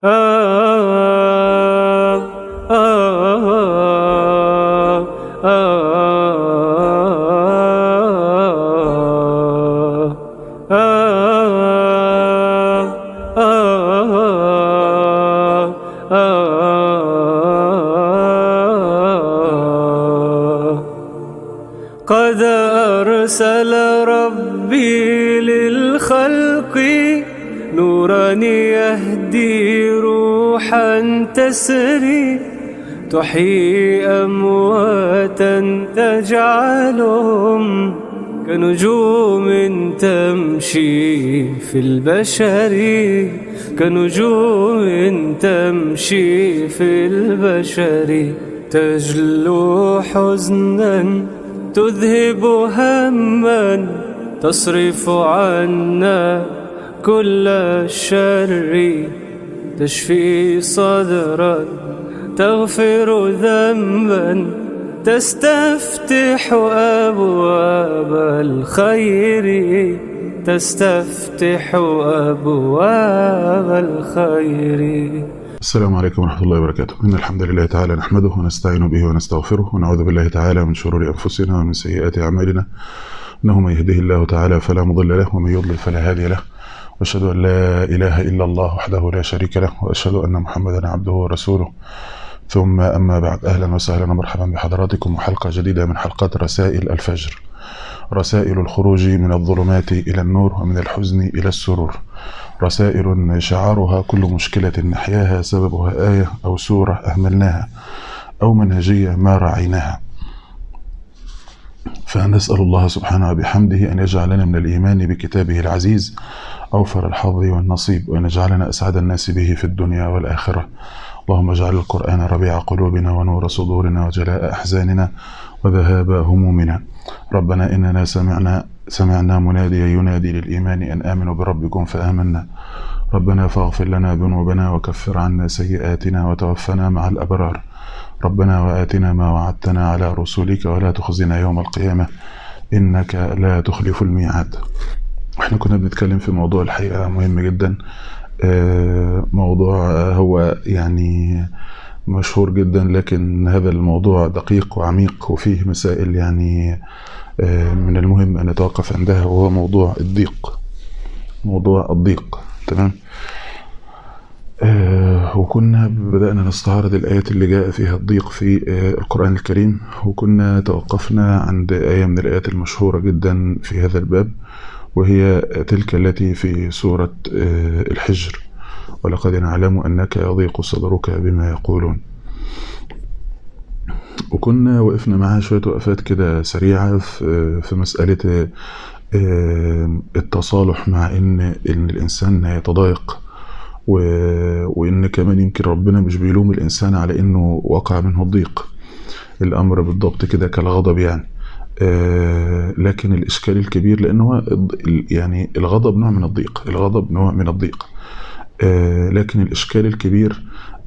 قد أرسل ربي للخلق نورا يهدي روحا تسري تحيي أمواتا تجعلهم كنجوم تمشي في البشر كنجوم تمشي في البشر تجلو حزنا تذهب هما تصرف عنا كل الشر تشفي صدرا تغفر ذنبا تستفتح أبواب الخير تستفتح أبواب الخير السلام عليكم ورحمة الله وبركاته إن الحمد لله تعالى نحمده ونستعين به ونستغفره ونعوذ بالله تعالى من شرور أنفسنا ومن سيئات أعمالنا إنه من يهده الله تعالى فلا مضل له ومن يضلل فلا هادي له وأشهد أن لا إله إلا الله وحده لا شريك له وأشهد أن محمدا عبده ورسوله ثم أما بعد أهلا وسهلا ومرحبا بحضراتكم وحلقة جديدة من حلقات رسائل الفجر رسائل الخروج من الظلمات إلى النور ومن الحزن إلى السرور رسائل شعارها كل مشكلة نحياها سببها آية أو سورة أهملناها أو منهجية ما رعيناها فنسأل الله سبحانه وبحمده أن يجعلنا من الإيمان بكتابه العزيز أوفر الحظ والنصيب وأن يجعلنا أسعد الناس به في الدنيا والآخرة اللهم اجعل القرآن ربيع قلوبنا ونور صدورنا وجلاء أحزاننا وذهاب همومنا ربنا إننا سمعنا سمعنا مناديا ينادي للإيمان أن آمنوا بربكم فآمنا ربنا فاغفر لنا ذنوبنا وكفر عنا سيئاتنا وتوفنا مع الأبرار ربنا وآتنا ما وعدتنا على رسولك ولا تخزنا يوم القيامة إنك لا تخلف الميعاد احنا كنا بنتكلم في موضوع الحقيقة مهم جدا موضوع هو يعني مشهور جدا لكن هذا الموضوع دقيق وعميق وفيه مسائل يعني من المهم أن نتوقف عندها وهو موضوع الضيق موضوع الضيق تمام آه وكنا بدأنا نستعرض الآيات اللي جاء فيها الضيق في آه القرآن الكريم وكنا توقفنا عند آية من الآيات المشهورة جدا في هذا الباب وهي تلك التي في سورة آه الحجر ولقد نعلم أنك يضيق صدرك بما يقولون وكنا وقفنا معاها شوية وقفات كده سريعة في مسألة التصالح مع إن إن الإنسان يتضايق وإن كمان يمكن ربنا مش بيلوم الإنسان على إنه وقع منه الضيق الأمر بالضبط كده كالغضب يعني لكن الإشكال الكبير لأنه يعني الغضب نوع من الضيق الغضب نوع من الضيق لكن الإشكال الكبير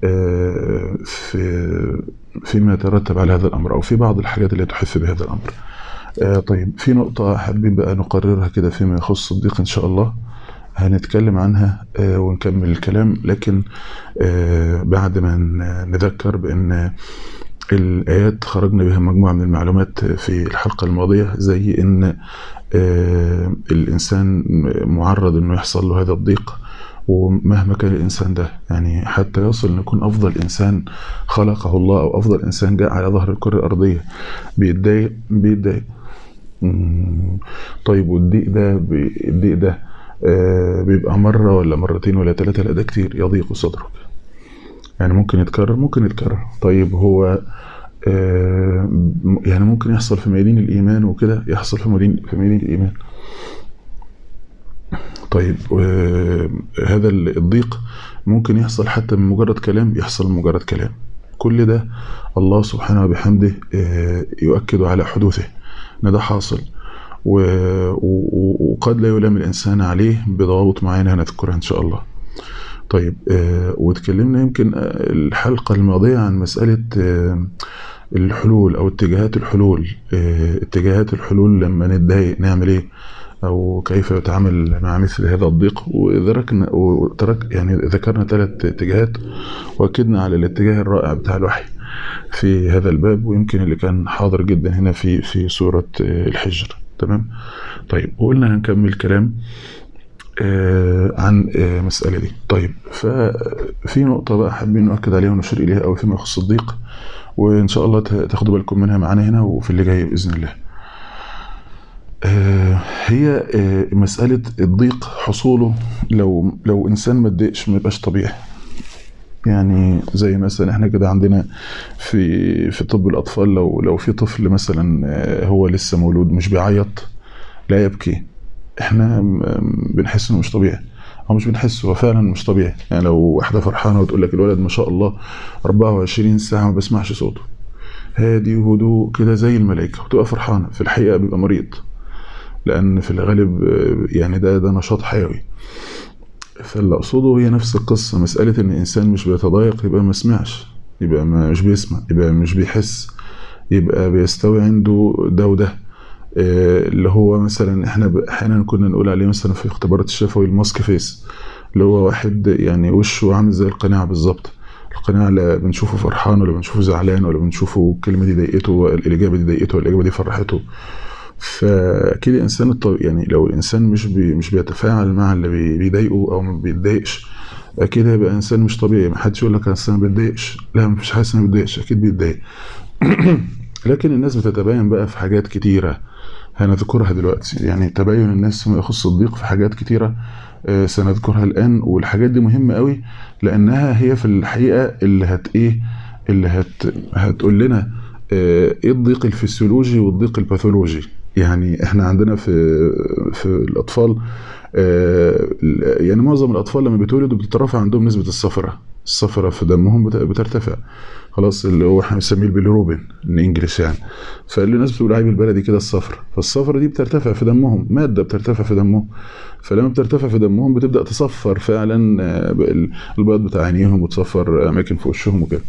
في فيما يترتب على هذا الأمر أو في بعض الحاجات اللي تحف بهذا الأمر طيب في نقطة حابين بقى نقررها كده فيما يخص الضيق إن شاء الله هنتكلم عنها ونكمل الكلام لكن بعد ما نذكر بأن الآيات خرجنا بها مجموعة من المعلومات في الحلقة الماضية زي إن الإنسان معرض إنه يحصل له هذا الضيق ومهما كان الإنسان ده يعني حتى يصل أن يكون أفضل إنسان خلقه الله أو أفضل إنسان جاء على ظهر الكرة الأرضية بيتضايق بيتضايق طيب والضيق ده الضيق ده بيبقى مرة ولا مرتين ولا ثلاثة لا ده كتير يضيق صدرك يعني ممكن يتكرر ممكن يتكرر طيب هو يعني ممكن يحصل في ميادين الإيمان وكده يحصل في ميادين في ميادين الإيمان طيب هذا الضيق ممكن يحصل حتى من مجرد كلام يحصل من مجرد كلام كل ده الله سبحانه وبحمده يؤكد على حدوثه ان ده حاصل وقد لا يلام الانسان عليه بضوابط معينه هنذكرها ان شاء الله طيب واتكلمنا يمكن الحلقه الماضيه عن مساله الحلول او اتجاهات الحلول اتجاهات الحلول لما نتضايق نعمل ايه او كيف يتعامل مع مثل هذا الضيق وذكرنا وترك يعني ذكرنا ثلاث اتجاهات واكدنا على الاتجاه الرائع بتاع الوحي في هذا الباب ويمكن اللي كان حاضر جدا هنا في في سوره الحجر تمام طيب وقلنا هنكمل كلام عن المسألة دي طيب ففي نقطة بقى حابين نؤكد عليها ونشير إليها أو فيما يخص الضيق وإن شاء الله تاخدوا بالكم منها معانا هنا وفي اللي جاي بإذن الله هي مسألة الضيق حصوله لو لو إنسان ما اتضايقش ما يبقاش طبيعي يعني زي مثلا احنا كده عندنا في في طب الاطفال لو لو في طفل مثلا هو لسه مولود مش بيعيط لا يبكي احنا بنحس انه مش طبيعي او مش بنحس هو فعلا مش طبيعي يعني لو واحده فرحانه وتقول لك الولد ما شاء الله 24 ساعه ما بسمعش صوته هادي وهدوء كده زي الملائكه وتبقى فرحانه في الحقيقه بيبقى مريض لان في الغالب يعني ده ده نشاط حيوي فاللي اقصده هي نفس القصه مساله ان الانسان مش بيتضايق يبقى ما سمعش يبقى ما مش بيسمع يبقى مش بيحس يبقى بيستوي عنده ده وده اللي هو مثلا احنا احيانا كنا نقول عليه مثلا في اختبارات الشفوي الماسك فيس اللي هو واحد يعني وشه عامل زي القناع بالظبط القناع لا بنشوفه فرحان ولا بنشوفه زعلان ولا بنشوفه الكلمه دي ضايقته الاجابه دي ضايقته ولا الاجابه دي فرحته فاكيد الانسان الطبيعي يعني لو الانسان مش بي مش بيتفاعل مع اللي بيضايقه او ما بيتضايقش اكيد هيبقى انسان مش طبيعي ما حدش يقول لك انا ما بتضايقش لا مفيش حاسس انه ما بيتضايقش اكيد بيتضايق لكن الناس بتتباين بقى في حاجات كتيره هنذكرها دلوقتي يعني تباين الناس فيما يخص الضيق في حاجات كتيره سنذكرها الان والحاجات دي مهمه قوي لانها هي في الحقيقه اللي هت ايه اللي هت هتقول لنا ايه الضيق الفسيولوجي والضيق الباثولوجي يعني احنا عندنا في في الاطفال يعني معظم الاطفال لما بيتولدوا بتترفع عندهم نسبه الصفرة الصفرة في دمهم بترتفع خلاص اللي هو احنا بنسميه البيليروبين ان انجلش يعني فالناس بتقول عليه بالبلدي كده الصفرة فالصفرة دي بترتفع في دمهم ماده بترتفع في دمهم فلما بترتفع في دمهم بتبدا تصفر فعلا البيض بتاع عينيهم وتصفر اماكن في وشهم وكده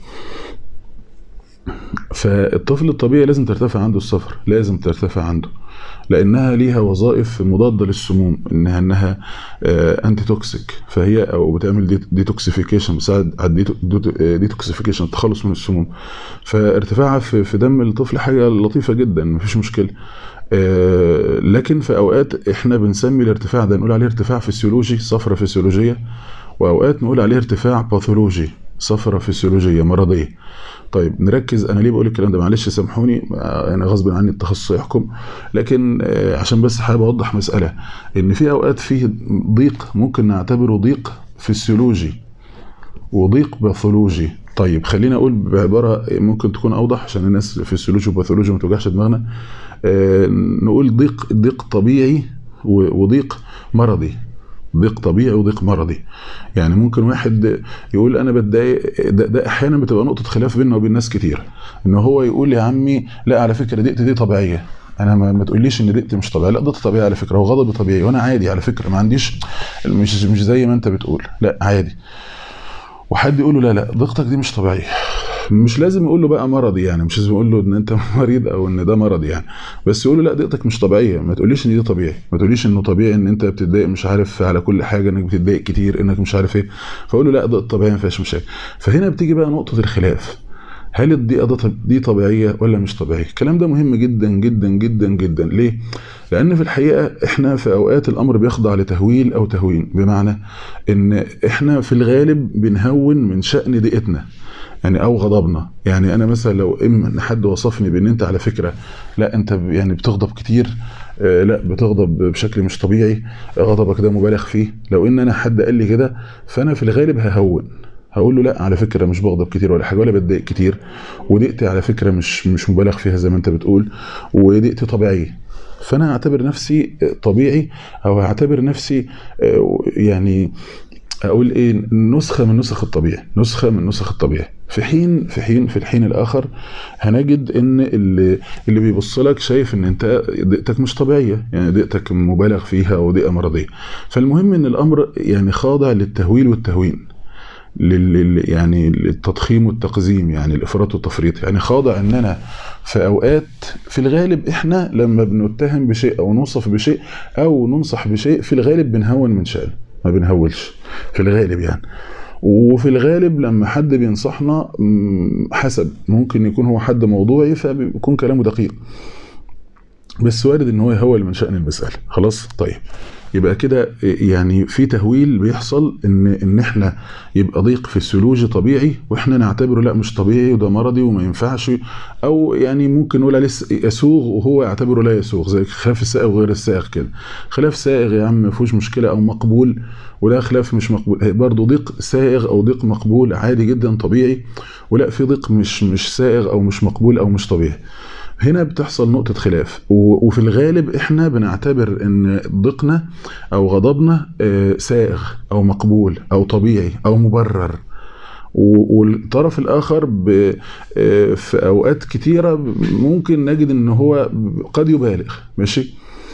فالطفل الطبيعي لازم ترتفع عنده الصفر لازم ترتفع عنده لانها ليها وظائف مضاده للسموم انها انها انتي توكسيك فهي او بتعمل ديتوكسيفيكيشن بتساعد على ديتوكسيفيكيشن التخلص من السموم فارتفاعها في دم الطفل حاجه لطيفه جدا مفيش مشكله لكن في اوقات احنا بنسمي الارتفاع ده نقول عليه ارتفاع فسيولوجي صفرة فسيولوجيه واوقات نقول عليه ارتفاع باثولوجي صفرة فسيولوجيه مرضيه طيب نركز انا ليه بقول الكلام ده معلش سامحوني انا غصب عني التخصص يحكم لكن عشان بس حابب اوضح مساله ان في اوقات فيه ضيق ممكن نعتبره ضيق فسيولوجي وضيق باثولوجي طيب خلينا اقول بعباره ممكن تكون اوضح عشان الناس فسيولوجي وباثولوجي ما توجعش دماغنا نقول ضيق ضيق طبيعي وضيق مرضي ضيق طبيعي وضيق مرضي يعني ممكن واحد يقول انا بتضايق ده, ده احيانا بتبقى نقطه خلاف بيننا وبين ناس كتير ان هو يقول يا عمي لا على فكره ضيقتي دي طبيعيه انا ما, ما تقوليش ان ضيقتي مش طبيعيه لا ضيقتي طبيعي على فكره وغضبي طبيعي وانا عادي على فكره ما عنديش مش مش زي ما انت بتقول لا عادي وحد يقول له لا لا ضيقتك دي مش طبيعيه مش لازم يقول له بقى مرضي يعني مش لازم يقول له ان انت مريض او ان ده مرض يعني بس يقول له لا ضيقتك مش طبيعيه ما تقوليش ان دي طبيعي ما تقوليش انه طبيعي ان انت بتتضايق مش عارف على كل حاجه انك بتتضايق كتير انك مش عارف ايه فاقول له لا ضيق طبيعي ما فيهاش مشاكل فهنا بتيجي بقى نقطه الخلاف هل الضيقه دي طبيعيه ولا مش طبيعيه الكلام ده مهم جدا جدا جدا جدا ليه لان في الحقيقه احنا في اوقات الامر بيخضع لتهويل او تهوين بمعنى ان احنا في الغالب بنهون من شان ضيقتنا يعني او غضبنا يعني انا مثلا لو اما ان حد وصفني بان انت على فكره لا انت يعني بتغضب كتير آه لا بتغضب بشكل مش طبيعي غضبك ده مبالغ فيه لو ان انا حد قال لي كده فانا في الغالب ههون هقول له لا على فكره مش بغضب كتير ولا حاجه ولا بتضايق كتير وضيقتي على فكره مش مش مبالغ فيها زي ما انت بتقول وضيقتي طبيعيه فانا هعتبر نفسي طبيعي او هعتبر نفسي يعني اقول ايه نسخه من نسخ الطبيعي نسخه من نسخ الطبيعي في حين في حين في الحين الاخر هنجد ان اللي اللي بيبص لك شايف ان انت ضيقتك مش طبيعيه يعني ضيقتك مبالغ فيها او ضيقه مرضيه فالمهم ان الامر يعني خاضع للتهويل والتهوين لل لل- يعني للتضخيم والتقزيم يعني الافراط والتفريط يعني خاضع ان انا في اوقات في الغالب احنا لما بنتهم بشيء او نوصف بشيء او ننصح بشيء في الغالب بنهون من شأنه ما بنهولش في الغالب يعني وفي الغالب لما حد بينصحنا مم، حسب ممكن يكون هو حد موضوعي فبيكون كلامه دقيق بس وارد ان هو يهول من شأن المسألة خلاص طيب يبقى كده يعني في تهويل بيحصل ان ان احنا يبقى ضيق فسيولوجي طبيعي واحنا نعتبره لا مش طبيعي وده مرضي وما ينفعش او يعني ممكن نقول عليه يسوغ وهو يعتبره لا يسوغ زي خلاف السائغ وغير السائغ كده خلاف سائغ يا عم ما فيهوش مشكله او مقبول ولا خلاف مش مقبول برضه ضيق سائغ او ضيق مقبول عادي جدا طبيعي ولا في ضيق مش مش سائغ او مش مقبول او مش طبيعي هنا بتحصل نقطة خلاف و- وفي الغالب احنا بنعتبر ان ضيقنا او غضبنا آه، سائغ او مقبول او طبيعي او مبرر و- والطرف الاخر ب- آه، في اوقات كتيرة ممكن نجد ان هو قد يبالغ ماشي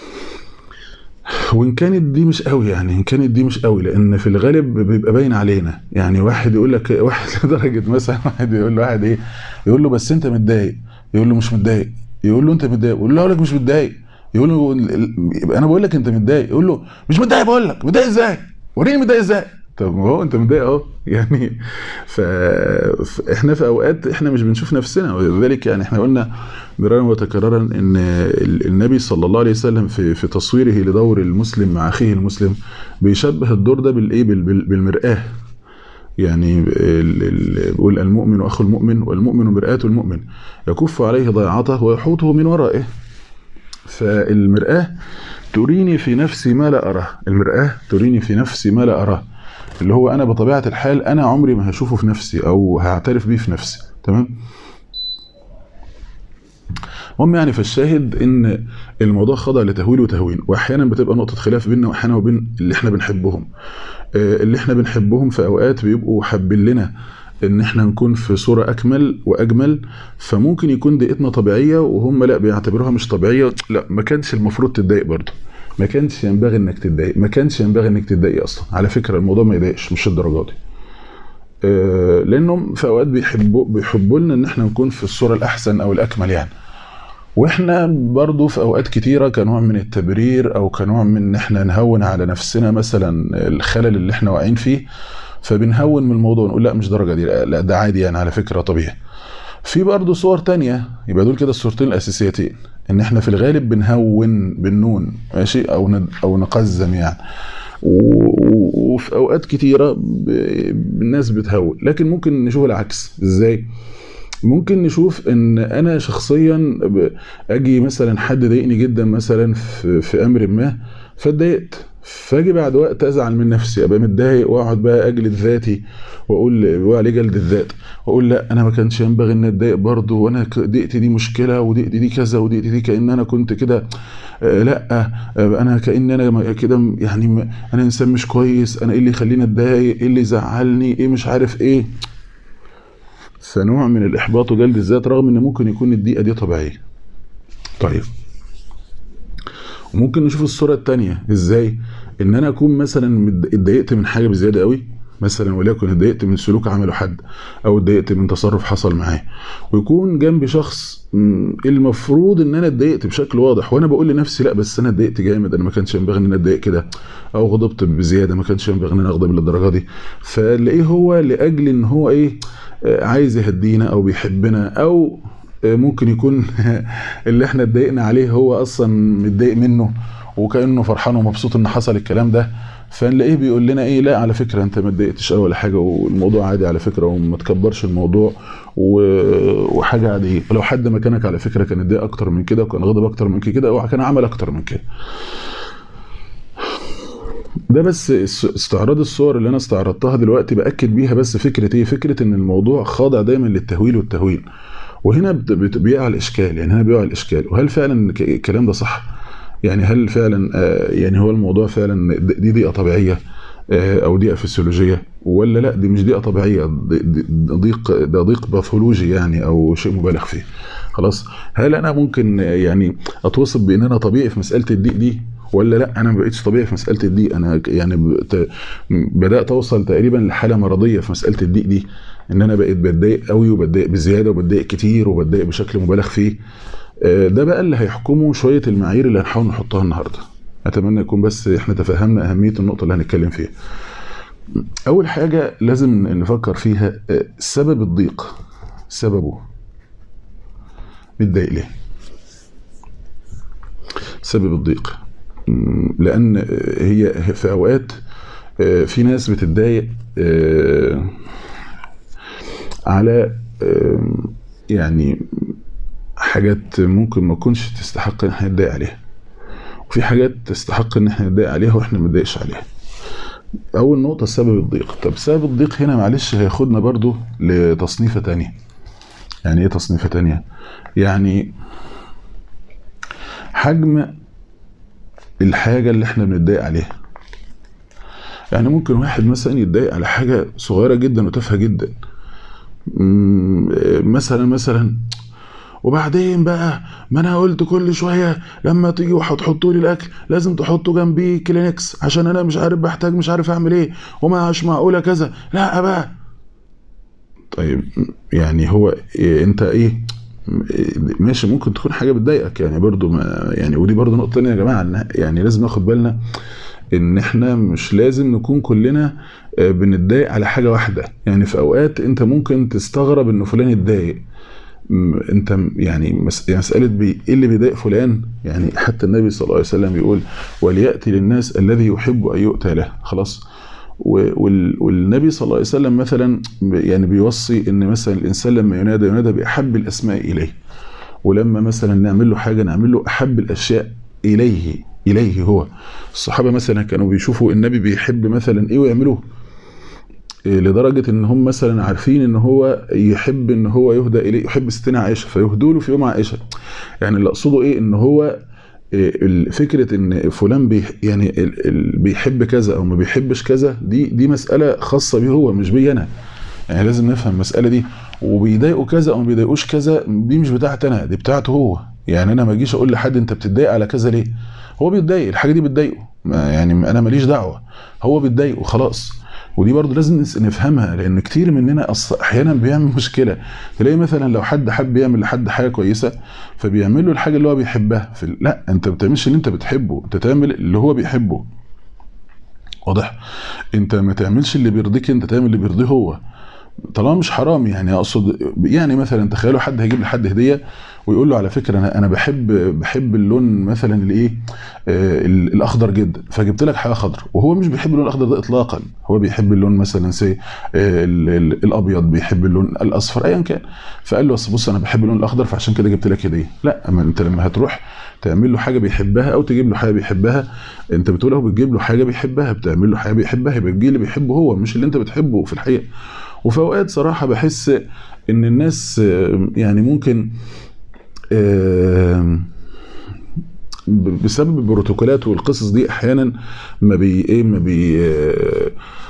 وان كانت دي مش قوي يعني ان كانت دي مش قوي لان في الغالب بيبقى باين علينا يعني واحد يقول لك واحد لدرجه مثلا واحد يقول لواحد ايه يقول له بس انت متضايق يقول له مش متضايق يقول له انت متضايق يقول له اقول لك مش متضايق يقول له ال- ال- يبقى انا بقول لك انت متضايق يقول له مش متضايق بقول لك متضايق ازاي وريني متضايق ازاي طب ما هو انت متضايق اهو يعني ف... احنا في اوقات احنا مش بنشوف نفسنا ولذلك يعني احنا قلنا مرارا وتكرارا ان ال- النبي صلى الله عليه وسلم في في تصويره لدور المسلم مع اخيه المسلم بيشبه الدور ده بالايه بال- بال- بالمرآه يعني ال- ال- بيقول المؤمن اخو المؤمن والمؤمن مرآة المؤمن يكف عليه ضيعته ويحوطه من ورائه فالمرآة تريني في نفسي ما لا أراه المرآة تريني في نفسي ما لا أراه اللي هو أنا بطبيعة الحال أنا عمري ما هشوفه في نفسي أو هعترف بيه في نفسي تمام المهم يعني فالشاهد ان الموضوع خضع لتهويل وتهوين واحيانا بتبقى نقطه خلاف بيننا واحيانا وبين اللي احنا بنحبهم آه، اللي احنا بنحبهم في اوقات بيبقوا حابين لنا ان احنا نكون في صوره اكمل واجمل فممكن يكون ضيقتنا طبيعيه وهم لا بيعتبروها مش طبيعيه لا ما كانش المفروض تتضايق برضه ما كانش ينبغي انك تتضايق ما كانش ينبغي انك تتضايق اصلا على فكره الموضوع ما يضايقش مش الدرجه دي آه، لانهم في اوقات بيحبوا بيحبوا لنا ان احنا نكون في الصوره الاحسن او الاكمل يعني واحنا برضو في اوقات كتيره كنوع من التبرير او كنوع من ان احنا نهون على نفسنا مثلا الخلل اللي احنا واقعين فيه فبنهون من الموضوع ونقول لا مش درجه دي لا لا ده عادي يعني على فكره طبيعي في برضو صور تانية يبقى دول كده الصورتين الاساسيتين ان احنا في الغالب بنهون بالنون ماشي او ند او نقزم يعني و- و- وفي اوقات كتيره ب- الناس بتهون لكن ممكن نشوف العكس ازاي ممكن نشوف ان انا شخصيا ب- اجي مثلا حد ضايقني جدا مثلا في, في امر ما فاتضايقت فاجي بعد وقت ازعل من نفسي ابقى متضايق واقعد بقى اجلد ذاتي واقول بيقول عليه جلد الذات واقول لا انا ما كانش ينبغي ان اتضايق برضه وانا ك- ضيقتي دي مشكله وضيقتي دي كذا وضيقتي دي كان انا كنت كده آه، لا آه، انا كان انا م- كده م- يعني م- انا انسان مش كويس انا ايه اللي يخليني اتضايق ايه اللي يزعلني ايه مش عارف ايه فنوع من الاحباط وجلد الذات رغم ان ممكن يكون الضيقه دي طبيعيه طيب وممكن نشوف الصوره الثانيه ازاي ان انا اكون مثلا مد- اتضايقت من حاجه بزياده قوي مثلا وليكن اتضايقت من سلوك عمله حد او اتضايقت من تصرف حصل معاه ويكون جنبي شخص مم، المفروض ان انا اتضايقت بشكل واضح وانا بقول لنفسي لا بس انا اتضايقت جامد انا ما كانش ينبغي ان انا اتضايق كده او غضبت بزياده ما كانش ينبغي ان انا اغضب للدرجه دي فلاقيه هو لاجل ان هو ايه آه، عايز يهدينا او بيحبنا او آه، ممكن يكون اللي احنا اتضايقنا عليه هو اصلا متضايق منه وكانه فرحان ومبسوط ان حصل الكلام ده فنلاقيه بيقول لنا ايه لا على فكره انت ما اتضايقتش قوي ولا حاجه والموضوع عادي على فكره وما تكبرش الموضوع و- وحاجه عاديه ولو حد مكانك على فكره كان اتضايق اكتر من كده وكان غضب اكتر من كده او كان عمل اكتر من كده ده بس اس- استعراض الصور اللي انا استعرضتها دلوقتي باكد بيها بس فكره ايه فكره ان الموضوع خاضع دايما للتهويل والتهوين وهنا بت- بت- بيقع الاشكال يعني هنا بيقع الاشكال وهل فعلا ك- الكلام ده صح يعني هل فعلا آه، يعني هو الموضوع فعلا د- دي ضيقه طبيعيه آه، او ضيقه فسيولوجيه ولا لا دي مش ضيقه طبيعيه ض- ض- ضيق ده ضيق باثولوجي يعني او شيء مبالغ فيه خلاص هل انا ممكن آه، يعني اتوصف بان انا طبيعي في مساله الضيق دي ولا لا انا ما بقتش طبيعي في مساله الضيق انا يعني بت- بدات اوصل تقريبا لحاله مرضيه في مساله الضيق دي ان انا بقيت بتضايق قوي وبتضايق بزياده وبتضايق كتير وبتضايق بشكل مبالغ فيه آه، ده بقى اللي هيحكمه شويه المعايير اللي هنحاول نحطها النهارده اتمنى يكون بس احنا تفهمنا اهميه النقطه اللي هنتكلم فيها اول حاجه لازم نفكر فيها آه، سبب الضيق سببه متضايق ليه سبب الضيق م، لان آه، هي في اوقات آه، في ناس بتتضايق آه، على آه، يعني حاجات ممكن ما تكونش تستحق ان احنا نتضايق عليها وفي حاجات تستحق ان احنا نتضايق عليها واحنا ما نتضايقش عليها اول نقطة سبب الضيق طب سبب الضيق هنا معلش هياخدنا برضو لتصنيفة تانية يعني ايه تصنيفة تانية يعني حجم الحاجة اللي احنا بنتضايق عليها يعني ممكن واحد مثلا يتضايق على حاجة صغيرة جدا وتافهة جدا مم، مثلا مثلا وبعدين بقى ما انا قلت كل شويه لما تيجي وهتحطوا لي الاكل لازم تحطوا جنبيه كلينكس عشان انا مش عارف بحتاج مش عارف اعمل ايه وما مش معقوله كذا لا بقى طيب يعني هو إيه انت ايه ماشي ممكن تكون حاجه بتضايقك يعني برضو ما يعني ودي برضو نقطه تانية يا جماعه إن- يعني لازم ناخد بالنا ان احنا مش لازم نكون كلنا آه، بنتضايق على حاجه واحده يعني في اوقات انت ممكن تستغرب ان فلان اتضايق م- انت م- يعني مس- يعني مساله بي ايه اللي بيضايق فلان يعني حتى النبي صلى الله عليه وسلم بيقول ولياتي للناس الذي يحب ان يؤتى له خلاص و- وال- والنبي صلى الله عليه وسلم مثلا ب- يعني بيوصي ان مثلا الانسان لما ينادى ينادى باحب الاسماء اليه ولما مثلا نعمل له حاجه نعمل له احب الاشياء اليه اليه هو الصحابه مثلا كانوا بيشوفوا النبي بيحب مثلا ايه ويعملوه إيه لدرجه ان هم مثلا عارفين ان هو يحب ان هو يهدى اليه يحب ستنا عائشه فيهدوا له في يوم عائشه يعني اللي اقصده ايه ان هو إيه ال- فكره ان فلان بي يعني ال- ال- بيحب كذا او ما بيحبش كذا دي دي مساله خاصه بيه هو مش بي انا يعني لازم نفهم المساله دي وبيضايقوا كذا او ما بيضايقوش كذا دي مش بتاعتي انا دي بتاعته هو يعني انا ما اجيش اقول لحد انت بتتضايق على كذا ليه هو بيتضايق الحاجه دي بتضايقه ما يعني انا ماليش دعوه هو بيتضايق وخلاص ودي برضو لازم نس- نفهمها لان كتير مننا أص- احيانا بيعمل مشكله تلاقي مثلا لو حد حب يعمل لحد حاجه كويسه فبيعمل له الحاجه اللي هو بيحبها في ال- لا انت ما بتعملش اللي انت بتحبه انت تعمل اللي هو بيحبه واضح انت ما تعملش اللي بيرضيك انت تعمل اللي بيرضيه هو طالما مش حرام يعني اقصد يعني مثلا تخيلوا حد هيجيب لحد هديه ويقول له على فكره انا انا بحب بحب اللون مثلا الايه آه، ال- الاخضر جدا فجبت لك حاجه خضراء وهو مش بيحب اللون الاخضر ده اطلاقا هو بيحب اللون مثلا سي آه، ال- ال- الابيض بيحب اللون الاصفر ايا كان فقال له اصل بص انا بحب اللون الاخضر فعشان كده جبت لك هديه لا اما انت لما هتروح تعمل له حاجه بيحبها او تجيب له حاجه بيحبها انت بتقول اهو بتجيب له حاجه بيحبها بتعمل له حاجه بيحبها يبقى تجيب اللي بيحبه هو مش اللي انت بتحبه في الحقيقه وفي اوقات صراحه بحس ان الناس آه، يعني ممكن آه، ب- بسبب البروتوكولات والقصص دي احيانا ما بي ايه ما بي آه،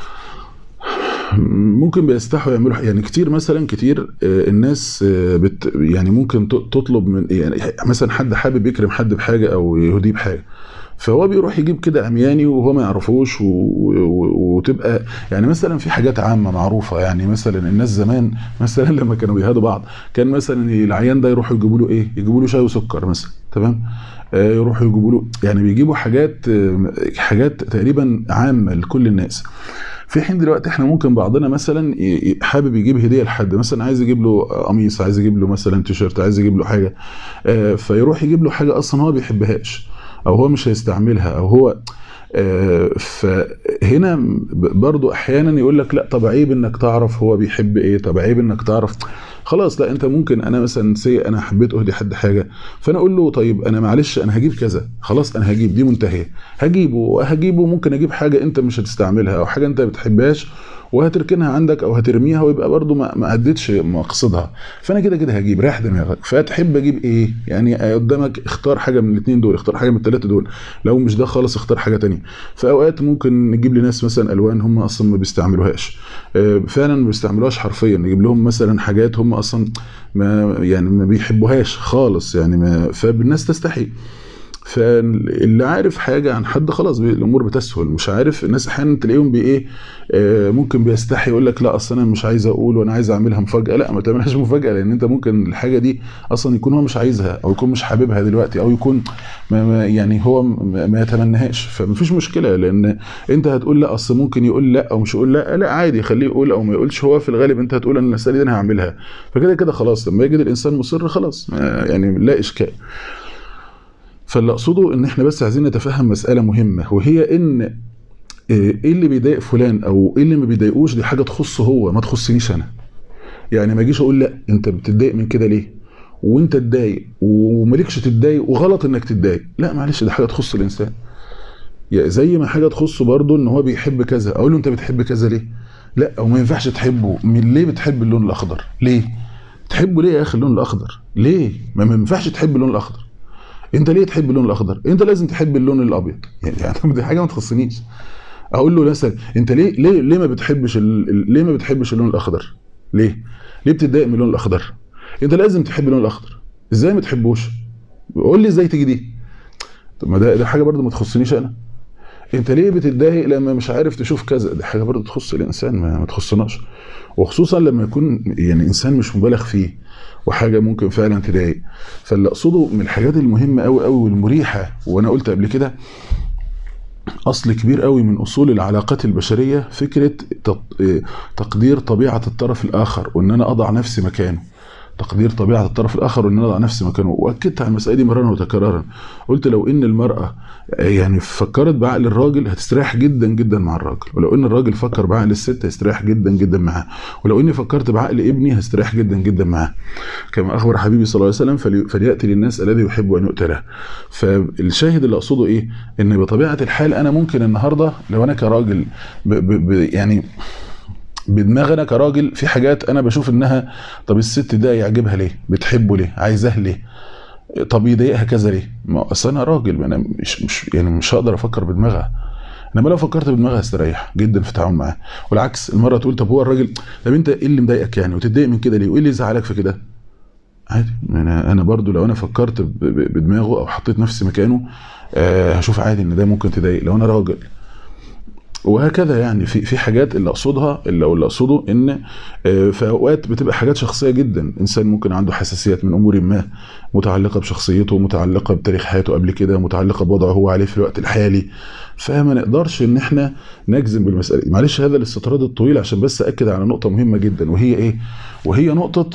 ممكن بيستحوا يعملوا يعني كتير مثلا كتير آه، الناس آه، بت يعني ممكن ت- تطلب من يعني مثلا حد حابب يكرم حد بحاجه او يهديه بحاجه فهو بيروح يجيب كده عمياني وهو ما يعرفوش و- و- وتبقى يعني مثلا في حاجات عامه معروفه يعني مثلا الناس زمان مثلا لما كانوا بيهادوا بعض كان مثلا العيان ده يروحوا يجيبوا له ايه؟ يجيبوا له شاي وسكر مثلا تمام؟ آه، يروحوا يجيبوا له يعني بيجيبوا حاجات آه، حاجات تقريبا عامه لكل الناس. في حين دلوقتي احنا ممكن بعضنا مثلا ي- ي- حابب يجيب هديه لحد مثلا عايز يجيب له قميص عايز يجيب له مثلا تيشيرت عايز يجيب له حاجه آه، فيروح يجيب له حاجه اصلا هو بيحبهاش او هو مش هيستعملها او هو آه، فهنا ب- برضو احيانا يقول لك لا طب عيب انك تعرف هو بيحب ايه طب عيب انك تعرف خلاص لا انت ممكن انا مثلا سي انا حبيت اهدي حد حاجه فانا اقول له طيب انا معلش انا هجيب كذا خلاص انا هجيب دي منتهيه هجيبه وهجيبه ممكن اجيب حاجه انت مش هتستعملها او حاجه انت ما بتحبهاش وهتركنها عندك او هترميها ويبقى برضو ما ما اديتش مقصدها فانا كده كده هجيب رايح دماغك فتحب اجيب ايه يعني قدامك اختار حاجه من الاثنين دول اختار حاجه من الثلاثه دول لو مش ده خالص اختار حاجه تانية في اوقات ممكن نجيب لناس مثلا الوان هم اصلا ما بيستعملوهاش آه، فعلا ما بيستعملوهاش حرفيا نجيب لهم مثلا حاجات هم اصلا ما يعني ما بيحبوهاش خالص يعني ما فالناس تستحي فاللي عارف حاجه عن حد خلاص بي- الامور بتسهل مش عارف الناس احيانا تلاقيهم بايه آه، ممكن بيستحي يقول لك لا اصل انا مش عايز اقول وانا عايز اعملها مفاجاه لا ما تعملهاش مفاجاه لان انت ممكن الحاجه دي اصلا يكون هو مش عايزها او يكون مش حاببها دلوقتي او يكون ما ما يعني هو ما ما يتمنهاش فمفيش مشكله لان انت هتقول لا اصل ممكن يقول لا او مش يقول لا لا عادي خليه يقول او ما يقولش هو في الغالب انت هتقول انا المساله دي انا هعملها فكده كده خلاص لما يجد الانسان مصر خلاص ما- يعني لا اشكال فاللي اقصده ان احنا بس عايزين نتفهم مساله مهمه وهي ان ايه اللي بيضايق فلان او ايه اللي ما بيضايقوش دي حاجه تخصه هو ما تخصنيش انا يعني ما اجيش اقول لا انت بتتضايق من كده ليه وانت تضايق ومالكش تتضايق وغلط انك تتضايق لا معلش ده حاجه تخص الانسان يعني زي ما حاجه تخصه برضه ان هو بيحب كذا اقول له انت بتحب كذا ليه لا او ما ينفعش تحبه من ليه بتحب اللون الاخضر ليه تحبه ليه يا اخي اللون الاخضر ليه ما ما ينفعش تحب اللون الاخضر انت ليه تحب اللون الاخضر انت لازم تحب اللون الابيض يعني, يعني دي حاجه ما تخصنيش اقول له مثلا انت ليه ليه ليه ما بتحبش ال... ال- ليه ما بتحبش اللون الاخضر ليه ليه بتتضايق من اللون الاخضر انت لازم تحب اللون الاخضر ازاي ما تحبوش قول لي ازاي تيجي دي طب ما ده ده حاجه برضو ما تخصنيش انا انت ليه بتتضايق لما مش عارف تشوف كذا دي حاجه برضو تخص الانسان ما, ما تخصناش وخصوصا لما يكون يعني انسان مش مبالغ فيه وحاجه ممكن فعلا تضايق فاللي اقصده من الحاجات المهمه قوي قوي والمريحه وانا قلت قبل كده اصل كبير قوي من اصول العلاقات البشريه فكره تط- إيه، تقدير طبيعه الطرف الاخر وان انا اضع نفسي مكانه تقدير طبيعه الطرف الاخر وان انا اضع نفسي مكانه واكدت على المساله دي مرارا وتكرارا قلت لو ان المراه يعني فكرت بعقل الراجل هتستريح جدا جدا مع الراجل ولو ان الراجل فكر بعقل الست هيستريح جدا جدا معاه ولو اني فكرت بعقل ابني هستريح جدا جدا معاه كما اخبر حبيبي صلى الله عليه وسلم فلي- فلياتي للناس الذي يحب ان يؤتى له فالشاهد اللي اقصده ايه ان بطبيعه الحال انا ممكن النهارده لو انا كراجل ب ب ب يعني بدماغ انا كراجل في حاجات انا بشوف انها طب الست ده يعجبها ليه بتحبه ليه عايزاه ليه طب يضايقها كذا ليه ما اصل انا راجل انا مش مش يعني مش هقدر افكر بدماغها انما لو فكرت بدماغها هستريح جدا في التعامل معاه والعكس المره تقول طب هو الراجل طب انت ايه اللي مضايقك يعني وتتضايق من كده ليه وايه اللي يزعلك في كده عادي انا انا برضو لو انا فكرت ب- ب- بدماغه او حطيت نفسي مكانه آه هشوف عادي ان ده ممكن تضايق لو انا راجل وهكذا يعني في في حاجات اللي اقصدها اللي او اللي اقصده ان آه، في اوقات بتبقى حاجات شخصيه جدا انسان ممكن عنده حساسيات من امور ما متعلقه بشخصيته متعلقه بتاريخ حياته قبل كده متعلقه بوضعه هو عليه في الوقت الحالي فما نقدرش ان احنا نجزم بالمساله دي. معلش هذا الاستطراد الطويل عشان بس اكد على نقطه مهمه جدا وهي ايه وهي نقطه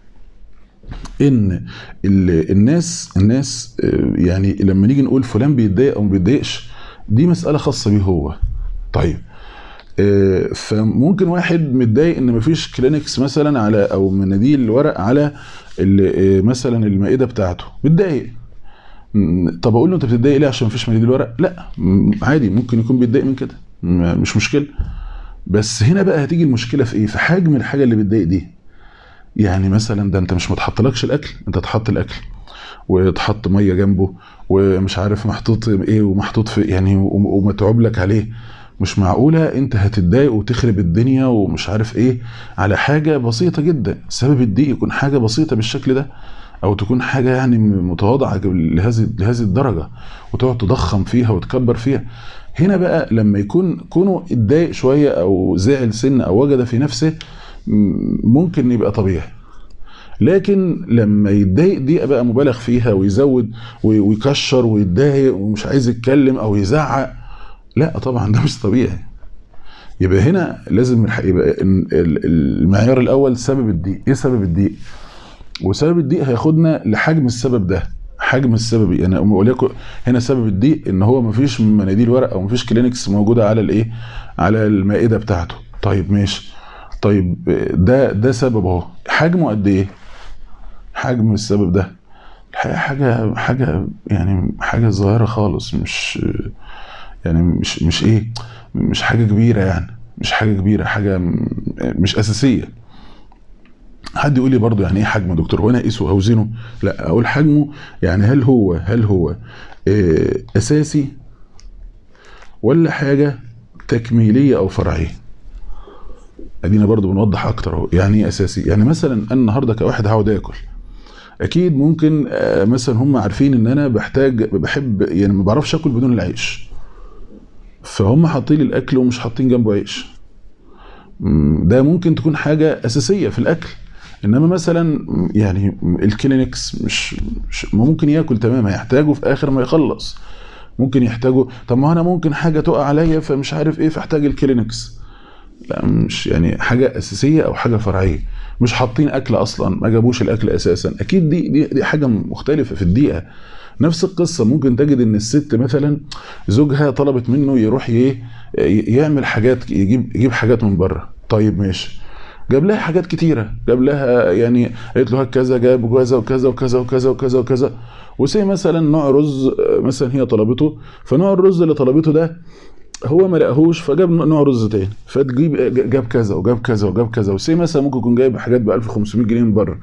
ان ال- الناس الناس آه، يعني لما نيجي نقول فلان بيتضايق او ما بيتضايقش دي مساله خاصه بيه هو طيب آه، فممكن واحد متضايق ان مفيش كلينكس مثلا على او مناديل الورق على ال- آه، مثلا المائده بتاعته متضايق م، طب اقول له انت بتتضايق ليه عشان مفيش مناديل ورق لا م، عادي ممكن يكون بيتضايق من كده م- مش مشكله بس هنا بقى هتيجي المشكله في ايه في حجم الحاجه اللي بتضايق دي يعني مثلا ده انت مش متحطلكش الاكل انت اتحط الاكل وتحط ميه جنبه ومش عارف محطوط ايه ومحطوط في يعني وم- ومتعوب لك عليه مش معقولة انت هتتضايق وتخرب الدنيا ومش عارف ايه على حاجة بسيطة جدا سبب الضيق يكون حاجة بسيطة بالشكل ده او تكون حاجة يعني متواضعة لهذه لهذه الدرجة وتقعد تضخم فيها وتكبر فيها هنا بقى لما يكون كونه اتضايق شوية او زعل سن او وجد في نفسه م- ممكن يبقى طبيعي لكن لما يتضايق دي بقى مبالغ فيها ويزود وي- ويكشر ويتضايق ومش عايز يتكلم او يزعق لا طبعا ده مش طبيعي يبقى هنا لازم الح- يبقى ال- ال- المعيار الاول سبب الضيق ايه سبب الضيق وسبب الضيق هياخدنا لحجم السبب ده حجم السبب يعني وليكن هنا سبب الضيق ان هو مفيش مناديل ورق او مفيش كلينكس موجوده على الايه على المائده بتاعته طيب ماشي طيب ده ده سبب اهو حجمه قد ايه حجم السبب ده الحقيقه حاجه حاجه يعني حاجه صغيره خالص مش يعني مش مش ايه مش حاجه كبيره يعني مش حاجه كبيره حاجه م- مش اساسيه حد يقول لي برضه يعني ايه حجمه يا دكتور هو انا اقيسه اوزنه لا اقول حجمه يعني هل هو هل هو آه، اساسي ولا حاجه تكميليه او فرعيه ادينا برضو بنوضح اكتر اهو يعني ايه اساسي يعني مثلا انا النهارده كواحد هقعد اكل اكيد ممكن آه، مثلا هم عارفين ان انا بحتاج بحب يعني ما بعرفش اكل بدون العيش فهم حاطين لي الاكل ومش حاطين جنبه عيش مم، ده ممكن تكون حاجه اساسيه في الاكل انما مثلا يعني الكلينكس مش, مش ما ممكن ياكل تمام هيحتاجه في اخر ما يخلص ممكن يحتاجه طب ما انا ممكن حاجه تقع عليا فمش عارف ايه فاحتاج الكلينكس لا مش يعني حاجه اساسيه او حاجه فرعيه مش حاطين اكل اصلا ما جابوش الاكل اساسا اكيد دي دي, دي حاجه مختلفه في الدقيقه نفس القصه ممكن تجد ان الست مثلا زوجها طلبت منه يروح ي- يعمل حاجات يجيب يجيب حاجات من بره طيب ماشي جاب لها حاجات كتيره جاب لها يعني قالت له هات كذا جاب كذا وكذا وكذا وكذا وكذا وكذا وسي مثلا نوع رز آه، مثلا هي طلبته فنوع الرز اللي طلبته ده هو ما لقاهوش فجاب نوع رز تاني فتجيب جاب كذا وجاب كذا وجاب كذا وسي مثلا ممكن يكون جايب حاجات ب 1500 جنيه من بره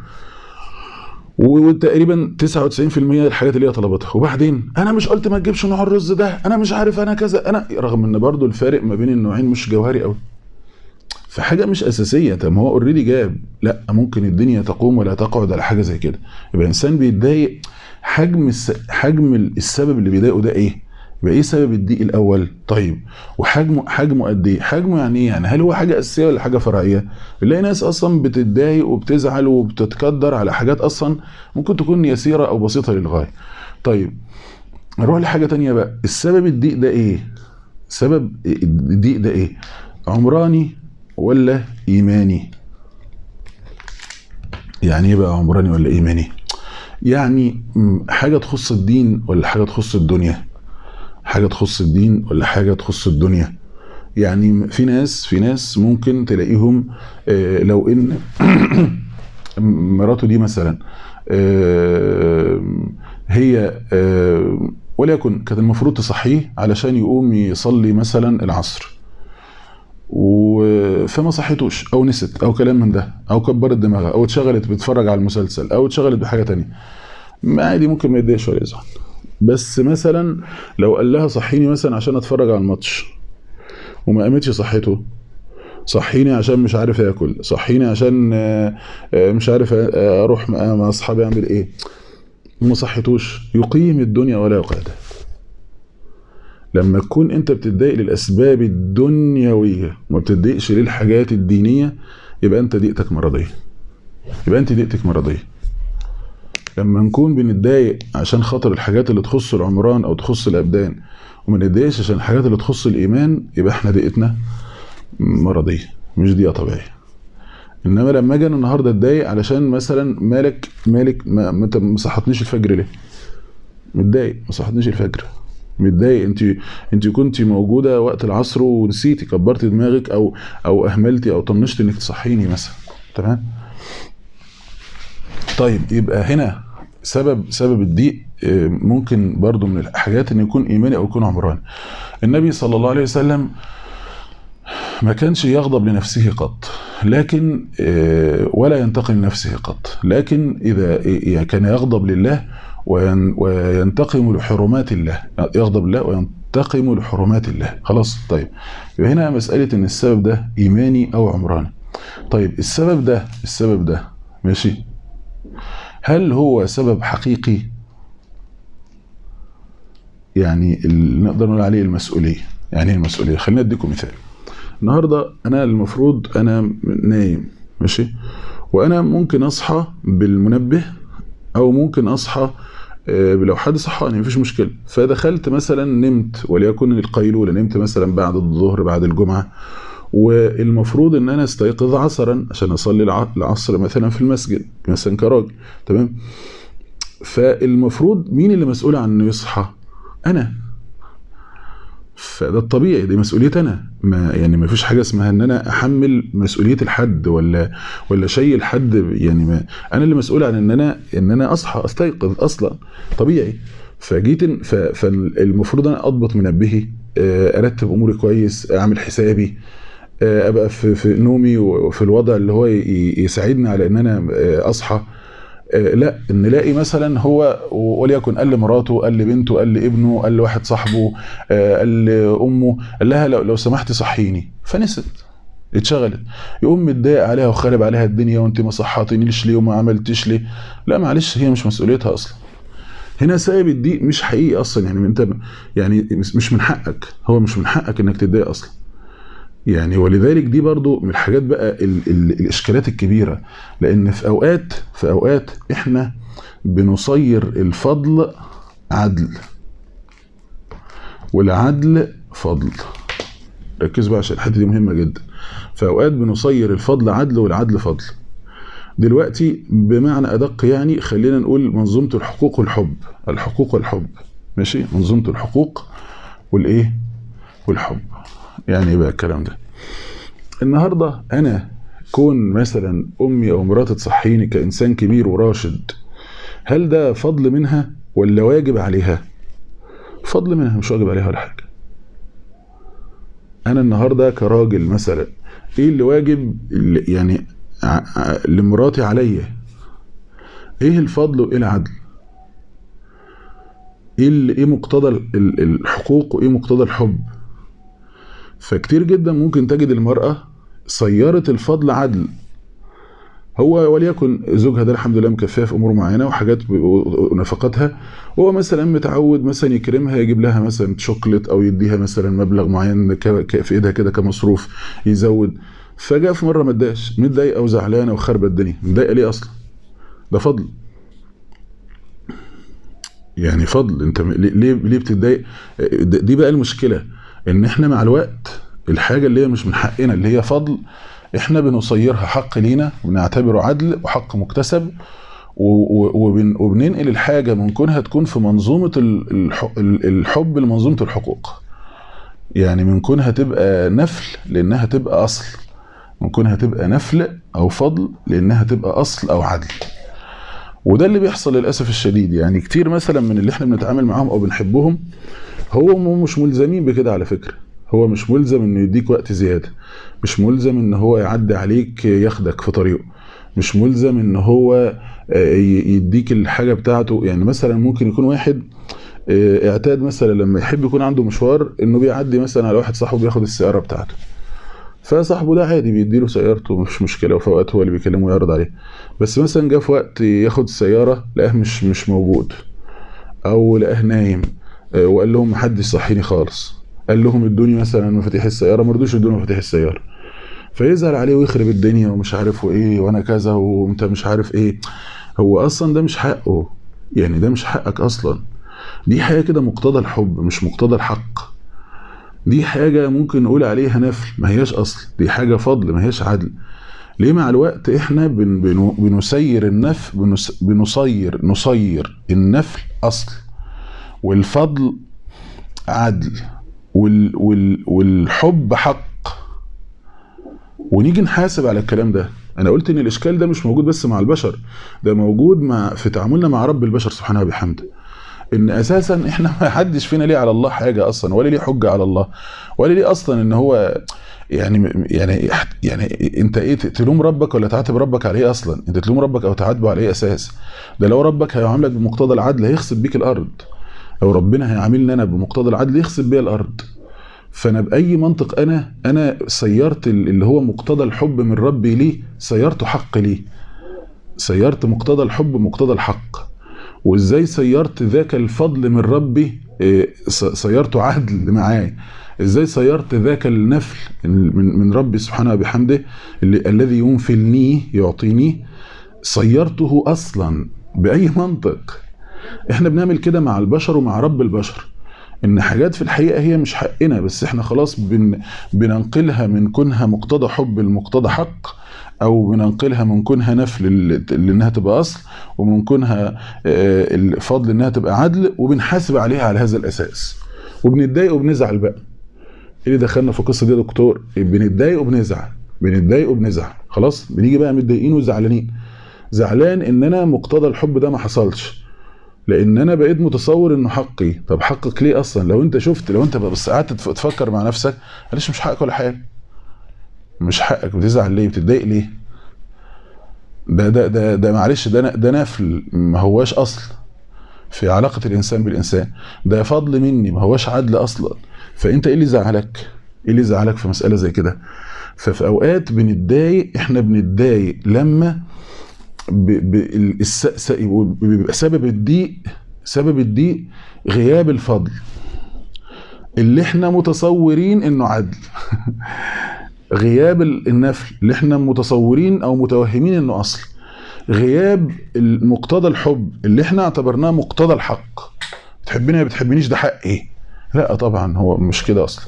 وتقريبا 99% الحاجات اللي هي طلبتها وبعدين انا مش قلت ما تجيبش نوع الرز ده انا مش عارف انا كذا انا رغم ان برضو الفارق ما بين النوعين مش جوهري قوي فحاجه مش اساسيه طب ما هو اوريدي جاب لا ممكن الدنيا تقوم ولا تقعد على حاجه زي كده يبقى الانسان بيتضايق حجم الس... حجم السبب اللي بيضايقه ده ايه يبقى ايه سبب الضيق الاول طيب وحجمه حجمه قد ايه حجمه يعني ايه يعني هل هو حاجه اساسيه ولا حاجه فرعيه بنلاقي ناس اصلا بتتضايق وبتزعل وبتتقدر على حاجات اصلا ممكن تكون يسيره او بسيطه للغايه طيب نروح لحاجه تانية بقى السبب الضيق ده ايه سبب الضيق ده ايه عمراني ولا ايماني يعني ايه بقى عمراني ولا ايماني يعني م، حاجه تخص الدين ولا حاجه تخص الدنيا حاجه تخص الدين ولا حاجه تخص الدنيا يعني في ناس في ناس ممكن تلاقيهم آه، لو ان مراته دي مثلا آه، هي آه، وليكن كانت المفروض تصحيه علشان يقوم يصلي مثلا العصر و- فما صحيتوش او نست او كلام من ده او كبرت دماغها او اتشغلت بتتفرج على المسلسل او اتشغلت بحاجه تانية ما عادي ممكن ما يتضايقش ولا يزعل بس مثلا لو قال لها صحيني مثلا عشان اتفرج على الماتش وما قامتش صحته صحيني عشان مش عارف اكل صحيني عشان آه، آه، مش عارف آه، اروح مع مع اصحابي اعمل ايه وما صحيتوش يقيم الدنيا ولا يقعدها لما تكون انت بتتضايق للاسباب الدنيويه وما بتتضايقش للحاجات الدينيه يبقى انت ضيقتك مرضيه يبقى انت ضيقتك مرضيه لما نكون بنتضايق عشان خاطر الحاجات اللي تخص العمران او تخص الابدان وما نتضايقش عشان الحاجات اللي تخص الايمان يبقى احنا ضيقتنا مرضيه مش ضيقه طبيعيه انما لما اجي أنا النهارده اتضايق علشان مثلا مالك مالك ما ما انت ما صحتنيش الفجر ليه؟ متضايق ما صحتنيش الفجر متضايق انت انت كنت موجوده وقت العصر ونسيتي كبرت دماغك او او اهملتي او طنشت انك تصحيني مثلا تمام طيب يبقى هنا سبب سبب الضيق آه، ممكن برضو من الحاجات ان يكون ايماني او يكون عمراني النبي صلى الله عليه وسلم ما كانش يغضب لنفسه قط لكن آه، ولا ينتقم لنفسه قط لكن اذا يعني كان يغضب لله وين- وينتقم لحرمات الله يغضب لله وينتقم لحرمات الله خلاص طيب يبقى هنا مسألة ان السبب ده ايماني او عمراني طيب السبب ده السبب ده ماشي هل هو سبب حقيقي يعني اللي نقدر نقول عليه المسؤولية يعني ايه المسؤولية خلينا اديكم مثال النهاردة انا المفروض انا نايم ماشي وانا ممكن اصحى بالمنبه او ممكن اصحى آه، لو حد صحاني مفيش مشكله فدخلت مثلا نمت وليكن القيلوله نمت مثلا بعد الظهر بعد الجمعه والمفروض ان انا استيقظ عصرا عشان اصلي الع- العصر مثلا في المسجد مثلا كراجل تمام فالمفروض مين اللي مسؤول عن انه يصحى انا فده الطبيعي دي مسؤوليتي انا ما يعني ما فيش حاجه اسمها ان انا احمل مسؤوليه الحد ولا ولا شيء الحد يعني ما انا اللي مسؤول عن ان انا ان انا اصحى استيقظ اصلا طبيعي فجيت إن- ف- فالمفروض انا اضبط منبهي آه، ارتب اموري كويس اعمل حسابي آه، ابقى في في نومي وفي الوضع اللي هو ي- يساعدني على ان انا آه، اصحى آه، لا نلاقي مثلا هو وليكن قال لمراته قال لبنته قال لابنه قال لواحد صاحبه آه، قال لامه قال لها لو, لو سمحت صحيني فنست اتشغلت يقوم متضايق عليها وخارب عليها الدنيا وانت ما صحتنيش ليه وما عملتش ليه لا معلش هي مش مسؤوليتها اصلا هنا سايب الضيق مش حقيقي اصلا يعني انت يعني مش من حقك هو مش من حقك انك تتضايق اصلا يعني ولذلك دي برضو من الحاجات بقى ال ال الاشكالات الكبيره لان في اوقات في اوقات احنا بنصير الفضل عدل والعدل فضل ركزوا بقى عشان الحته دي مهمه جدا في اوقات بنصير الفضل عدل والعدل فضل دلوقتي بمعنى ادق يعني خلينا نقول منظومه الحقوق والحب الحقوق والحب ماشي منظومه الحقوق والايه والحب يعني ايه بقى الكلام ده النهارده انا كون مثلا امي او مراتي تصحيني كانسان كبير وراشد هل ده فضل منها ولا واجب عليها فضل منها مش واجب عليها ولا حاجه انا النهارده كراجل مثلا ايه اللي واجب اللي يعني لمراتي عليا ايه الفضل وايه العدل ايه ايه مقتضى الحقوق وايه مقتضى الحب فكتير جدا ممكن تجد المرأة صيرت الفضل عدل هو وليكن زوجها ده الحمد لله مكفيه في امور معينه وحاجات ونفقاتها وهو مثلا متعود مثلا يكرمها يجيب لها مثلا شوكليت او يديها مثلا مبلغ معين في ايدها كده كمصروف يزود فجاء في مره ما اداش متضايقه وزعلانه وخربت الدنيا متضايقه ليه اصلا ده فضل يعني فضل انت ليه ليه بتتضايق دي بقى المشكله ان احنا مع الوقت الحاجه اللي هي مش من حقنا اللي هي فضل احنا بنصيرها حق لينا وبنعتبره عدل وحق مكتسب وبننقل الحاجه من كونها تكون في منظومه الحب لمنظومه الحقوق يعني من كونها تبقى نفل لانها تبقى اصل من كونها تبقى نفل او فضل لانها تبقى اصل او عدل وده اللي بيحصل للاسف الشديد يعني كتير مثلا من اللي احنا بنتعامل معاهم او بنحبهم هو مش ملزمين بكده على فكره هو مش ملزم انه يديك وقت زياده مش ملزم ان هو يعدي عليك ياخدك في طريقه مش ملزم ان هو يديك الحاجه بتاعته يعني مثلا ممكن يكون واحد اعتاد مثلا لما يحب يكون عنده مشوار انه بيعدي مثلا على واحد صاحبه بياخد السياره بتاعته فصاحبه ده عادي بيديله سيارته مش مشكله وفي اوقات هو اللي بيكلمه ويعرض عليه بس مثلا جه في وقت ياخد السياره لقاه مش مش موجود او لقاه نايم وقال لهم محدش صحيني خالص قال لهم ادوني مثلا مفاتيح السياره ما رضوش يدوني مفاتيح السياره فيزعل عليه ويخرب الدنيا ومش عارف وايه وانا كذا وانت مش عارف ايه هو اصلا ده مش حقه يعني ده مش حقك اصلا دي حاجه كده مقتضى الحب مش مقتضى الحق دي حاجه ممكن نقول عليها نفل ما هياش اصل دي حاجه فضل ما هياش عدل ليه مع الوقت احنا بن بن بنسير النفل بنس بنصير نصير النفل اصل والفضل عدل وال وال والحب حق ونيجي نحاسب على الكلام ده انا قلت ان الاشكال ده مش موجود بس مع البشر ده موجود مع في تعاملنا مع رب البشر سبحانه وبحمده ان اساسا احنا ما حدش فينا ليه على الله حاجه اصلا ولا ليه حجه على الله ولا ليه اصلا ان هو يعني يعني يعني انت ايه تلوم ربك ولا تعاتب ربك على ايه اصلا انت تلوم ربك او تعاتبه على ايه اساس ده لو ربك هيعاملك بمقتضى العدل هيخسف بيك الارض لو ربنا هيعاملني انا بمقتضى العدل يخسف بيا الارض فانا باي منطق انا انا سيرت اللي هو مقتضى الحب من ربي ليه سيرته حق ليه سيرت مقتضى الحب مقتضى الحق وازاي سيرت ذاك الفضل من ربي سيرته عدل معايا ازاي سيرت ذاك النفل من من ربي سبحانه وبحمده اللي الذي ينفلني يعطيني صيرته اصلا باي منطق احنا بنعمل كده مع البشر ومع رب البشر ان حاجات في الحقيقه هي مش حقنا بس احنا خلاص بن بننقلها من كونها مقتضى حب المقتضى حق او بننقلها من كونها نفل لانها تبقى اصل ومن كونها الفضل انها تبقى عدل وبنحاسب عليها على هذا الاساس وبنتضايق وبنزعل بقى ايه اللي دخلنا في القصه دي يا دكتور بنتضايق وبنزعل بنتضايق وبنزعل خلاص بنيجي بقى متضايقين وزعلانين زعلان ان انا مقتضى الحب ده ما حصلش لان انا بقيت متصور انه حقي طب حقك ليه اصلا لو انت شفت لو انت بس قعدت تفكر مع نفسك معلش مش حقك ولا حاجه مش حقك بتزعل ليه بتتضايق ليه ده ده ده ده معلش ده ده نفل ما هواش اصل في علاقه الانسان بالانسان ده فضل مني ما هواش عدل اصلا فانت ايه اللي زعلك ايه اللي زعلك في مساله زي كده ففي اوقات بنتضايق احنا بنتضايق لما ب... ب... الس... س... بيبقى سبب الضيق سبب الضيق غياب الفضل اللي احنا متصورين انه عدل غياب النفل اللي احنا متصورين او متوهمين انه اصل غياب مقتضى الحب اللي احنا اعتبرناه مقتضى الحق بتحبني ما بتحبنيش ده حق ايه لا طبعا هو مش كده اصلا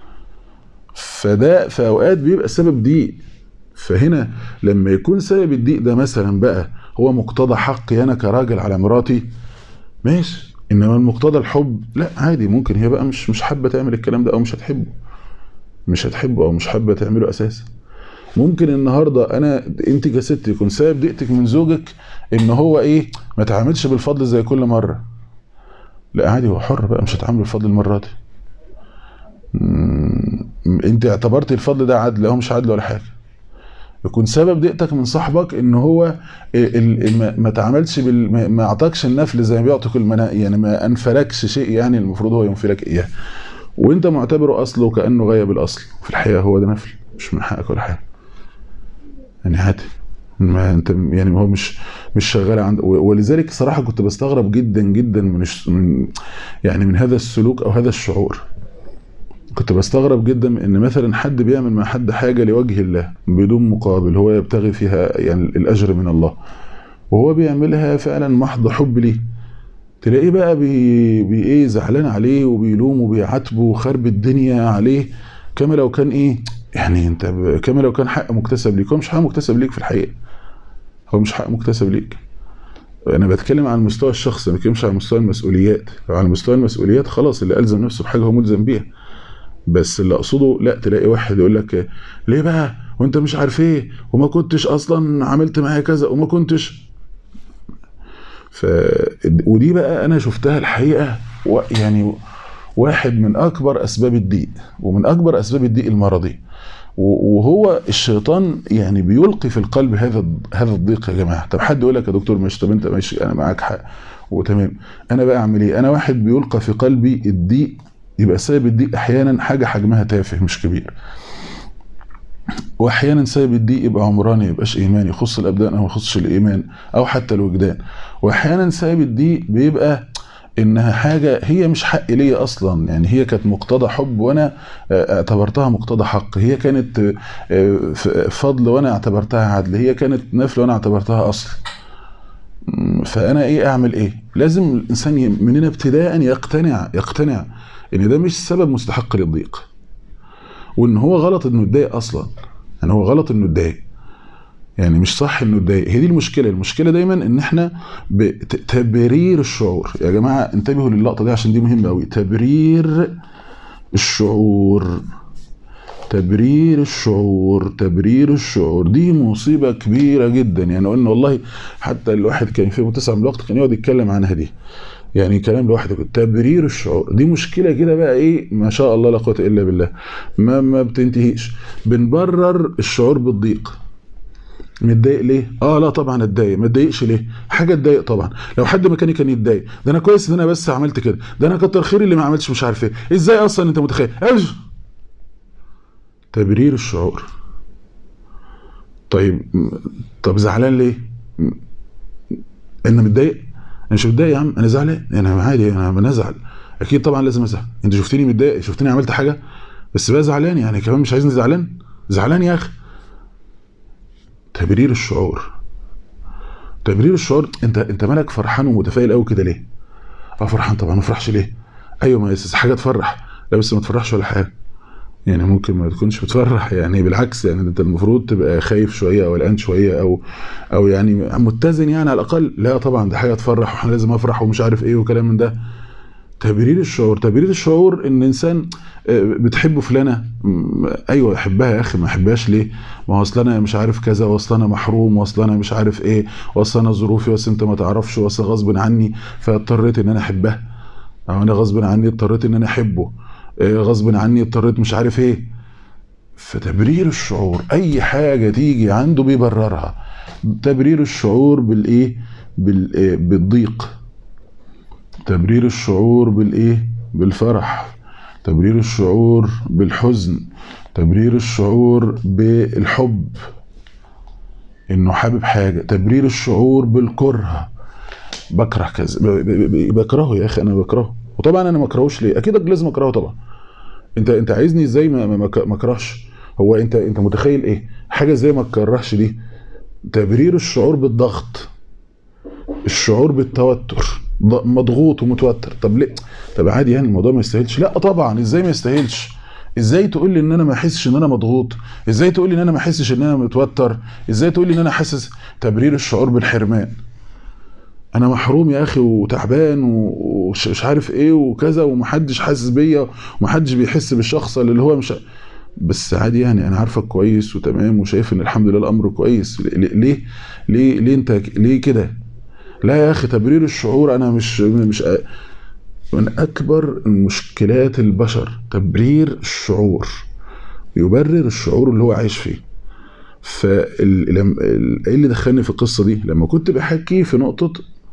فده في اوقات بيبقى سبب ضيق فهنا لما يكون سبب الضيق ده مثلا بقى هو مقتضى حقي انا كراجل على مراتي ماشي انما المقتضى الحب لا عادي ممكن هي بقى مش مش حابه تعمل الكلام ده او مش هتحبه مش هتحبه او مش حابه تعمله اساسا ممكن النهارده انا انت كست يكون سبب ضيقتك من زوجك ان هو ايه ما تعاملش بالفضل زي كل مره لا عادي هو حر بقى مش هتعامل بالفضل المره دي انت اعتبرتي الفضل ده عدل هو مش عدل ولا حاجه يكون سبب ضيقتك من صاحبك ان هو ما تعاملش بال ما اعطاكش النفل زي ما بيعطي كل منا يعني ما انفلكش شيء يعني المفروض هو ينفلك اياه وانت معتبره اصله كانه غيب الاصل في الحقيقه هو ده نفل مش من حقك ولا حاجه يعني عادي ما انت يعني هو مش مش شغال عند ولذلك صراحه كنت بستغرب جدا جدا من, من يعني من هذا السلوك او هذا الشعور كنت بستغرب جدا ان مثلا حد بيعمل مع حد حاجه لوجه الله بدون مقابل هو يبتغي فيها يعني الاجر من الله وهو بيعملها فعلا محض حب ليه تلاقيه بقى بي, بي ايه زعلان عليه وبيلوم وبيعاتبه وخرب الدنيا عليه كما لو كان ايه يعني انت كما لو كان حق مكتسب ليك هو مش حق مكتسب ليك في الحقيقه هو مش حق مكتسب ليك انا بتكلم عن المستوى الشخصي ما بتكلمش عن مستوى المسؤوليات لو على مستوى المسؤوليات خلاص اللي الزم نفسه بحاجه هو ملزم بيها بس اللي اقصده لا تلاقي واحد يقول لك ليه بقى وانت مش عارف ايه وما كنتش اصلا عملت معايا كذا وما كنتش ف ودي بقى انا شفتها الحقيقه و... يعني واحد من اكبر اسباب الضيق ومن اكبر اسباب الضيق المرضي وهو الشيطان يعني بيلقي في القلب هذا هذا الضيق يا جماعه طب حد يقول لك يا دكتور ماشي طب انت ماشي انا معاك حق وتمام انا بقى اعمل ايه انا واحد بيلقى في قلبي الضيق يبقى سبب الضيق احيانا حاجه حجمها تافه مش كبير واحيانا سبب الضيق يبقى عمراني يبقاش ايماني يخص الابدان او يخصش الايمان او حتى الوجدان واحيانا سبب الضيق بيبقى انها حاجه هي مش حق ليا اصلا يعني هي كانت مقتضى حب وانا اعتبرتها مقتضى حق هي كانت فضل وانا اعتبرتها عدل هي كانت نفل وانا اعتبرتها اصل فانا ايه اعمل ايه لازم الانسان مننا ابتداء يقتنع يقتنع ان ده مش سبب مستحق للضيق وان هو غلط انه يتضايق اصلا يعني هو غلط انه يتضايق يعني مش صح انه يتضايق هي دي المشكله المشكله دايما ان احنا بتبرير الشعور يا جماعه انتبهوا للقطه دي عشان دي مهمه قوي تبرير الشعور تبرير الشعور تبرير الشعور دي مصيبة كبيرة جدا يعني قلنا والله حتى الواحد كان في متسع من الوقت كان يقعد يتكلم عنها دي يعني كلام لوحده تبرير الشعور دي مشكله كده بقى ايه ما شاء الله لا قوه الا بالله ما ما بتنتهيش بنبرر الشعور بالضيق متضايق ليه؟ اه لا طبعا اتضايق ما اتضايقش ليه؟ حاجه اتضايق طبعا لو حد مكاني كان يتضايق ده انا كويس ان انا بس عملت كده ده انا كتر خيري اللي ما عملتش مش عارف ايه ازاي اصلا انت متخيل أج... تبرير الشعور طيب طب زعلان ليه؟ انا متضايق انا مش متضايق يا عم انا زعلان انا عادي انا بنزعل اكيد طبعا لازم ازعل انت شفتني متضايق شفتني عملت حاجه بس بقى زعلان يعني كمان مش عايزني زعلان زعلان يا اخي تبرير الشعور تبرير الشعور انت انت مالك فرحان ومتفائل قوي كده ليه اه فرحان طبعا ما افرحش ليه ايوه ما يس حاجه تفرح لا بس ما تفرحش ولا حاجه يعني ممكن ما تكونش بتفرح يعني بالعكس يعني انت المفروض تبقى خايف شويه او قلقان شويه او او يعني متزن يعني على الاقل لا طبعا ده حاجه تفرح واحنا لازم افرح ومش عارف ايه وكلام من ده تبرير الشعور تبرير الشعور ان انسان بتحب فلانه ايوه احبها يا اخي ما احبهاش ليه ما هو اصل انا مش عارف كذا واصل انا محروم واصل انا مش عارف ايه واصل انا ظروفي واصل انت ما تعرفش واصل غصب عني فاضطريت ان انا احبها او انا غصب عني اضطريت ان انا احبه غصب عني اضطريت مش عارف ايه فتبرير الشعور اي حاجه تيجي عنده بيبررها تبرير الشعور بالايه بالضيق تبرير الشعور بالايه بالفرح تبرير الشعور بالحزن تبرير الشعور بالحب انه حابب حاجه تبرير الشعور بالكره بكره كذا ب- ب- ب- بكرهه يا اخي انا بكرهه وطبعا انا ما اكرهوش ليه اكيد لازم اكرهه طبعا انت انت عايزني ازاي ما ما- ما ما اكرهش هو انت انت متخيل ايه حاجه زي ما تكرهش دي تبرير الشعور بالضغط الشعور بالتوتر ض- مضغوط ومتوتر طب ليه طب عادي يعني الموضوع ما يستاهلش لا طبعا ازاي ما يستاهلش ازاي تقول لي ان انا ما احسش ان انا مضغوط ازاي تقول لي ان انا ما احسش ان انا متوتر ازاي تقول لي ان انا حاسس تبرير الشعور بالحرمان انا محروم يا اخي وتعبان و- ومش مش عارف ايه وكذا ومحدش حاسس بيا ومحدش بيحس بالشخص اللي هو مش بس عادي يعني انا عارفك كويس وتمام وشايف ان الحمد لله الامر كويس ليه ليه ليه, ليه انت ليه كده لا يا اخي تبرير الشعور انا مش مش من اكبر المشكلات البشر تبرير الشعور يبرر الشعور اللي هو عايش فيه فال ايه اللي دخلني في القصه دي لما كنت بحكي في نقطه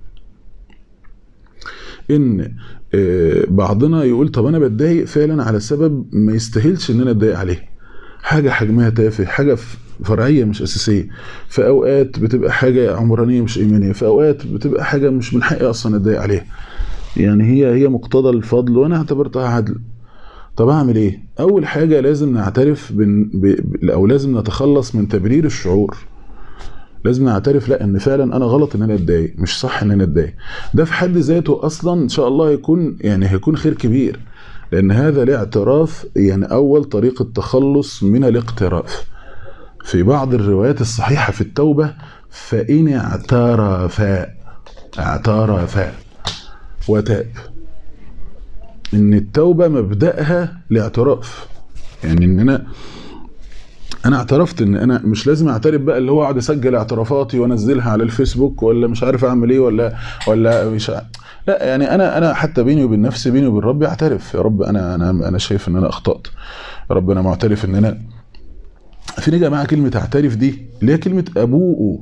ان آه، بعضنا يقول طب انا بتضايق فعلا على سبب ما يستاهلش ان انا اتضايق عليه حاجه حجمها تافه حاجه ف- فرعيه مش اساسيه في اوقات بتبقى حاجه عمرانيه مش ايمانيه في اوقات بتبقى حاجه مش من حقي اصلا اتضايق عليها يعني هي هي مقتضى الفضل وانا اعتبرتها عدل طب اعمل ايه اول حاجه لازم نعترف بن... ب... ب- او لازم نتخلص من تبرير الشعور لازم نعترف لا ان فعلا انا غلط ان انا اتضايق مش صح ان انا اتضايق ده في حد ذاته اصلا ان شاء الله هيكون يعني هيكون خير كبير لان هذا الاعتراف يعني اول طريق التخلص من الاقتراف في بعض الروايات الصحيحه في التوبه فان اعترفا اعترفا وتاب ان التوبه مبداها الاعتراف يعني ان انا انا اعترفت ان انا مش لازم اعترف بقى اللي هو اقعد اسجل اعترافاتي وانزلها على الفيسبوك ولا مش عارف اعمل ايه ولا ولا مش ع- لا يعني انا انا حتى بيني وبين نفسي بيني وبين ربي اعترف يا رب انا انا انا شايف ان انا اخطات يا رب انا معترف ان انا في يا جماعه كلمه اعترف دي اللي هي كلمه ابوء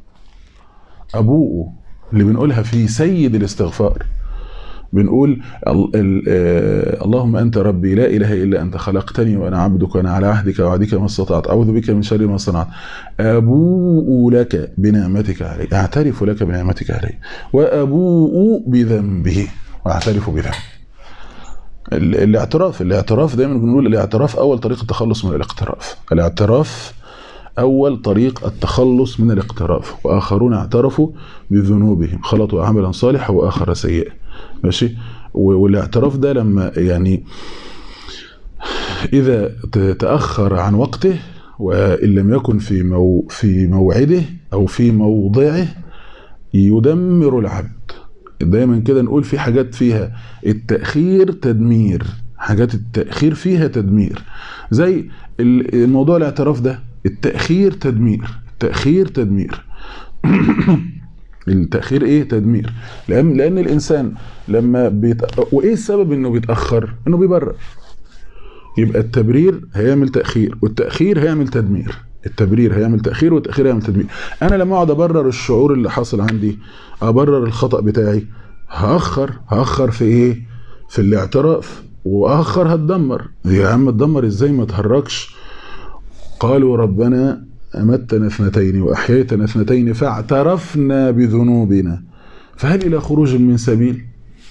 ابوء اللي بنقولها في سيد الاستغفار بنقول ال- ال- آه، اللهم انت ربي لا اله الا انت خلقتني وانا عبدك وانا على عهدك وعهدك ما استطعت اعوذ بك من شر ما صنعت ابوء لك بنعمتك علي اعترف لك بنعمتك علي وابوء بذنبه واعترف بذنبه ال- الاعتراف الاعتراف دايما بنقول الاعتراف اول طريق التخلص من الاقتراف الاعتراف اول طريق التخلص من الاقتراف واخرون اعترفوا بذنوبهم خلطوا عملا صالحا واخر سيئا ماشي و- والاعتراف ده لما يعني اذا ت- تاخر عن وقته وان لم يكن في مو في موعده او في موضعه يدمر العبد دايما كده نقول في حاجات فيها التاخير تدمير حاجات التاخير فيها تدمير زي ال- الموضوع الاعتراف ده التاخير تدمير التاخير تدمير التاخير ايه تدمير لان لان الانسان لما بيت... وايه السبب انه بيتاخر انه بيبرر يبقى التبرير هيعمل تاخير والتاخير هيعمل تدمير التبرير هيعمل تاخير والتاخير هيعمل تدمير انا لما اقعد ابرر الشعور اللي حاصل عندي ابرر الخطا بتاعي هاخر هاخر في ايه في الاعتراف واخر هتدمر يا عم تدمر ازاي ما تهركش قالوا ربنا أمتنا اثنتين وأحييتنا اثنتين فاعترفنا بذنوبنا فهل إلى خروج من سبيل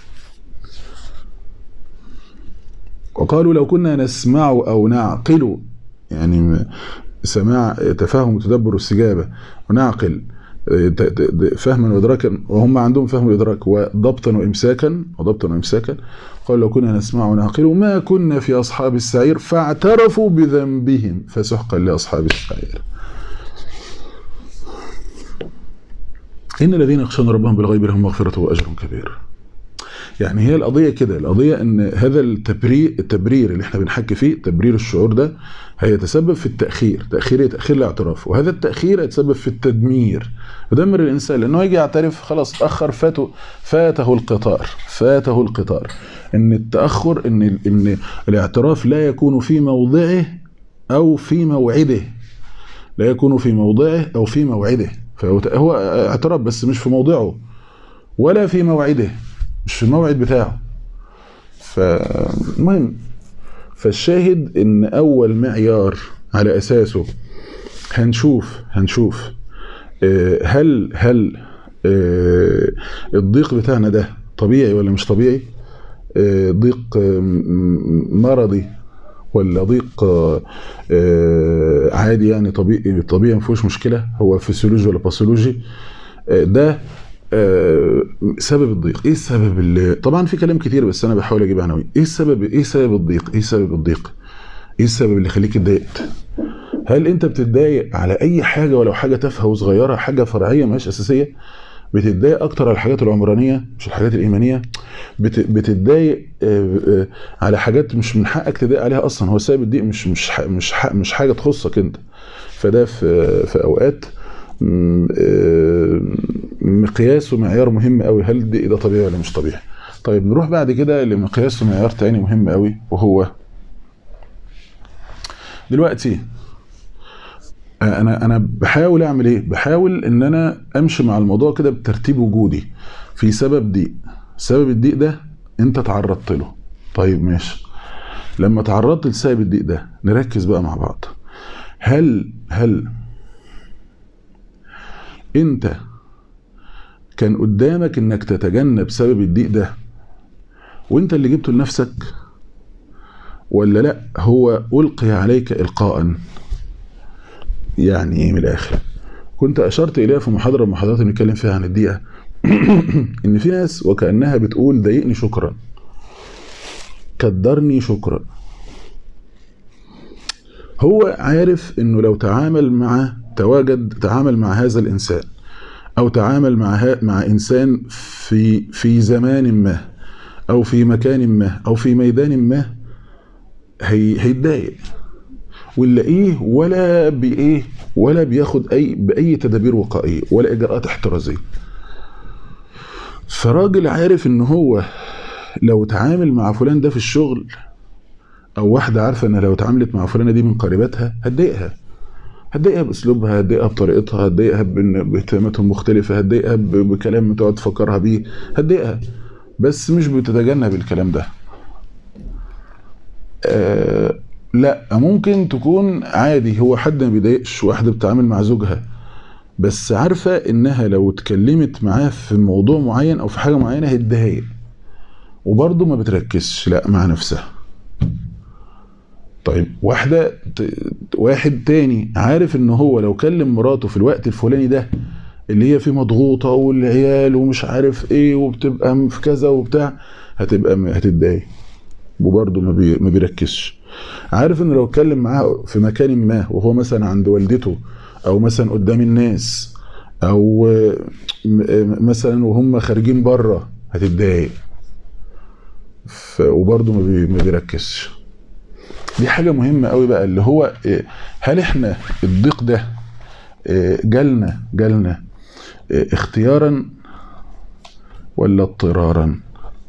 وقالوا لو كنا نسمع أو نعقل يعني سماع تفاهم وتدبر استجابة ونعقل ت- ت- فهما وادراكا وهم عندهم فهم وادراك وضبطا وامساكا وضبطا وامساكا قال لو كنا نسمع ونعقل ما كنا في اصحاب السعير فاعترفوا بذنبهم فسحقا لاصحاب السعير ان الذين يخشون ربهم بالغيب لهم مغفره واجر كبير يعني هي القضيه كده القضيه ان هذا التبرير التبرير اللي احنا بنحكي فيه تبرير الشعور ده هيتسبب في التاخير تاخير تاخير الاعتراف وهذا التاخير هيتسبب في التدمير يدمر الانسان لانه يجي يعترف خلاص اتاخر فاته فاته القطار فاته القطار ان التاخر ان ان الاعتراف لا يكون في موضعه او في موعده لا يكون في موضعه او في موعده فهو هو اعتراف بس مش في موضعه ولا في موعده مش في الموعد بتاعه فالمهم فالشاهد ان اول معيار على اساسه هنشوف هنشوف آه، هل هل آه، الضيق بتاعنا ده طبيعي ولا مش طبيعي آه، ضيق آه، م- مرضي ولا ضيق آه، آه، عادي يعني طبيعي طبيعي ما فيهوش مشكله هو فسيولوجي ولا باثولوجي آه، ده آه، سبب الضيق ايه السبب اللي طبعا في كلام كتير بس انا بحاول اجيب عناوين ايه السبب ايه سبب الضيق ايه سبب الضيق ايه السبب اللي يخليك اتضايقت هل انت بتتضايق على اي حاجه ولو حاجه تافهه وصغيره حاجه فرعيه مش اساسيه بتتضايق اكتر على الحاجات العمرانيه مش الحاجات الايمانيه بت- بتتضايق آه، آه، على حاجات مش من حقك تضايق عليها اصلا هو سبب الضيق مش مش ح- مش ح- مش حاجه تخصك انت فده في في اوقات م- آه، مقياس ومعيار مهم قوي هل الضيق ده طبيعي ولا مش طبيعي طيب نروح بعد كده لمقياس ومعيار تاني مهم قوي وهو دلوقتي انا انا بحاول اعمل ايه بحاول ان انا امشي مع الموضوع كده بترتيب وجودي في سبب ضيق سبب الضيق ده انت تعرضت له طيب ماشي لما تعرضت لسبب الضيق ده نركز بقى مع بعض هل هل انت كان قدامك انك تتجنب سبب الضيق ده وانت اللي جبته لنفسك ولا لا هو القي عليك القاء يعني ايه من الاخر كنت اشرت اليها في محاضره من المحاضرات اللي بنتكلم فيها عن الدقيقه ان في ناس وكانها بتقول ضايقني شكرا كدرني شكرا هو عارف انه لو تعامل مع تواجد تعامل مع هذا الانسان او تعامل مع ها مع انسان في في زمان ما او في مكان ما او في ميدان ما هي هيتضايق ونلاقيه ولا بايه ولا بياخد اي باي تدابير وقائيه ولا اجراءات احترازيه فراجل عارف ان هو لو تعامل مع فلان ده في الشغل او واحده عارفه ان لو اتعاملت مع فلانه دي من قريباتها هتضايقها هتضايقها باسلوبها هتضايقها بطريقتها هتضايقها بإن- باهتماماتهم مختلفه هتضايقها ب- بكلام تقعد تفكرها بيه هتضايقها بس مش بتتجنب الكلام ده آه لا ممكن تكون عادي هو حد ما بيضايقش واحده بتتعامل مع زوجها بس عارفه انها لو اتكلمت معاه في موضوع معين او في حاجه معينه هتضايق وبرضه ما بتركزش لا مع نفسها طيب واحده ت- واحد تاني عارف ان هو لو كلم مراته في الوقت الفلاني ده اللي هي فيه مضغوطه والعيال ومش عارف ايه وبتبقى في كذا وبتاع هتبقى م- هتتضايق وبرضه ما, بي ما بيركزش عارف ان لو اتكلم معاه في مكان ما وهو مثلا عند والدته او مثلا قدام الناس او م- مثلا وهم خارجين بره هتتضايق ف- وبرضه ما, بي ما بيركزش دي حاجة مهمة قوي بقى اللي هو إيه، هل احنا الضيق ده إيه، جالنا جالنا إيه، اختيارا ولا اضطرارا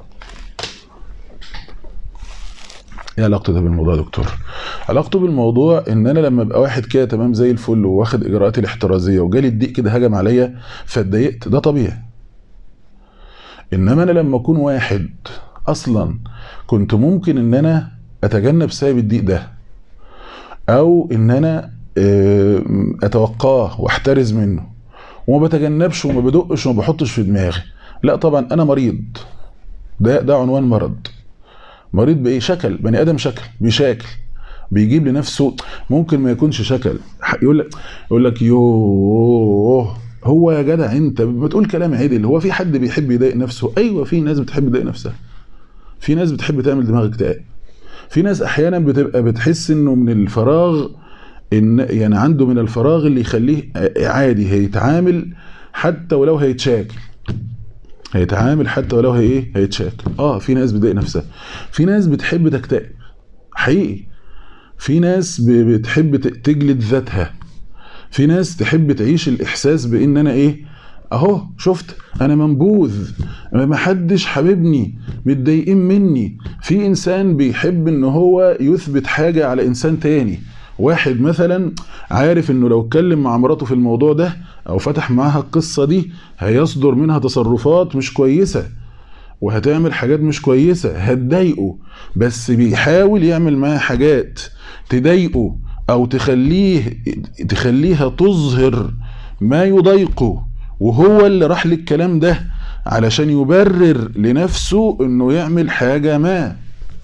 ايه علاقته ده بالموضوع يا دكتور علاقته بالموضوع ان انا لما ابقى واحد كده تمام زي الفل وواخد اجراءاتي الاحترازيه وجالي الضيق كده هجم عليا فاتضايقت ده طبيعي انما انا لما اكون واحد اصلا كنت ممكن ان انا اتجنب سبب الضيق ده او ان انا آه، اتوقاه واحترز منه وما بتجنبش وما بدقش وما بحطش في دماغي لا طبعا انا مريض ده ده عنوان مرض مريض بايه شكل بني ادم شكل بيشاكل بيجيب لنفسه ممكن ما يكونش شكل يقول لك يقول لك يوه هو يا جدع انت ما تقول كلام عدل هو في حد بيحب يضايق نفسه ايوه في ناس بتحب تضايق نفسها في ناس بتحب تعمل دماغ اكتئاب في ناس احيانا بتبقى بتحس انه من الفراغ ان يعني عنده من الفراغ اللي يخليه عادي هيتعامل حتى ولو هيتشاكل هيتعامل حتى ولو هي ايه هيتشاكل اه في ناس بتضايق نفسها في ناس بتحب تكتئب حقيقي في ناس ب- بتحب ت- تجلد ذاتها في ناس تحب تعيش الاحساس بان انا ايه اهو شفت انا منبوذ ما حدش حاببني متضايقين مني في انسان بيحب ان هو يثبت حاجه على انسان تاني واحد مثلا عارف انه لو اتكلم مع مراته في الموضوع ده او فتح معاها القصه دي هيصدر منها تصرفات مش كويسه وهتعمل حاجات مش كويسة هتضايقه بس بيحاول يعمل معاها حاجات تضايقه او تخليه تخليها تظهر ما يضايقه وهو اللي راح للكلام ده علشان يبرر لنفسه انه يعمل حاجة ما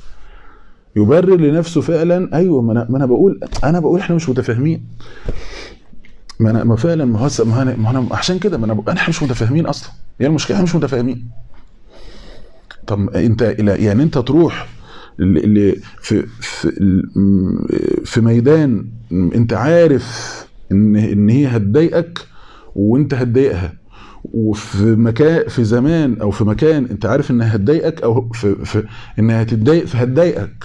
يبرر لنفسه فعلا ايوه ما انا ما انا بقول انا بقول احنا مش متفاهمين ما انا ما فعلا ما هو ما انا ما انا عشان كده ما انا بقول احنا مش متفاهمين اصلا هي المشكله احنا مش متفاهمين طب انت يعني انت تروح ل- ل- في في في ميدان انت عارف ان ان هي هتضايقك وانت هتضايقها وفي مكان في زمان او في مكان انت عارف انها هتضايقك او في, في انها هتتضايق فهتضايقك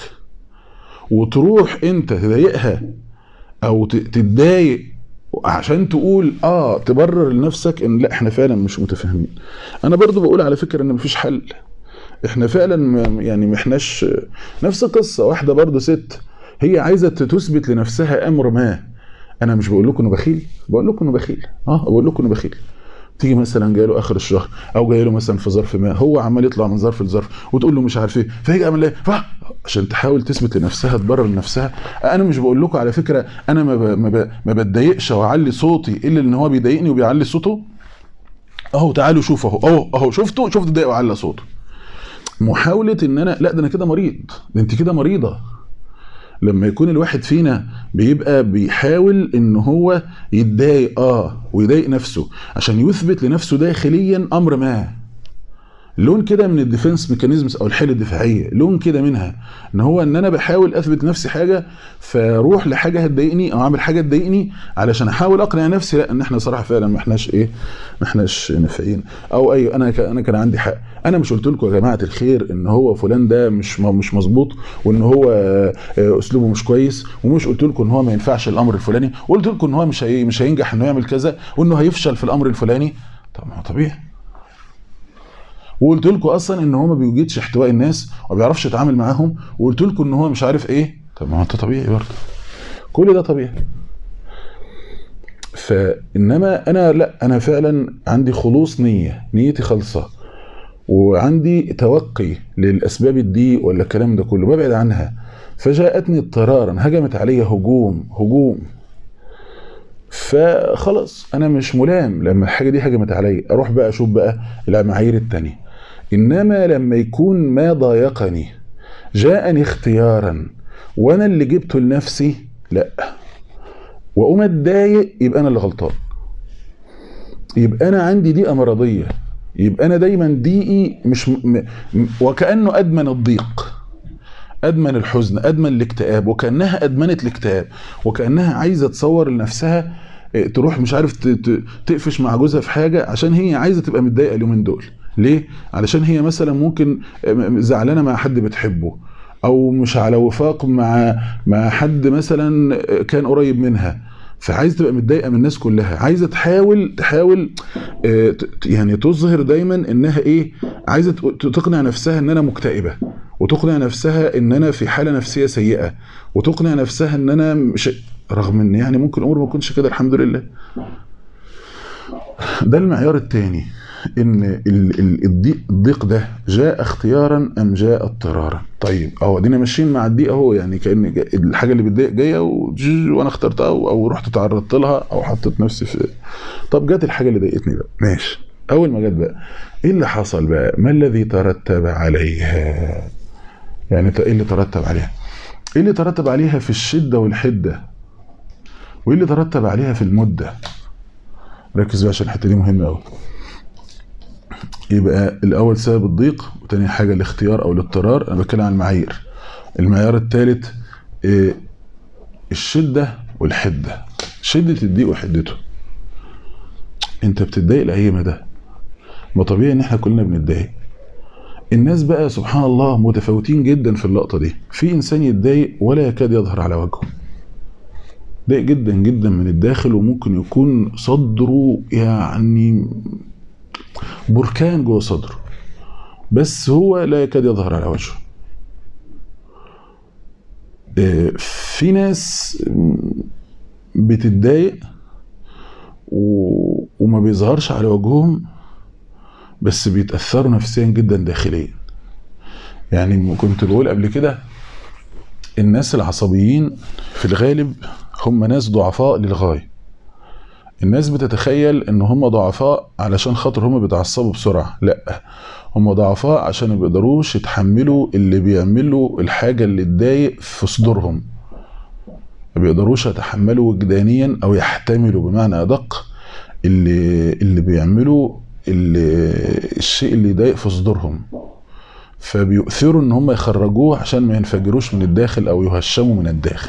وتروح انت تضايقها او ت- تتضايق عشان تقول اه تبرر لنفسك ان لا احنا فعلا مش متفاهمين انا برضو بقول على فكره ان مفيش حل احنا فعلا ما- يعني ما احناش نفس القصه واحده برضو ست هي عايزه تثبت لنفسها امر ما انا مش بقول لكم انه بخيل بقول لكم انه بخيل اه بقول لكم انه بخيل تيجي مثلا جاي له اخر الشهر او جاي له مثلا في ظرف ما هو عمال يطلع من ظرف لظرف وتقول له مش عارف ايه فهي عمل ايه ف- عشان تحاول تثبت لنفسها تبرر لنفسها انا مش بقول لكم على فكره انا ما ب... ما, ب... ما بتضايقش واعلي صوتي الا ان هو بيضايقني وبيعلي صوته اهو تعالوا شوفوا اهو اهو اهو شفتوا شفت ضايق وعلى صوته محاوله ان انا لا ده انا كده مريض ده انت كده مريضه لما يكون الواحد فينا بيبقى بيحاول ان هو يتضايق اه ويضايق نفسه عشان يثبت لنفسه داخليا امر ما لون كده من الديفنس ميكانيزمز او الحيل الدفاعيه لون كده منها ان هو ان انا بحاول اثبت نفسي حاجه فاروح لحاجه هتضايقني او اعمل حاجه تضايقني علشان احاول اقنع نفسي لا ان احنا صراحه فعلا ما احناش ايه ما احناش نافعين او اي انا ك- انا كان عندي حق انا مش قلت لكم يا جماعه الخير ان هو فلان ده مش م- مش مظبوط وان هو آه، آه، اسلوبه مش كويس ومش قلت لكم ان هو ما ينفعش الامر الفلاني وقلت لكم ان هو مش هي مش هينجح انه يعمل كذا وانه هيفشل في الامر الفلاني طب ما هو طبيعي وقلت لكم اصلا ان هو ما بيوجدش احتواء الناس وما بيعرفش يتعامل معاهم وقلت لكم ان هو مش عارف ايه طب ما هو انت طبيعي برضه كل ده طبيعي فانما انا لا انا فعلا عندي خلوص نيه نيتي خالصه وعندي توقي للاسباب الضيق ولا الكلام ده كله ببعد عنها فجاءتني اضطرارا هجمت علي هجوم هجوم فخلاص انا مش ملام لما الحاجه دي هجمت علي اروح بقى اشوف بقى المعايير التانية انما لما يكون ما ضايقني جاءني اختيارا وانا اللي جبته لنفسي لا واقوم اتضايق يبقى انا اللي غلطان يبقى انا عندي ضيقه مرضيه يبقى انا دايما ضيقي مش م... م... وكانه ادمن الضيق ادمن الحزن ادمن الاكتئاب وكانها ادمنت الاكتئاب وكانها عايزه تصور لنفسها إيه، تروح مش عارف ت- ت- تقفش مع جوزها في حاجه عشان هي عايزه تبقى متضايقه اليومين دول ليه علشان هي مثلا ممكن آه، م- زعلانه مع حد بتحبه او مش على وفاق مع مع حد مثلا آه، كان قريب منها فعايزه تبقى متضايقه من الناس كلها عايزه تحاول تحاول آه، ت- ت- يعني تظهر دايما انها ايه عايزه ت- تقنع نفسها ان انا مكتئبه وتقنع نفسها ان انا في حاله نفسيه سيئه وتقنع نفسها ان انا مش رغم ان يعني ممكن الامور ما تكونش كده الحمد لله ده المعيار الثاني ان ال- ال- الضيق الضيق ده جاء اختيارا ام جاء اضطرارا طيب اهو ادينا ماشيين مع الضيق اهو يعني كان جا- الحاجه اللي بتضايق جايه وجج وانا اخترتها او أو رحت تعرضت لها او حطيت نفسي في طب جت الحاجه اللي ضايقتني بقى ماشي اول ما جت بقى ايه اللي حصل بقى ما الذي ترتب عليها يعني ت- ايه اللي ترتب عليها ايه اللي ترتب عليها في الشده والحده وايه اللي ترتب عليها في المده ركز بقى عشان الحته دي مهمه قوي يبقى الاول سبب الضيق وتاني حاجه الاختيار او الاضطرار انا بتكلم عن المعايير المعيار الثالث إيه الشده والحده شده الضيق وحدته انت بتتضايق لاي مدى ما طبيعي ان احنا كلنا بنتضايق الناس بقى سبحان الله متفاوتين جدا في اللقطه دي في انسان يتضايق ولا يكاد يظهر على وجهه ضايق جدا جدا من الداخل وممكن يكون صدره يعني بركان جوه صدره بس هو لا يكاد يظهر على وجهه آه، في ناس بتتضايق و... وما بيظهرش على وجههم بس بيتاثروا نفسيا جدا داخليا يعني كنت بقول قبل كده الناس العصبيين في الغالب هم ناس ضعفاء للغايه الناس بتتخيل ان هم ضعفاء علشان خاطر هم بيتعصبوا بسرعه لا هم ضعفاء عشان ما بيقدروش يتحملوا اللي بيعملوا الحاجه اللي تضايق في صدورهم ما بيقدروش يتحملوا وجدانيا او يحتملوا بمعنى ادق اللي اللي بيعملوا اللي الشيء اللي يضايق في صدورهم فبيؤثروا ان هم يخرجوه عشان ما ينفجروش من الداخل او يهشموا من الداخل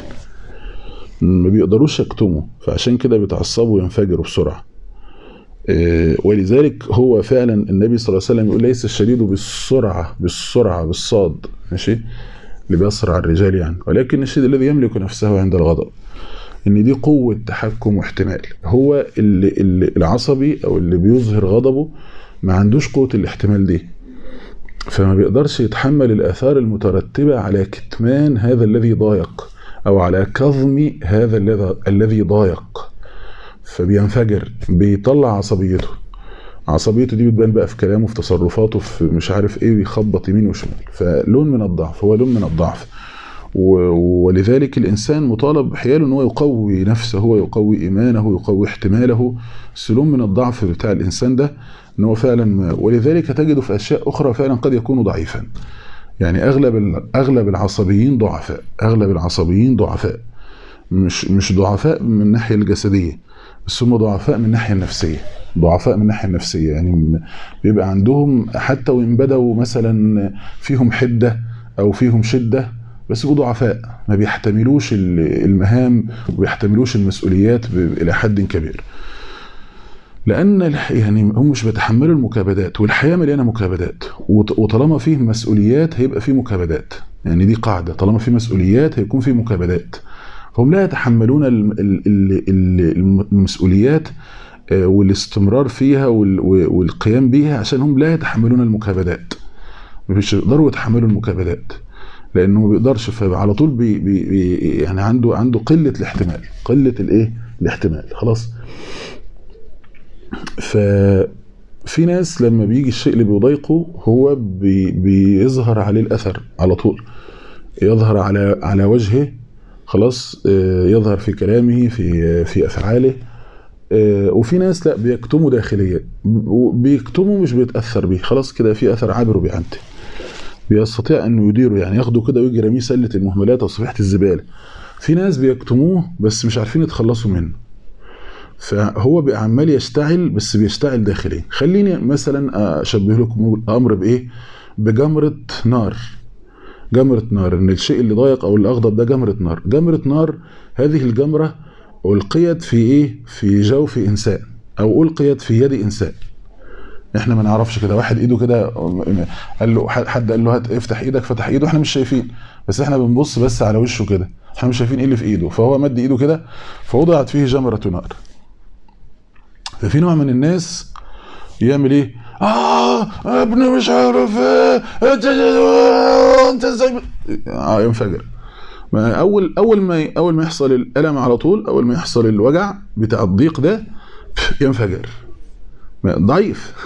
ما بيقدروش يكتموا فعشان كده بيتعصبوا وينفجروا بسرعه إيه، ولذلك هو فعلا النبي صلى الله عليه وسلم يقول ليس الشديد بالسرعه بالسرعه بالصاد ماشي اللي بيسرع الرجال يعني ولكن الشديد الذي يملك نفسه عند الغضب ان دي قوه تحكم واحتمال هو اللي, اللي العصبي او اللي بيظهر غضبه ما عندوش قوه الاحتمال دي فما بيقدرش يتحمل الآثار المترتبة على كتمان هذا الذي ضايق أو على كظم هذا الذي الذي ضايق فبينفجر بيطلع عصبيته عصبيته دي بتبان بقى في كلامه في تصرفاته في مش عارف ايه بيخبط يمين وشمال فلون من الضعف هو لون من الضعف و- ولذلك الانسان مطالب حياله ان هو يقوي نفسه هو يقوي ايمانه يقوي احتماله بس لون من الضعف بتاع الانسان ده ان هو فعلا ما ولذلك تجده في اشياء اخرى فعلا قد يكون ضعيفا يعني اغلب ال- اغلب العصبيين ضعفاء اغلب العصبيين ضعفاء مش مش ضعفاء من الناحيه الجسديه بس هم ضعفاء من الناحيه النفسيه ضعفاء من الناحيه النفسيه يعني م- بيبقى عندهم حتى وان بدأوا مثلا فيهم حده او فيهم شده بس بيبقوا ضعفاء ما بيحتملوش ال- المهام وبيحتملوش المسؤوليات ب- الى حد كبير لان الح- يعني هم مش بيتحملوا المكابدات والحياه مليانه مكابدات وط- وطالما فيه مسؤوليات هيبقى فيه مكابدات يعني دي قاعده طالما في مسؤوليات هيكون في مكابدات هم لا يتحملون ال- ال- ال- ال- المسؤوليات آه، والاستمرار فيها وال- والقيام بيها عشان هم لا يتحملون المكابدات مش يقدروا يتحملوا المكابدات لانه ما بيقدرش فعلى طول بي بي بي يعني عنده عنده قله الاحتمال قله الايه الاحتمال خلاص ففي ناس لما بيجي الشيء اللي بيضايقه هو بي بيظهر عليه الاثر على طول يظهر على على وجهه خلاص آه، يظهر في كلامه في في افعاله آه، وفي ناس لا بيكتموا داخليا بيكتموا مش بيتاثر بيه خلاص كده في اثر عابر وبيعدي بيستطيع انه يديره يعني ياخده كده ويجي رميه سله المهملات او صفيحه الزباله في ناس بيكتموه بس مش عارفين يتخلصوا منه فهو بقى عمال يشتعل بس بيشتعل داخليا خليني مثلا اشبه لكم الامر بايه بجمره نار جمره نار ان الشيء اللي ضايق او اللي اغضب ده جمره نار جمره نار هذه الجمره القيت في ايه في جوف انسان او القيت في يد انسان احنا ما نعرفش كده واحد ايده كده قال له حد قال له هات افتح ايدك فتح ايده احنا مش شايفين بس احنا بنبص بس على وشه كده احنا مش شايفين ايه اللي في ايده فهو مد ايده كده فوضعت فيه جمره نار ففي نوع من الناس يعمل ايه اه ابني مش عارف ايه انت انت ازاي اه ينفجر ما اول اول ما اول ما يحصل الالم على طول اول ما يحصل الوجع بتاع الضيق ده ينفجر ضعيف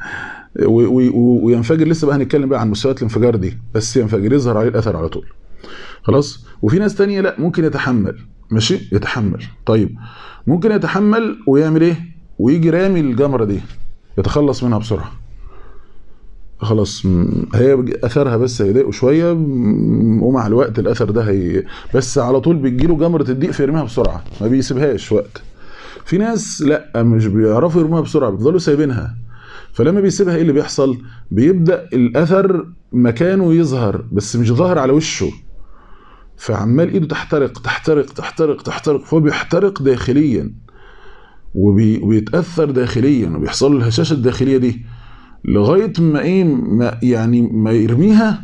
وينفجر لسه بقى هنتكلم بقى عن مستويات الانفجار دي بس ينفجر يظهر عليه الاثر على طول خلاص وفي ناس تانية لا ممكن يتحمل ماشي يتحمل طيب ممكن يتحمل ويعمل ايه ويجي رامي الجمره دي يتخلص منها بسرعه خلاص هي اثرها بس هيضايقه شويه ومع الوقت الاثر ده هي بس على طول بتجيله جمره الضيق فيرميها بسرعه ما بيسيبهاش وقت في ناس لا مش بيعرفوا يرموها بسرعه بيفضلوا سايبينها فلما بيسيبها ايه اللي بيحصل بيبدا الاثر مكانه يظهر بس مش ظاهر على وشه فعمال ايده تحترق تحترق تحترق تحترق فهو بيحترق داخليا وبيتاثر داخليا وبيحصل له الهشاشه الداخليه دي لغايه ما ايه ما يعني ما يرميها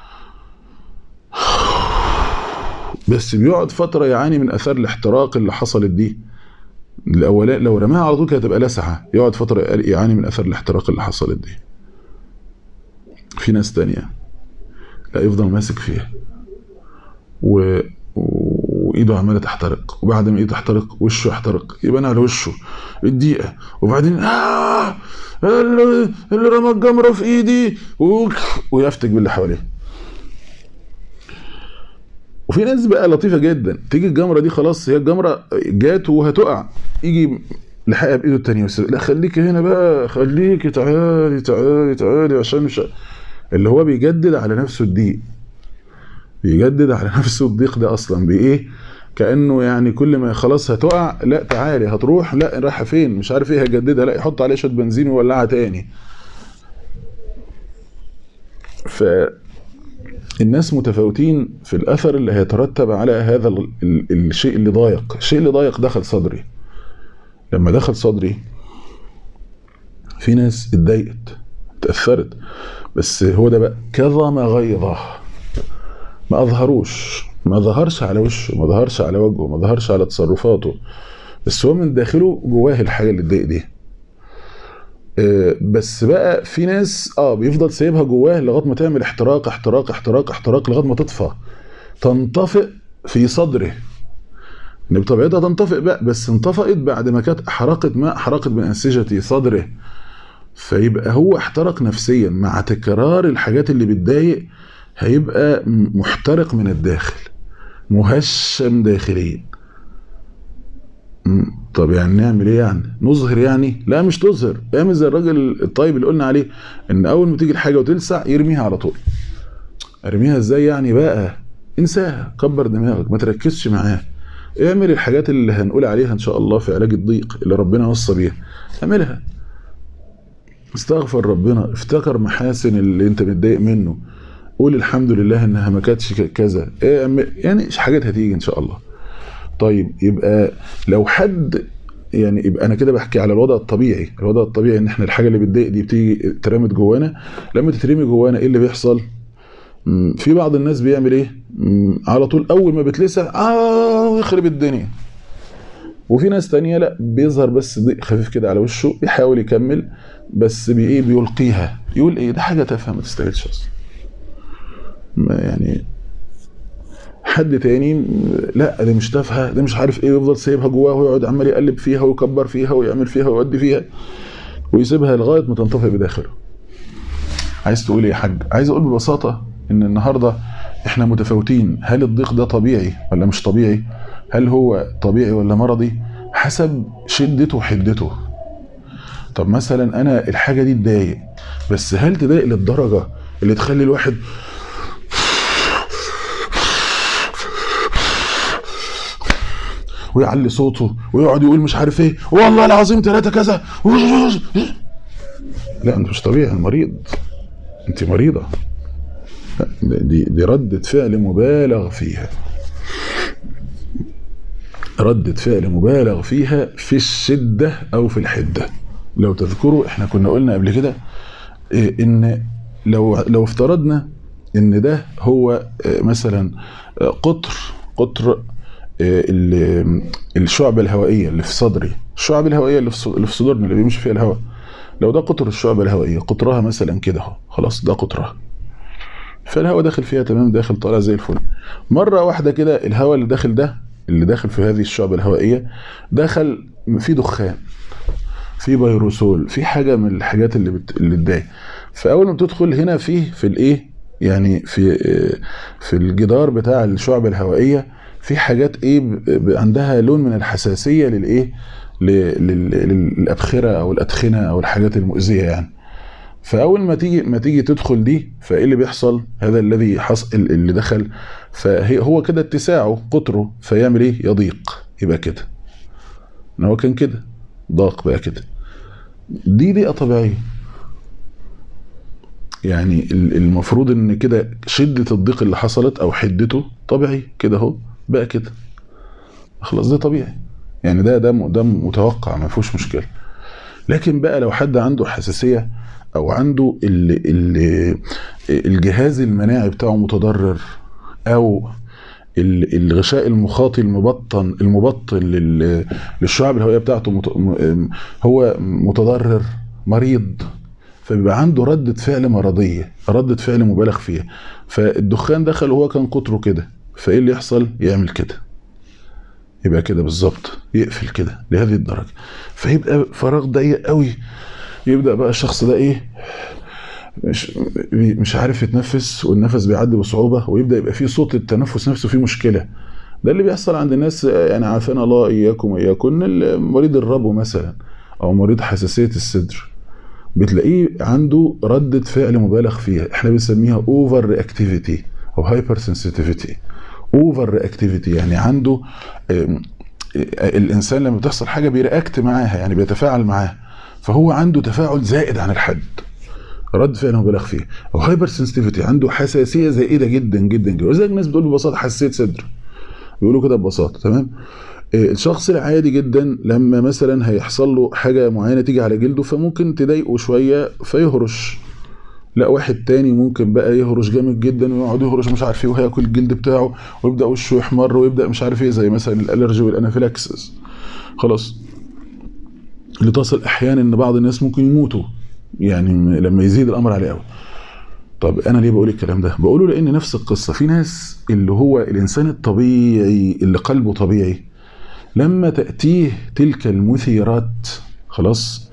بس بيقعد فتره يعاني من اثار الاحتراق اللي حصلت دي الاولاني لو رماها على طول كانت هتبقى لسعه يقعد فتره يعاني من اثر الاحتراق اللي حصلت دي في ناس تانية لا يفضل ماسك فيها و... وايده عماله تحترق وبعد ما ايده تحترق وشه يحترق يبان على وشه الدقيقه وبعدين آه اللي اللي رمى الجمره في ايدي و- ويفتك باللي حواليه وفي ناس بقى لطيفه جدا تيجي الجمره دي خلاص هي الجمره جات وهتقع يجي لحقها بايده التانية بس لا خليكي هنا بقى خليكي تعالي تعالي تعالي عشان مش اللي هو بيجدد على نفسه الضيق بيجدد على نفسه الضيق ده اصلا بايه كانه يعني كل ما خلاص هتقع لا تعالي هتروح لا رايحه فين مش عارف ايه هجددها لا يحط عليها شويه بنزين ويولعها تاني ف الناس متفاوتين في الاثر اللي هيترتب على هذا ال- ال- الشيء اللي ضايق الشيء اللي ضايق دخل صدري لما دخل صدري في ناس اتضايقت اتاثرت بس هو ده بقى كظم غيظه ما اظهروش ما ظهرش على وشه ما ظهرش على وجهه ما ظهرش على تصرفاته بس هو من داخله جواه الحاجه اللي تضايق دي آه، بس بقى في ناس اه بيفضل سايبها جواه لغايه ما تعمل احتراق احتراق احتراق احتراق لغايه ما تطفى تنطفئ في صدره ان بطبيعتها تنطفئ بقى بس انطفئت بعد ما كانت احرقت ما احرقت من انسجه صدره فيبقى هو احترق نفسيا مع تكرار الحاجات اللي بتضايق هيبقى م- محترق من الداخل مهشم داخليا م، طب يعني نعمل ايه يعني نظهر يعني لا مش تظهر اعمل زي الراجل الطيب اللي قلنا عليه ان اول ما تيجي الحاجه وتلسع يرميها على طول ارميها ازاي يعني بقى انساها كبر دماغك ما تركزش معاها اعمل الحاجات اللي هنقول عليها ان شاء الله في علاج الضيق اللي ربنا وصى بيها اعملها استغفر ربنا افتكر محاسن اللي انت متضايق منه قول الحمد لله انها ما كانتش ك- كذا اعمل- يعني حاجات هتيجي ان شاء الله طيب يبقى لو حد يعني يبقى انا كده بحكي على الوضع الطبيعي الوضع الطبيعي ان احنا الحاجه اللي بتضايق دي بتيجي اترمت جوانا لما تترمي جوانا ايه اللي بيحصل مم، في بعض الناس بيعمل ايه مم، على طول اول ما بتلسع اه يخرب الدنيا وفي ناس تانية لا بيظهر بس ضيق خفيف كده على وشه بيحاول يكمل بس بي ايه بيلقيها يقول ايه ده حاجه تافهه ما تستاهلش اصلا ما يعني حد تاني م- لا دي مش تافهه ده مش عارف ايه ويفضل سايبها جواه ويقعد عمال يقلب فيها ويكبر فيها ويعمل فيها ويودي فيها ويسيبها لغايه ما تنطفئ بداخله عايز تقول ايه يا حاج عايز اقول ببساطه ان النهارده احنا متفاوتين هل الضيق ده طبيعي ولا مش طبيعي هل هو طبيعي ولا مرضي حسب شدته وحدته طب مثلا انا الحاجه دي تضايق بس هل تضايق للدرجه اللي تخلي الواحد ويعلي صوته ويقعد يقول مش عارف ايه والله العظيم ثلاثة كذا لا انت مش طبيعي مريض انت مريضة لا، دي دي ردة فعل مبالغ فيها ردة فعل مبالغ فيها في الشدة او في الحدة لو تذكروا احنا كنا قلنا قبل كده إيه، ان لو لو افترضنا ان ده هو آه، مثلا آه، قطر قطر آه، ال- الشعب الهوائيه اللي في صدري الشعب الهوائيه اللي في ص- اللي في صدورنا اللي بيمشي فيها الهواء لو ده قطر الشعب الهوائيه قطرها مثلا كده اهو خلاص ده قطرها فالهواء داخل فيها تمام داخل طالع زي الفل مره واحده كده الهواء اللي داخل ده اللي داخل في هذه الشعب الهوائيه دخل في دخان في فيروسول في حاجه من الحاجات اللي بت... اللي تضايق فاول ما بتدخل هنا فيه في الايه يعني في في الجدار بتاع الشعب الهوائيه في حاجات ايه ب... ب... عندها لون من الحساسيه للايه ل... لل... للابخره او الادخنه او الحاجات المؤذيه يعني فاول ما تيجي ما تيجي تدخل دي فايه اللي بيحصل هذا الذي حصل اللي دخل فهي هو كده اتساعه قطره فيعمل ايه يضيق يبقى كده ان هو كان كده ضاق بقى كده دي بيئة طبيعية يعني ال- المفروض ان كده شدة الضيق اللي حصلت او حدته طبيعي كده اهو بقى كده خلاص ده طبيعي يعني ده ده م- ده متوقع ما فيهوش مشكلة لكن بقى لو حد عنده حساسية او عنده ال ال الجهاز المناعي بتاعه متضرر او ال- الغشاء المخاطي المبطن المبطن لل- للشعب الهوائيه بتاعته مت- م- هو متضرر مريض فبيبقى عنده ردة فعل مرضية ردة فعل مبالغ فيها فالدخان دخل وهو كان قطره كده فايه اللي يحصل يعمل كده يبقى كده بالظبط يقفل كده لهذه الدرجة فيبقى فراغ ضيق قوي يبدا بقى الشخص ده ايه مش مش عارف يتنفس والنفس بيعدي بصعوبه ويبدا يبقى فيه صوت التنفس نفسه فيه مشكله ده اللي بيحصل عند الناس يعني عافانا الله اياكم واياكم مريض الربو مثلا او مريض حساسيه الصدر بتلاقيه عنده ردة فعل مبالغ فيها احنا بنسميها اوفر رياكتيفيتي او هايبر سنسيتيفيتي اوفر رياكتيفيتي يعني عنده الانسان لما بتحصل حاجه بيرياكت معاها يعني بيتفاعل معاها فهو عنده تفاعل زائد عن الحد رد فعل مبالغ فيه او هايبر سنسيتيفيتي عنده حساسيه زائده جدا جدا جدا ولذلك الناس بتقول ببساطه حساسيه صدر بيقولوا كده ببساطه تمام الشخص العادي جدا لما مثلا هيحصل له حاجه معينه تيجي على جلده فممكن تضايقه شويه فيهرش لا واحد تاني ممكن بقى يهرش جامد جدا ويقعد يهرش مش عارف ايه وهياكل الجلد بتاعه ويبدا وشه يحمر ويبدا مش عارف ايه زي مثلا الالرجي والانافيلاكسس خلاص اللي تصل احيانا ان بعض الناس ممكن يموتوا يعني لما يزيد الامر عليه قوي طب انا ليه بقول الكلام ده بقوله لان نفس القصه في ناس اللي هو الانسان الطبيعي اللي قلبه طبيعي لما تاتيه تلك المثيرات خلاص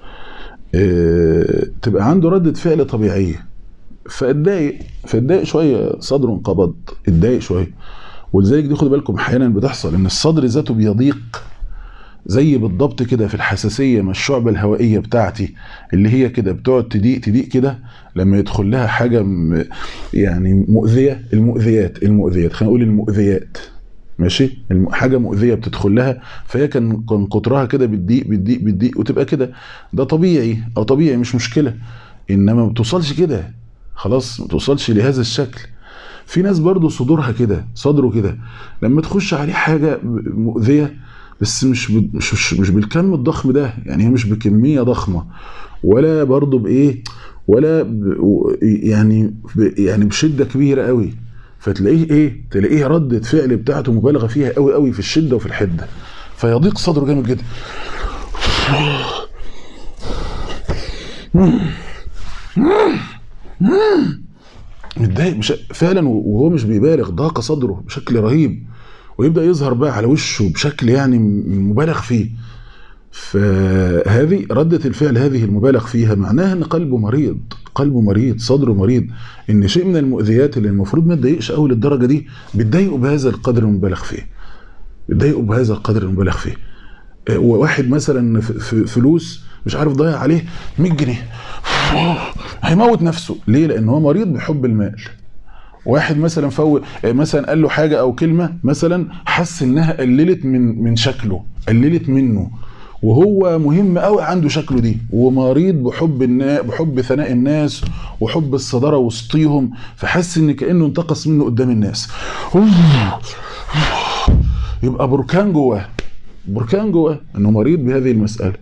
اه تبقى عنده ردة فعل طبيعية فاتضايق فاتضايق شوية صدره انقبض اتضايق شوية ولذلك دي خدوا بالكم احيانا بتحصل ان الصدر ذاته بيضيق زي بالضبط كده في الحساسيه ما الشعبه الهوائيه بتاعتي اللي هي كده بتقعد تضيق تضيق كده لما يدخل لها حاجه يعني مؤذيه المؤذيات المؤذيات خلينا نقول المؤذيات ماشي حاجه مؤذيه بتدخل لها فهي كان كان قطرها كده بتضيق بتضيق بتضيق وتبقى كده ده طبيعي او طبيعي مش مشكله انما ما بتوصلش كده خلاص ما توصلش لهذا الشكل في ناس برضو صدورها كده صدره كده لما تخش عليه حاجه مؤذيه بس مش مش مش, مش بالكم الضخم ده يعني هي مش بكميه ضخمه ولا برضه بايه ولا ب يعني ب يعني بشده كبيره قوي فتلاقيه ايه تلاقيه ردة فعل بتاعته مبالغه فيها قوي قوي في الشده وفي الحده فيضيق صدره جامد جدا متضايق مش فعلا وهو مش بيبالغ ضاق صدره بشكل رهيب ويبدا يظهر بقى على وشه بشكل يعني مبالغ فيه فهذه ردة الفعل هذه المبالغ فيها معناها ان قلبه مريض قلبه مريض صدره مريض ان شيء من المؤذيات اللي المفروض ما تضايقش قوي للدرجه دي بتضايقه بهذا القدر المبالغ فيه بتضايقه بهذا القدر المبالغ فيه وواحد مثلا فلوس مش عارف ضايع عليه 100 جنيه هيموت نفسه ليه لان هو مريض بحب المال واحد مثلا فوق مثلا قال له حاجه او كلمه مثلا حس انها قللت من من شكله قللت منه وهو مهم قوي عنده شكله دي ومريض بحب النا... بحب ثناء الناس وحب الصداره وسطيهم فحس ان كانه انتقص منه قدام الناس يبقى بركان جواه بركان جواه انه مريض بهذه المساله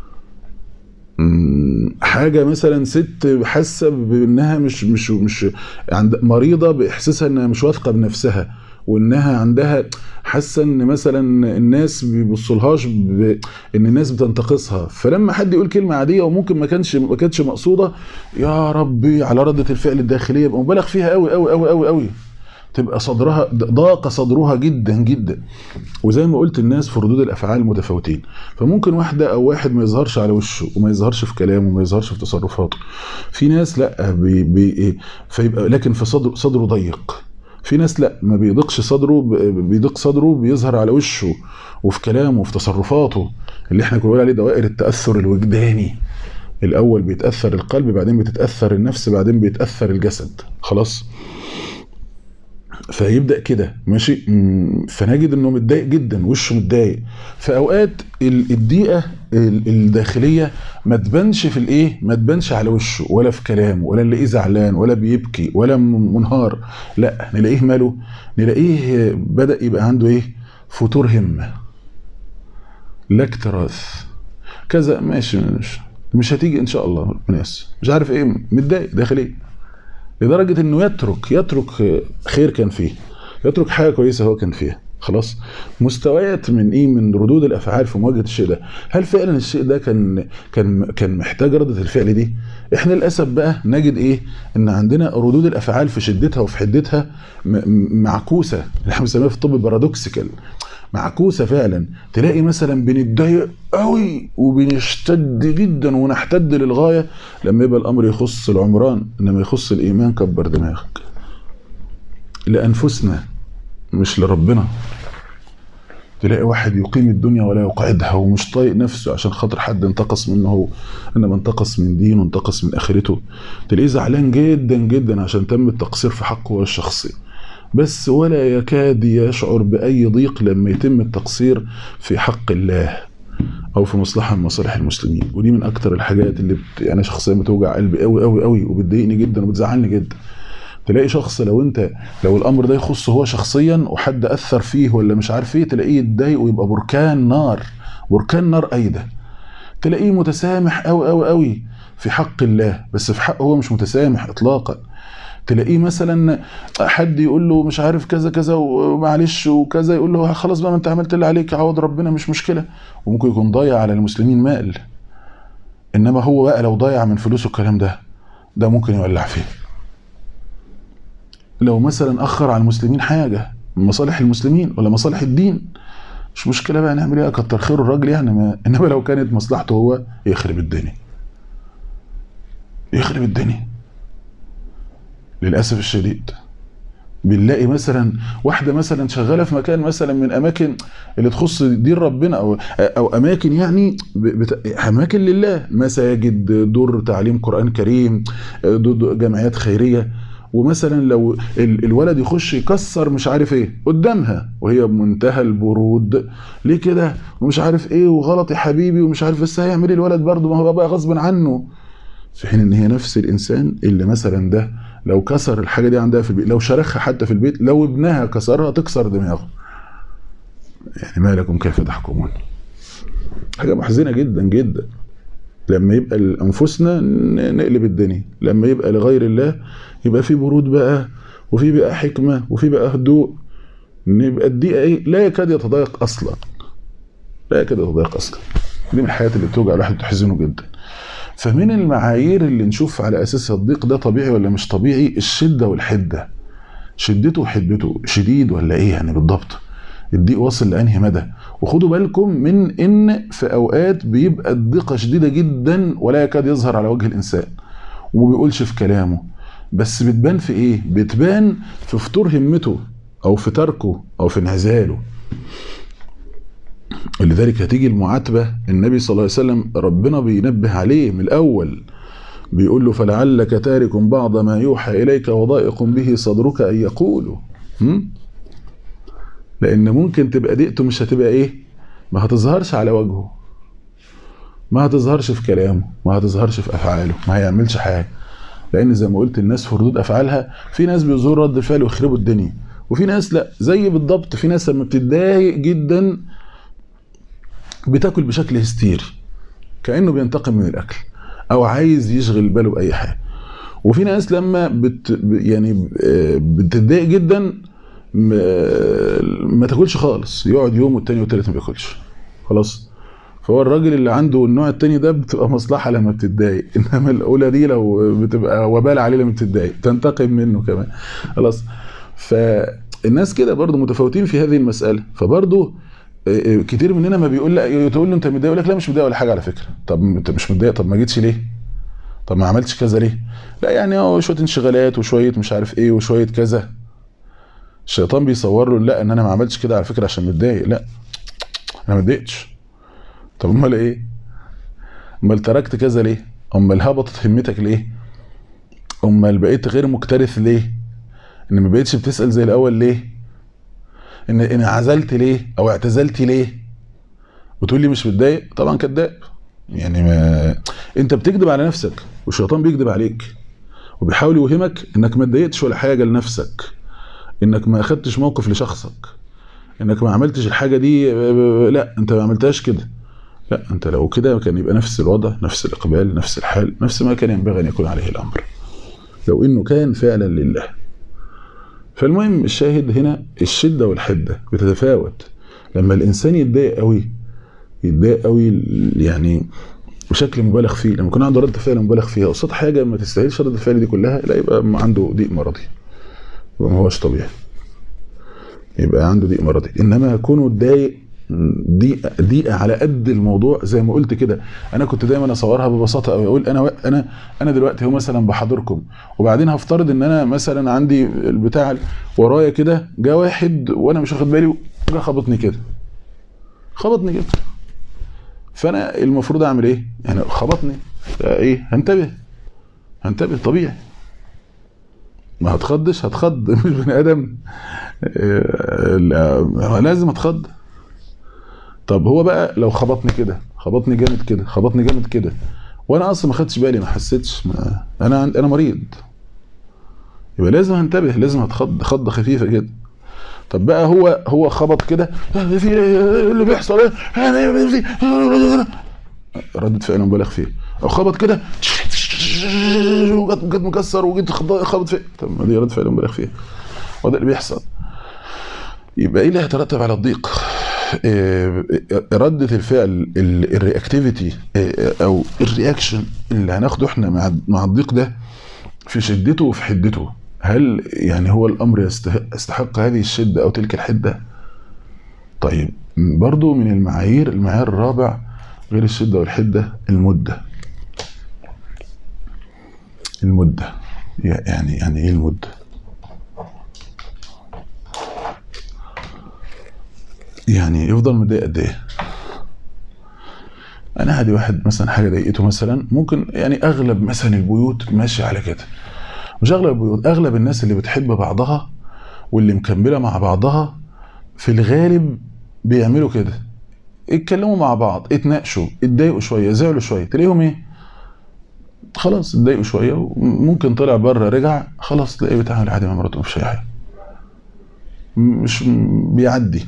حاجه مثلا ست حاسه بانها مش مش مش عند مريضه باحساسها انها مش واثقه بنفسها وانها عندها حاسه ان مثلا الناس بيبصولهاش ب... ان الناس بتنتقصها فلما حد يقول كلمه عاديه وممكن ما كانش ما كانتش مقصوده يا ربي على رده الفعل الداخليه يبقى مبالغ فيها قوي قوي قوي قوي قوي تبقى صدرها ضاق صدرها جدا جدا وزي ما قلت الناس في ردود الافعال متفاوتين فممكن واحده او واحد ما يظهرش على وشه وما يظهرش في كلامه وما يظهرش في تصرفاته في ناس لا بي بي فيبقى لكن في صدره صدره ضيق في ناس لا ما بيضيقش صدره بيضيق صدره بيظهر على وشه وفي كلامه وفي تصرفاته اللي احنا كنا بنقول عليه دوائر التاثر الوجداني الاول بيتاثر القلب بعدين بتتاثر النفس بعدين بيتاثر الجسد خلاص فيبدا كده ماشي فنجد انه متضايق جدا وشه متضايق في اوقات الضيقه الداخليه ما تبانش في الايه ما تبانش على وشه ولا في كلامه ولا نلاقيه زعلان ولا بيبكي ولا منهار لا نلاقيه ماله نلاقيه بدا يبقى عنده ايه فتور همه لا اكتراث كذا ماشي مش مش هتيجي ان شاء الله ربنا يسر مش عارف ايه متضايق داخليا لدرجة انه يترك يترك خير كان فيه يترك حاجة كويسة هو كان فيها خلاص مستويات من ايه من ردود الافعال في مواجهه الشيء ده هل فعلا الشيء ده كان كان كان محتاج رده الفعل دي احنا للاسف بقى نجد ايه ان عندنا ردود الافعال في شدتها وفي حدتها معكوسه اللي احنا بنسميها في الطب بارادوكسيكال معكوسه فعلا تلاقي مثلا بنتضايق قوي وبنشتد جدا ونحتد للغايه لما يبقى الامر يخص العمران انما يخص الايمان كبر دماغك لانفسنا مش لربنا تلاقي واحد يقيم الدنيا ولا يقعدها ومش طايق نفسه عشان خاطر حد انتقص منه هو انما انتقص من دينه انتقص من اخرته تلاقيه زعلان جدا جدا عشان تم التقصير في حقه هو الشخصي بس ولا يكاد يشعر باي ضيق لما يتم التقصير في حق الله او في مصلحه من مصالح المسلمين ودي من اكتر الحاجات اللي بت... انا شخصيا بتوجع قلبي قوي قوي قوي وبتضايقني جدا وبتزعلني جدا تلاقي شخص لو انت لو الامر ده يخصه هو شخصيا وحد اثر فيه ولا مش عارف ايه تلاقيه يتضايق ويبقى بركان نار بركان نار ايده تلاقيه متسامح قوي قوي قوي في حق الله بس في حقه هو مش متسامح اطلاقا تلاقيه مثلا حد يقول له مش عارف كذا كذا ومعلش وكذا يقول له خلاص بقى ما انت عملت اللي عليك عوض ربنا مش مشكله وممكن يكون ضايع على المسلمين مال انما هو بقى لو ضايع من فلوسه الكلام ده ده ممكن يولع فيه لو مثلا اخر على المسلمين حاجه من مصالح المسلمين ولا مصالح الدين مش مشكله بقى نعمل ايه كتر خير الراجل يعني ما انما لو كانت مصلحته هو يخرب الدنيا يخرب الدنيا للاسف الشديد بنلاقي مثلا واحده مثلا شغاله في مكان مثلا من اماكن اللي تخص دين ربنا او او اماكن يعني بت... اماكن لله مساجد دور تعليم قران كريم جمعيات خيريه ومثلا لو الولد يخش يكسر مش عارف ايه قدامها وهي بمنتهى البرود ليه كده ومش عارف ايه وغلط يا حبيبي ومش عارف بس هيعمل ايه الولد برضه ما هو بقى غصب عنه في حين ان هي نفس الانسان اللي مثلا ده لو كسر الحاجه دي عندها في البيت لو شرخها حتى في البيت لو ابنها كسرها تكسر دماغه يعني ما لكم كيف تحكمون حاجه محزنه جدا جدا لما يبقى لانفسنا نقلب الدنيا لما يبقى لغير الله يبقى في برود بقى وفي بقى حكمه وفي بقى هدوء يبقى الدقيقه ايه لا يكاد يتضايق اصلا لا يكاد يتضايق اصلا دي من الحاجات اللي بتوجع الواحد وتحزنه جدا فمن المعايير اللي نشوف على اساسها الضيق ده طبيعي ولا مش طبيعي الشده والحده شدته وحدته شديد ولا ايه يعني بالضبط الضيق واصل لانهي مدى وخدوا بالكم من ان في اوقات بيبقى الضيقه شديده جدا ولا يكاد يظهر على وجه الانسان وما بيقولش في كلامه بس بتبان في ايه بتبان في فطور همته او في تركه او في انعزاله ولذلك هتيجي المعاتبه النبي صلى الله عليه وسلم ربنا بينبه عليه من الاول بيقول له فلعلك تارك بعض ما يوحى اليك وضائق به صدرك ان يقولوا لان ممكن تبقى دقته مش هتبقى ايه ما هتظهرش على وجهه ما هتظهرش في كلامه ما هتظهرش في افعاله ما هيعملش حاجه لان زي ما قلت الناس في ردود افعالها في ناس بيظهروا رد الفعل ويخربوا الدنيا وفي ناس لا زي بالضبط في ناس لما بتتضايق جدا بتاكل بشكل هستيري كانه بينتقم من الاكل او عايز يشغل باله باي حاجه وفي ناس لما بت يعني بتتضايق جدا ما تاكلش خالص يقعد يوم والتاني والتالت ما بياكلش خلاص فهو الراجل اللي عنده النوع التاني ده بتبقى مصلحه لما بتتضايق انما الاولى دي لو بتبقى وبال عليه لما بتتضايق تنتقم منه كمان خلاص فالناس كده برضو متفاوتين في هذه المساله فبرضو كتير مننا ما بيقول لا تقول له انت متضايق يقول لك لا مش متضايق ولا حاجه على فكره طب انت مش متضايق طب ما جيتش ليه طب ما عملتش كذا ليه لا يعني هو شويه انشغالات وشويه مش عارف ايه وشويه كذا الشيطان بيصور له لا ان انا ما عملتش كده على فكره عشان متضايق لا انا ما اتضايقتش طب امال ايه امال تركت كذا ليه امال هبطت همتك ليه امال بقيت غير مكترث ليه ان ما بقيتش بتسال زي الاول ليه ان ان عزلت ليه او اعتزلت ليه وتقول لي مش متضايق طبعا كذاب يعني ما انت بتكذب على نفسك والشيطان بيكذب عليك وبيحاول يوهمك انك ما اتضايقتش ولا حاجه لنفسك انك ما اخدتش موقف لشخصك انك ما عملتش الحاجه دي لا انت ما عملتهاش كده لا انت لو كده كان يبقى نفس الوضع نفس الاقبال نفس الحال نفس ما كان ينبغي ان يكون عليه الامر لو انه كان فعلا لله فالمهم الشاهد هنا الشده والحده بتتفاوت لما الانسان يتضايق قوي يتضايق قوي يعني بشكل مبالغ فيه لما يكون عنده رد فعل مبالغ فيها قصاد حاجه ما تستاهلش رد الفعل دي كلها لا يبقى عنده ضيق مرضي يبقى ما هوش طبيعي يبقى عنده ضيق مرتين انما يكونوا اتضايق ضيق ضيقه على قد الموضوع زي ما قلت كده انا كنت دايما اصورها ببساطه قوي اقول انا انا انا دلوقتي هو مثلا بحاضركم وبعدين هفترض ان انا مثلا عندي البتاع ورايا كده جه واحد وانا مش واخد بالي جه خبطني كده خبطني كده فانا المفروض اعمل ايه؟ يعني خبطني ايه؟ هنتبه هنتبه طبيعي ما هتخضش هتخض مش بني ادم لازم اتخض طب هو بقى لو خبطني كده خبطني جامد كده خبطني جامد كده وانا اصلا ما خدتش بالي ما حسيتش ما انا انا مريض يبقى لازم انتبه لازم اتخض خضه خفيفه كده طب بقى هو هو خبط كده في اللي بيحصل ايه ردة فعل مبالغ فيه او خبط كده وجت مكسر وجيت خبط فيه طب ما دي ردة فعل مبالغ فيها وده اللي بيحصل يبقى ايه اللي هيترتب على الضيق ردة الفعل الرياكتيفيتي او الرياكشن اللي هناخده احنا مع مع الضيق ده في شدته وفي حدته هل يعني هو الامر يستحق هذه الشده او تلك الحده طيب برضو من المعايير المعيار الرابع غير الشده والحده المده المده يعني يعني ايه المده يعني يفضل متضايق قد ايه انا هدي واحد مثلا حاجه ضايقته مثلا ممكن يعني اغلب مثلا البيوت ماشيه على كده مش اغلب البيوت اغلب الناس اللي بتحب بعضها واللي مكمله مع بعضها في الغالب بيعملوا كده اتكلموا مع بعض اتناقشوا اتضايقوا شويه زعلوا شويه تلاقيهم ايه خلاص اتضايقوا شويه وممكن طلع بره رجع خلاص تلاقيه بيتعامل عادي مع مراته مفيش اي حاجه مش بيعدي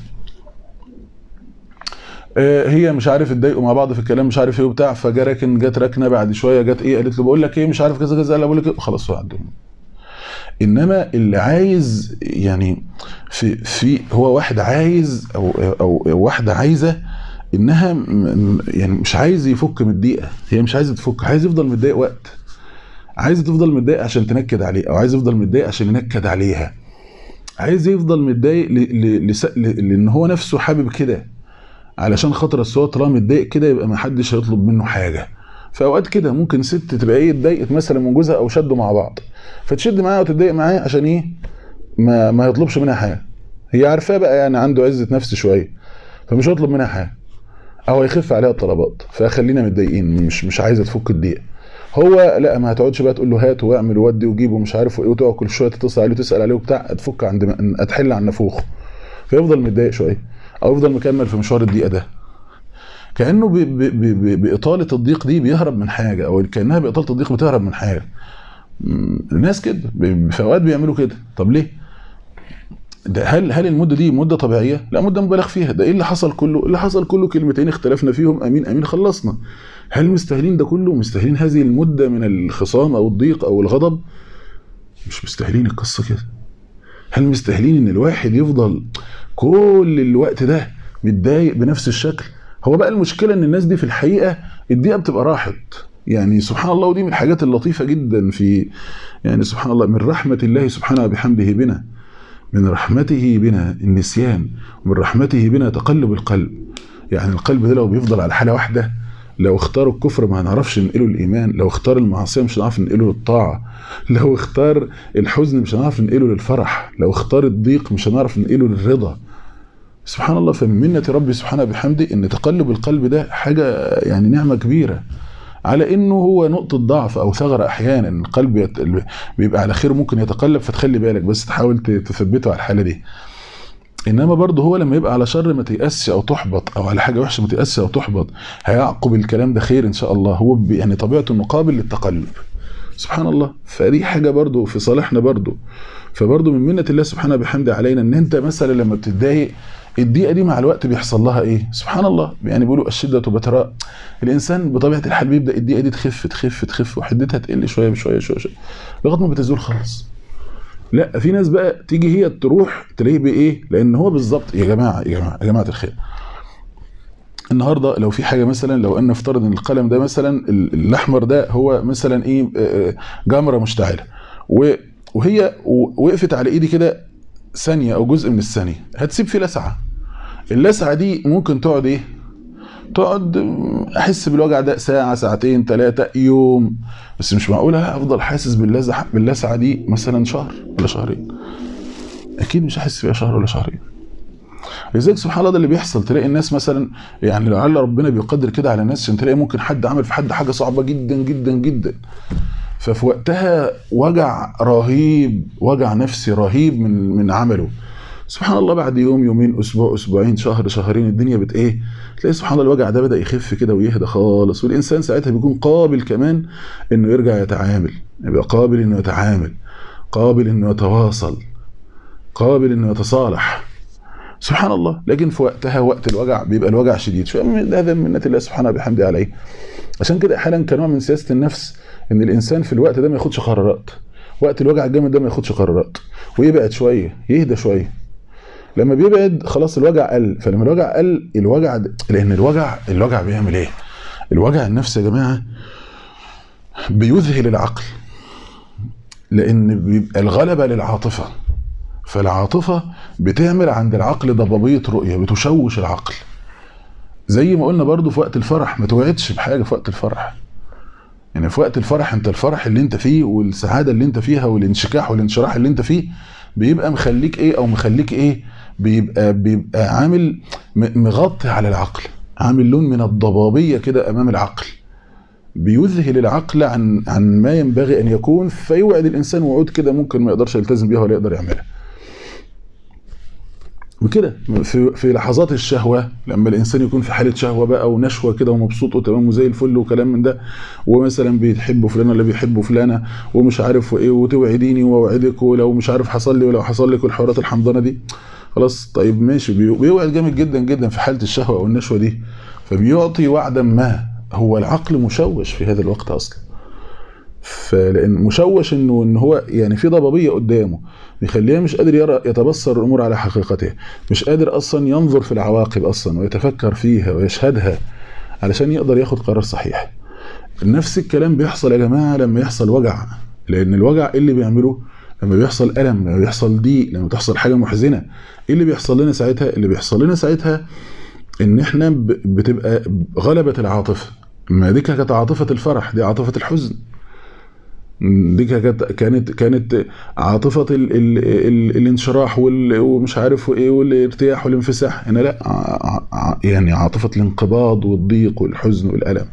هي مش عارف اتضايقوا مع بعض في الكلام مش عارف ايه وبتاع فجا راكن جت ركنه بعد شويه جت ايه قالت له بقول لك ايه مش عارف كذا كذا قال بقول لك ايه خلاص هو عندهم انما اللي عايز يعني في في هو واحد عايز او او واحده عايزه انها يعني مش عايز يفك من الضيقه هي مش عايزه تفك عايز يفضل متضايق وقت عايز تفضل متضايق عشان تنكد عليه او عايز يفضل متضايق عشان ينكد عليها عايز يفضل متضايق لان هو نفسه حابب كده علشان خاطر الصوت هو طالما متضايق كده يبقى ما حدش هيطلب منه حاجه في اوقات كده ممكن ست تبقى ايه اتضايقت مثلا من جوزها او شدوا مع بعض فتشد معاه وتتضايق معاه عشان ايه ما ما يطلبش منها حاجه هي عارفاه بقى يعني عنده عزه نفس شويه فمش هيطلب منها حاجه او هيخف عليها الطلبات فخلينا متضايقين مش مش عايزه تفك الضيق هو لا ما هتقعدش بقى تقول له هات واعمل وودي وجيب ومش عارف ايه وتقعد كل شويه تتصل عليه وتسال عليه وبتاع هتفك عند هتحل عن نافوخه فيفضل متضايق شويه او يفضل مكمل في مشوار الضيقه ده كانه ب ب ب باطاله الضيق دي بيهرب من حاجه او كانها باطاله الضيق بتهرب من حاجه الناس كده في اوقات بيعملوا كده طب ليه ده هل هل المده دي مده طبيعيه لا مده مبالغ فيها ده ايه اللي حصل كله اللي حصل كله كلمتين اختلفنا فيهم امين امين خلصنا هل مستاهلين ده كله مستاهلين هذه المده من الخصام او الضيق او الغضب مش مستاهلين القصه كده هل مستاهلين ان الواحد يفضل كل الوقت ده متضايق بنفس الشكل هو بقى المشكله ان الناس دي في الحقيقه الدقيقه بتبقى راحت يعني سبحان الله ودي من الحاجات اللطيفه جدا في يعني سبحان الله من رحمه الله سبحانه وبحمده بنا من رحمته بنا النسيان ومن رحمته بنا تقلب القلب يعني القلب ده لو بيفضل على حاله واحده لو اختار الكفر ما هنعرفش ننقله الايمان لو اختار المعصيه مش هنعرف ننقله للطاعه لو اختار الحزن مش هنعرف ننقله للفرح لو اختار الضيق مش هنعرف ننقله للرضا سبحان الله فمن منة ربي سبحانه بحمده ان تقلب القلب ده حاجة يعني نعمة كبيرة على انه هو نقطة ضعف او ثغرة احيانا القلب يت... بيبقى على خير ممكن يتقلب فتخلي بالك بس تحاول تثبته على الحالة دي انما برضه هو لما يبقى على شر ما تيأسش او تحبط او على حاجة وحشة ما تيأسش او تحبط هيعقب الكلام ده خير ان شاء الله هو يعني طبيعته مقابل للتقلب سبحان الله فدي حاجة برضه في صالحنا برضه فبرضه من منة الله سبحانه بحمده علينا ان انت مثلا لما بتتضايق الدقيقه دي مع الوقت بيحصل لها ايه سبحان الله يعني بيقولوا الشده بتراء الانسان بطبيعه الحال بيبدا الدقيقه دي تخف تخف تخف وحدتها تقل شويه بشويه شويه شويه لغايه ما بتزول خالص لا في ناس بقى تيجي هي تروح تلاقيه بايه لان هو بالظبط يا جماعه يا جماعه يا جماعه الخير النهارده لو في حاجه مثلا لو ان نفترض ان القلم ده مثلا الاحمر ده هو مثلا ايه جمره مشتعله وهي وقفت على ايدي كده ثانيه او جزء من الثانيه هتسيب فيه لسعه اللسعه دي ممكن تقعد ايه تقعد احس بالوجع ده ساعه ساعتين ثلاثه يوم بس مش معقوله افضل حاسس باللسعه باللسعه دي مثلا شهر ولا شهرين اكيد مش هحس فيها شهر ولا شهرين لذلك سبحان الله ده اللي بيحصل تلاقي الناس مثلا يعني لعل ربنا بيقدر كده على الناس عشان تلاقي ممكن حد عمل في حد حاجه صعبه جدا جدا جدا ففي وقتها وجع رهيب وجع نفسي رهيب من من عمله سبحان الله بعد يوم يومين اسبوع اسبوعين شهر شهرين الدنيا بت ايه تلاقي سبحان الله الوجع ده بدا يخف كده ويهدى خالص والانسان ساعتها بيكون قابل كمان انه يرجع يتعامل يبقى قابل انه يتعامل قابل انه يتواصل قابل انه يتصالح سبحان الله لكن في وقتها وقت الوجع بيبقى الوجع شديد شويه من هذا من منة الله سبحانه بحمده عليه عشان كده احيانا كنوع من سياسه النفس ان الانسان في الوقت ده ما ياخدش قرارات وقت الوجع الجامد ده ما ياخدش قرارات ويبعد شويه يهدى شويه لما بيبعد خلاص الوجع قل فلما الوجع قل الوجع ده لان الوجع الوجع بيعمل ايه الوجع النفسي يا جماعه بيذهل العقل لان بيبقى الغلبه للعاطفه فالعاطفه بتعمل عند العقل ضبابيه رؤيه بتشوش العقل زي ما قلنا برضو في وقت الفرح ما توعدش بحاجه في وقت الفرح يعني في وقت الفرح انت الفرح اللي انت فيه والسعاده اللي انت فيها والانشكاح والانشراح اللي انت فيه بيبقى مخليك ايه او مخليك ايه بيبقى بيبقى عامل مغطي على العقل عامل لون من الضبابيه كده امام العقل بيذهل العقل عن عن ما ينبغي ان يكون فيوعد الانسان وعود كده ممكن ما يقدرش يلتزم بيها ولا يقدر يعملها وكده في في لحظات الشهوه لما الانسان يكون في حاله شهوه بقى ونشوه كده ومبسوط وتمام وزي الفل وكلام من ده ومثلا بيحب فلان ولا بيحب فلانه ومش عارف وايه وتوعديني واوعدك ولو مش عارف حصل لي ولو حصل لك والحوارات الحمضانه دي خلاص طيب ماشي بيوعد جامد جدا جدا في حاله الشهوه او النشوه دي فبيعطي وعدا ما هو العقل مشوش في هذا الوقت اصلا فلان مشوش انه ان هو يعني في ضبابيه قدامه بيخليه مش قادر يرى يتبصر الامور على حقيقتها مش قادر اصلا ينظر في العواقب اصلا ويتفكر فيها ويشهدها علشان يقدر ياخد قرار صحيح نفس الكلام بيحصل يا جماعه لما يحصل وجع لان الوجع ايه اللي بيعمله لما بيحصل الم لما بيحصل ضيق لما تحصل حاجه محزنه ايه اللي بيحصل لنا ساعتها اللي بيحصل لنا ساعتها ان احنا بتبقى غلبه العاطفه ما دي كانت عاطفه الفرح دي عاطفه الحزن دي كانت كانت كانت عاطفه ال ال ال الانشراح ومش عارف ايه والارتياح والانفساح هنا لا يعني عاطفه الانقباض والضيق والحزن والالم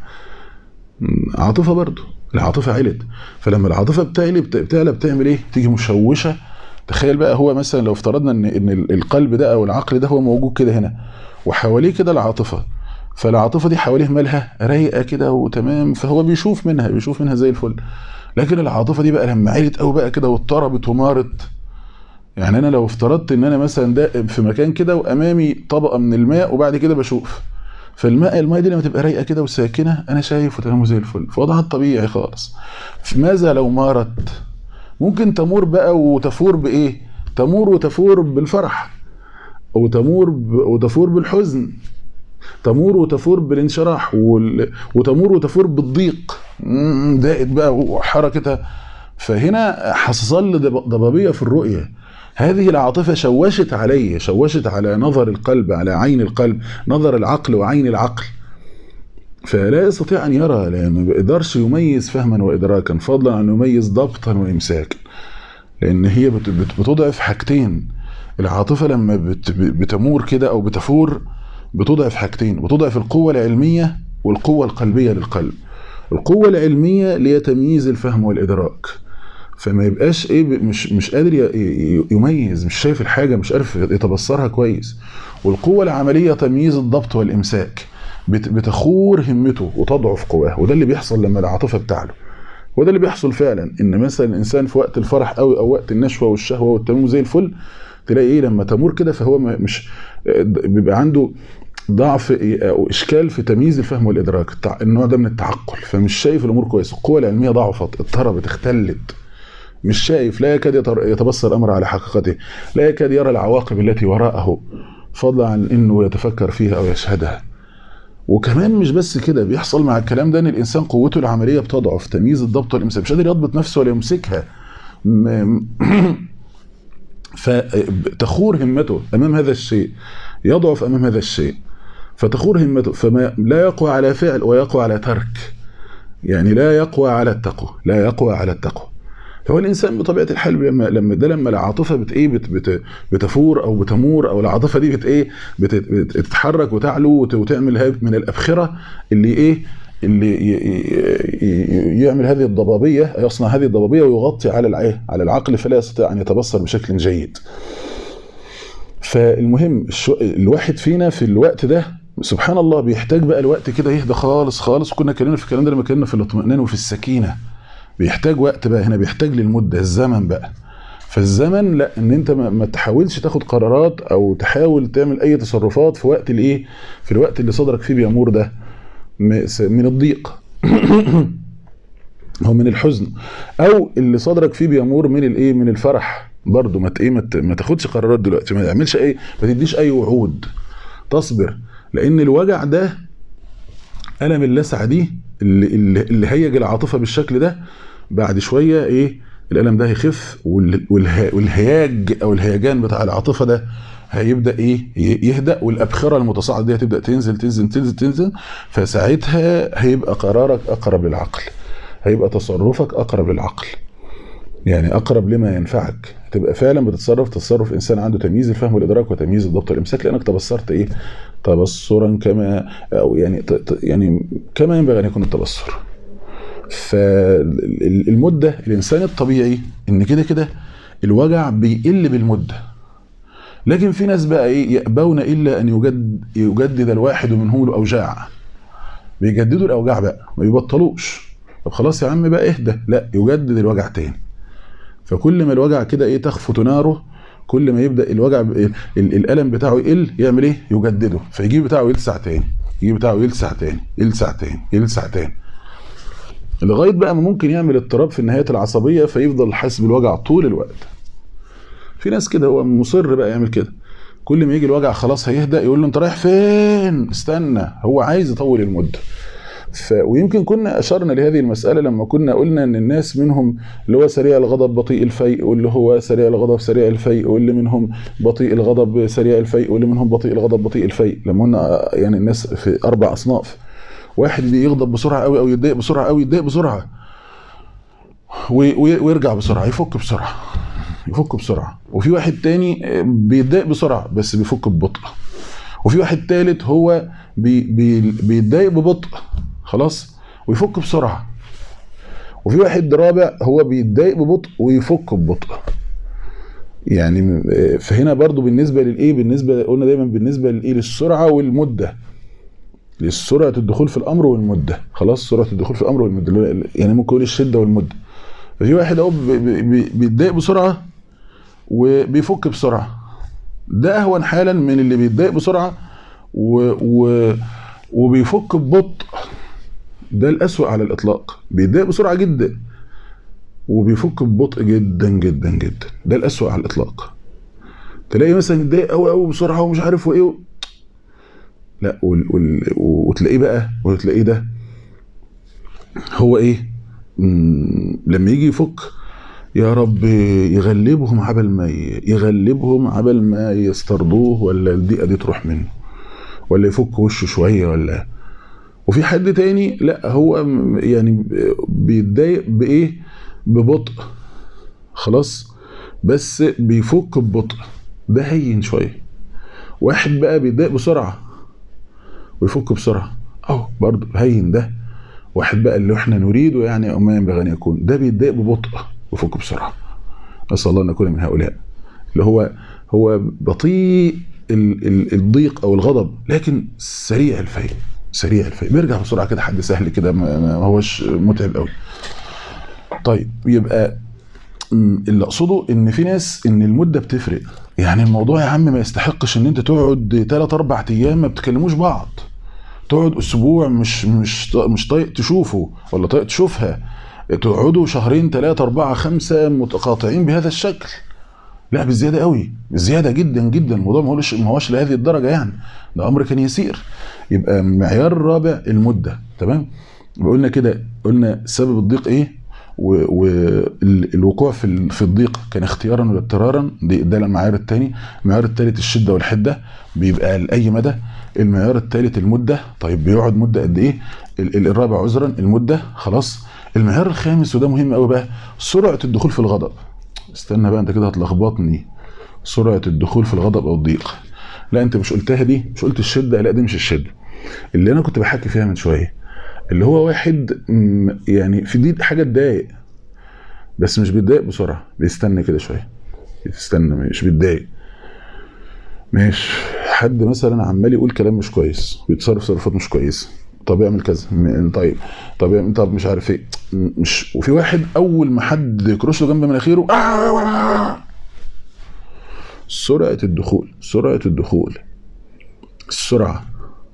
عاطفه برضه العاطفه علت فلما العاطفه بتعلي بتعلى بتعمل ايه تيجي مشوشه تخيل بقى هو مثلا لو افترضنا ان ان القلب ده او العقل ده هو موجود كده هنا وحواليه كده العاطفه فالعاطفه دي حواليه مالها رايقه كده وتمام فهو بيشوف منها بيشوف منها زي الفل لكن العاطفه دي بقى لما علت قوي بقى كده واضطربت ومارت يعني انا لو افترضت ان انا مثلا ده في مكان كده وامامي طبقه من الماء وبعد كده بشوف فالماء الماء دي لما تبقى رايقه كده وساكنه انا شايف وتمام زي الفل في وضعها الطبيعي خالص ماذا لو مارت ممكن تمور بقى وتفور بايه تمور وتفور بالفرح او تمور ب... وتفور بالحزن تمور وتفور بالانشراح وال... وتمور وتفور بالضيق دائت بقى وحركتها فهنا حصل لي ضبابيه في الرؤيه هذه العاطفة شوشت علي شوشت على نظر القلب على عين القلب نظر العقل وعين العقل فلا يستطيع أن يرى لأنه ما بيقدرش يميز فهما وإدراكا فضلا عن يميز ضبطا وإمساكا لأن هي بتضعف حاجتين العاطفة لما بتمور كده أو بتفور بتضعف حاجتين بتضعف القوة العلمية والقوة القلبية للقلب القوة العلمية لتمييز الفهم والإدراك فما يبقاش ايه مش مش قادر يميز مش شايف الحاجه مش عارف يتبصرها كويس والقوه العمليه تمييز الضبط والامساك بتخور همته وتضعف قواه وده اللي بيحصل لما العاطفه بتعلو وده اللي بيحصل فعلا ان مثلا الانسان في وقت الفرح قوي او وقت النشوه والشهوه والتمام زي الفل تلاقي ايه لما تمور كده فهو مش بيبقى عنده ضعف او اشكال في تمييز الفهم والادراك النوع ده من التعقل فمش شايف الامور كويس القوه العلميه ضعفت اضطربت اختلت مش شايف لا يكاد يتبصر الامر على حقيقته لا يكاد يرى العواقب التي وراءه فضلا عن انه يتفكر فيها او يشهدها وكمان مش بس كده بيحصل مع الكلام ده ان الانسان قوته العمليه بتضعف تمييز الضبط والامساك مش قادر يضبط نفسه ولا يمسكها فتخور همته امام هذا الشيء يضعف امام هذا الشيء فتخور همته فما لا يقوى على فعل ويقوى على ترك يعني لا يقوى على التقوى لا يقوى على التقوى فهو الانسان بطبيعه الحال لما لما ده لما العاطفه بت ايه بت بت بتفور او بتمور او العاطفه دي بت ايه بت بتتحرك وتعلو وت- وتعمل هذه من الابخره اللي ايه اللي ي- ي- ي- يعمل هذه الضبابيه يصنع هذه الضبابيه ويغطي على الع- على العقل فلا يستطيع ان يتبصر بشكل جيد. فالمهم الشو... الواحد فينا في الوقت ده سبحان الله بيحتاج بقى الوقت كده يهدى خالص خالص وكنا اتكلمنا في الكلام ده لما اتكلمنا في الاطمئنان وفي السكينه بيحتاج وقت بقى هنا بيحتاج للمده الزمن بقى فالزمن لا ان انت ما, ما تحاولش تاخد قرارات او تحاول تعمل اي تصرفات في وقت الايه في الوقت اللي صدرك فيه بيمور ده م- س- من الضيق هو من الحزن او اللي صدرك فيه بيمور من الايه من الفرح برضه ما ت- ايه ما ت- ما تاخدش قرارات دلوقتي ما تعملش اي ما تديش اي وعود تصبر لان الوجع ده الم اللسعه دي اللي, اللي, اللي هيج العاطفه بالشكل ده بعد شويه ايه الالم ده هيخف وال- والها- والهياج او الهيجان بتاع العاطفه ده هيبدا ايه ي- يهدأ والابخره المتصاعده دي هتبدا تنزل تنزل تنزل تنزل فساعتها هيبقى قرارك اقرب للعقل هيبقى تصرفك اقرب للعقل يعني اقرب لما ينفعك تبقى فعلا بتتصرف تصرف انسان عنده تمييز الفهم والادراك وتمييز الضبط والامساك لانك تبصرت ايه تبصرا كما او يعني ت- ت- يعني كما ينبغي ان يكون التبصر فالمده الانسان الطبيعي ان كده كده الوجع بيقل بالمده لكن في ناس بقى ايه يأبون الا ان يجد يجدد الواحد منهم الاوجاع بيجددوا الاوجاع بقى ما بيبطلوش طب خلاص يا عم بقى اهدى لا يجدد الوجع تاني فكل ما الوجع كده ايه تخفت ناره كل ما يبدا الوجع ب- ال- الالم بتاعه يقل يعمل ايه يجدده فيجيب بتاعه يلسع تاني يجيب بتاعه يلسع تاني يلسع تاني يلسع تاني لغايه بقى ما ممكن يعمل اضطراب في النهايات العصبيه فيفضل حاسس بالوجع طول الوقت في ناس كده هو مصر بقى يعمل كده كل ما يجي الوجع خلاص هيهدأ يقول له انت رايح فين استنى هو عايز يطول المده ف... ويمكن كنا اشرنا لهذه المساله لما كنا قلنا ان الناس منهم اللي هو سريع الغضب بطيء الفيء واللي هو سريع الغضب سريع الفيء واللي منهم بطيء الغضب سريع الفيء واللي منهم بطيء الغضب بطيء الفيء لما قلنا يعني الناس في اربع اصناف واحد يغضب بسرعه قوي او يتضايق بسرعه قوي يتضايق بسرعه وي- وي- ويرجع بسرعه يفك بسرعه يفك بسرعه وفي واحد تاني بيتضايق بسرعه بس بيفك ببطء وفي واحد تالت هو بي بي بيتضايق ببطء خلاص ويفك بسرعه وفي واحد رابع هو بيتضايق ببطء ويفك ببطء يعني آه، فهنا برضو بالنسبه للايه بالنسبه قلنا دايما بالنسبه للايه للسرعه والمده لسرعه الدخول في الامر والمده خلاص سرعه الدخول في الامر والمده اللي هو- يعني ممكن نقول الشده والمده ففي واحد اهو بي- بي- بي- بيتضايق بسرعه وبيفك بسرعه ده اهون حالا من اللي بيتضايق بسرعه و... و... وبيفك ببطء ده الأسوأ على الإطلاق بيتضايق بسرعة جدا وبيفك ببطء جدا جدا جدا ده الأسوأ على الإطلاق تلاقي مثلا يتضايق قوي قوي بسرعة ومش عارف وايه و... لا وال... وال... وتلاقيه بقى وتلاقيه ده هو ايه مم... لما يجي يفك يا رب يغلبهم عبل ما ي... يغلبهم عبل ما يسترضوه ولا الدقيقة دي تروح منه ولا يفك وشه شوية ولا وفي حد تاني لا هو م- يعني بيتضايق بايه ببطء خلاص بس بيفك ببطء ده هين شويه واحد بقى بيتضايق بسرعه ويفك بسرعه اهو برضه هين ده واحد بقى اللي احنا نريده يعني او ما ينبغي ان يكون ده بيتضايق ببطء ويفك بسرعه نسال الله ان نكون من هؤلاء اللي هو هو بطيء ال- ال- الضيق او الغضب لكن سريع الفيء سريع الفيء بيرجع بسرعه كده حد سهل كده ما ما هوش متعب قوي طيب يبقى م، اللي اقصده ان في ناس ان المده بتفرق يعني الموضوع يا عم ما يستحقش ان انت تقعد 3 4 ايام ما بتكلموش بعض تقعد اسبوع مش مش ط- مش طايق تشوفه ولا طايق تشوفها تقعدوا شهرين ثلاثة أربعة خمسة متقاطعين بهذا الشكل لا بزيادة قوي بزيادة جدا جدا الموضوع ما هوش ما هوش لهذه الدرجة يعني ده أمر كان يسير يبقى المعيار الرابع المدة تمام قلنا كده قلنا سبب الضيق ايه والوقوع في ال- في الضيق كان اختيارا ولا اضطرارا دي- ده المعيار الثاني المعيار الثالث الشده والحده بيبقى لاي مدى المعيار الثالث المده طيب بيقعد مده قد ايه ال- ال- الرابع عذرا المده خلاص المعيار الخامس وده مهم قوي بقى سرعه الدخول في الغضب استنى بقى انت كده هتلخبطني سرعه الدخول في الغضب او الضيق لا انت مش قلتها دي مش قلت الشده لا دي مش الشده اللي انا كنت بحكي فيها من شويه اللي هو واحد م، يعني في دي حاجه تضايق بس مش بيتضايق بسرعه بيستنى كده شويه بيستنى مش بيتضايق ماشي حد مثلا عمال يقول كلام مش كويس بيتصرف تصرفات مش كويسه طب اعمل كذا م- طيب طب اعمل طب مش عارف ايه م- مش وفي واحد اول ما حد يكرش له جنب مناخيره آه سرعه الدخول سرعه الدخول السرعه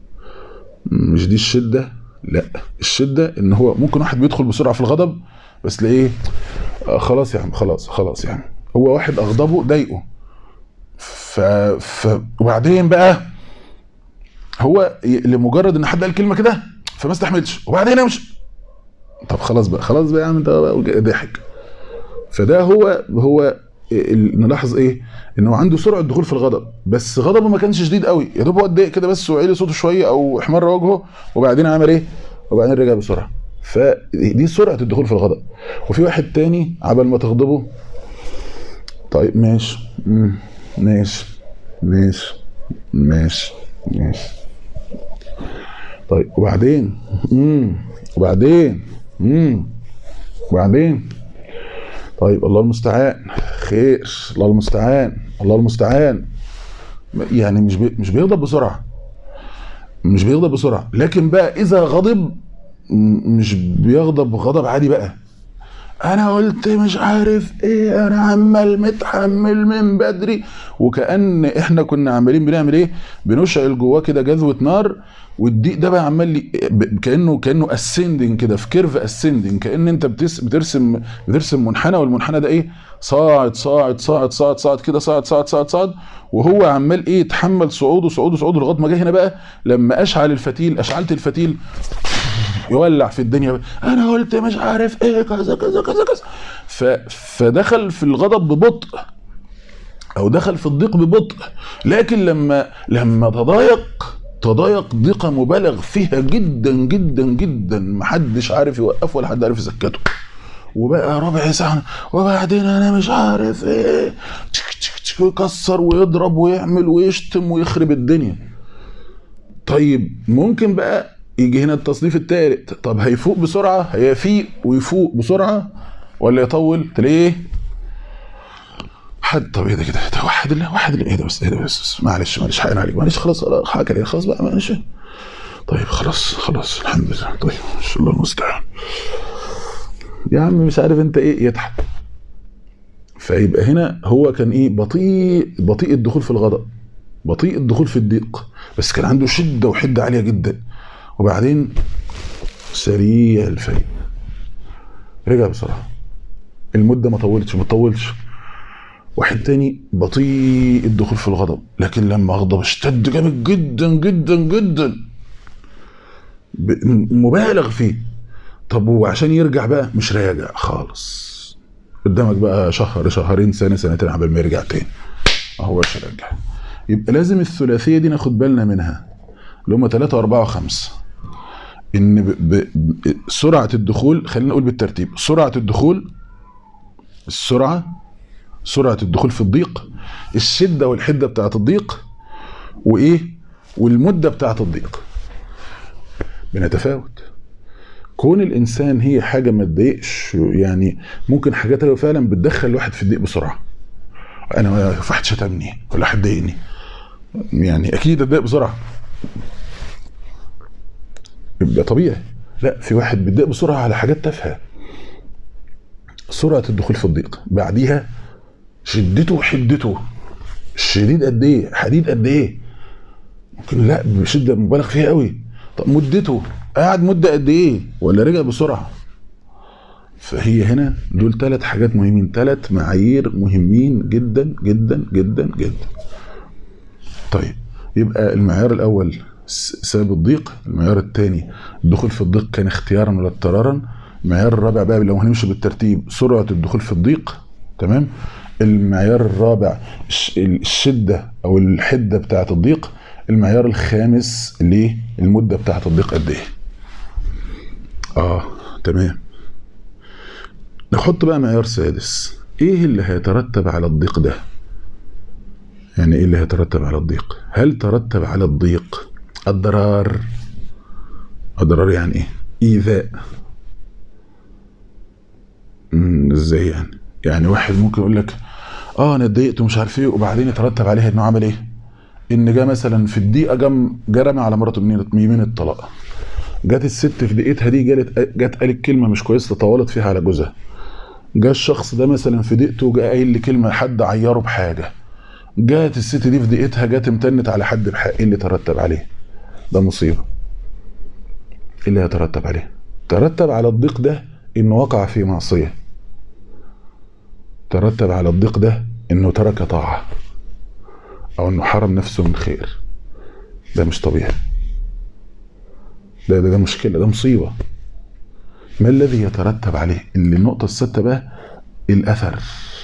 مش دي الشده لا الشده ان هو ممكن واحد بيدخل بسرعه في الغضب بس تلاقيه آه، خلاص يا عم خلاص خلاص يا عم هو واحد اغضبه ضايقه ف... ف... وبعدين بقى هو ي- لمجرد ان حد قال كلمه كده فما استحملش وبعدين امشي طب خلاص بقى خلاص بقى يا عم انت بقى ضحك فده هو هو ال- نلاحظ ايه انه عنده سرعه دخول في الغضب بس غضبه ما كانش شديد قوي يا دوب هو اتضايق كده بس وعلي صوته شويه او احمر وجهه وبعدين عمل ايه وبعدين رجع بسرعه فدي سرعه الدخول في الغضب وفي واحد تاني عبل ما تغضبه طيب ماشي مم، ماشي ماشي ماشي ماشي طيب وبعدين امم وبعدين امم وبعدين طيب الله المستعان خير الله المستعان الله المستعان يعني مش بي مش بيغضب بسرعه مش بيغضب بسرعه لكن بقى اذا غضب م- مش بيغضب غضب عادي بقى انا قلت مش عارف ايه انا عمال متحمل من بدري وكأن احنا كنا عمالين بنعمل ايه بنشعل جواه كده جذوة نار والضيق ده بقى عمال ي- ب- كانه كانه اسندنج كده في كيرف اسندنج كان انت بتس بترسم بترسم منحنى والمنحنى ده ايه صاعد صاعد صاعد صاعد صاعد كده صاعد صاعد صاعد صاعد وهو عمال ايه يتحمل صعوده صعوده صعوده لغايه ما جه هنا بقى لما اشعل الفتيل اشعلت الفتيل يولع في الدنيا بقى. انا قلت مش عارف ايه كذا كذا كذا كذا ف... فدخل في الغضب ببطء او دخل في الضيق ببطء لكن لما لما تضايق تضايق ضيقه مبالغ فيها جدا جدا جدا محدش عارف يوقفه ولا حد عارف يسكته وبقى ربع ساعه وبعدين انا مش عارف ايه تك تك تك ويكسر ويضرب ويعمل ويشتم ويخرب الدنيا طيب ممكن بقى يجي هنا التصنيف الثالث طب هيفوق بسرعه هيفيق ويفوق بسرعه ولا يطول تلاقيه حد طب ايه ده كده ده واحد الله واحد الله ايه ده بس ايه ده بس, بس معلش معلش حقنا عليك معلش خلاص خلاص حاجه عليك خلاص بقى معلش طيب خلاص خلاص الحمد لله طيب ان شاء الله المستعان يا عم مش عارف انت ايه يضحك فيبقى هنا هو كان ايه بطيء بطيء الدخول في الغضب بطيء الدخول في الضيق بس كان عنده شده وحده عاليه جدا وبعدين سريع الفيء رجع بسرعه المده ما طولتش ما طولش واحد تاني بطيء الدخول في الغضب لكن لما غضب اشتد جامد جدا جدا جدا ب- مبالغ فيه طب وعشان يرجع بقى مش راجع خالص قدامك بقى شهر شهرين سنه سنتين قبل ما يرجع تاني ما هوش راجع يبقى لازم الثلاثيه دي ناخد بالنا منها اللي هم ثلاثة وأربعة وخمسة إن ب... ب... ب... سرعة الدخول خلينا نقول بالترتيب سرعة الدخول السرعة سرعة الدخول في الضيق الشدة والحدة بتاعة الضيق وإيه والمدة بتاعة الضيق بنتفاوت كون الإنسان هي حاجة ما تضايقش يعني ممكن حاجات هي فعلا بتدخل الواحد في الضيق بسرعة أنا واحد شتمني ولا حد ضايقني يعني أكيد أتضايق بسرعة يبقى طبيعي لا في واحد بيتضايق بسرعة على حاجات تافهة سرعة الدخول في الضيق بعديها شدته وحدته الشديد قد ايه حديد قد ايه ممكن لا بشده مبالغ فيها قوي طب مدته قعد مده قد ايه ولا رجع بسرعه فهي هنا دول ثلاث حاجات مهمين ثلاث معايير مهمين جدا جدا جدا جدا طيب يبقى المعيار الاول س- سبب الضيق المعيار الثاني الدخول في الضيق كان اختيارا ولا اضطرارا المعيار الرابع بقى لو هنمشي بالترتيب سرعه الدخول في الضيق تمام المعيار الرابع الش- الشده او الحده بتاعه الضيق المعيار الخامس ليه المده بتاعه الضيق قد ايه اه تمام نحط بقى معيار سادس ايه اللي هيترتب على الضيق ده يعني ايه اللي هيترتب على الضيق هل ترتب على الضيق الضرار الضرار يعني ايه ايذاء امم ازاي يعني يعني واحد ممكن يقول لك اه انا اتضايقت ومش عارف ايه وبعدين يترتب عليها انه عمل ايه ان جه مثلا في الدقيقه جم جه رمى على مراته يمين يمين الطلاق جت الست في دقيقتها دي جالت جت قالت كلمه مش كويسه طولت فيها على جوزها جه الشخص ده مثلا في دقيقته جه قايل لي كلمه حد عيره بحاجه جات الست دي في دقيقتها جت امتنت على حد بحق ايه اللي ترتب عليه ده مصيبه ايه اللي هيترتب عليه ترتب على الضيق ده انه وقع في معصيه ترتب على الضيق ده انه ترك طاعه او انه حرم نفسه من خير ده مش طبيعي ده ده, ده مشكله ده مصيبه ما الذي يترتب عليه اللي النقطه السادسه بقى الاثر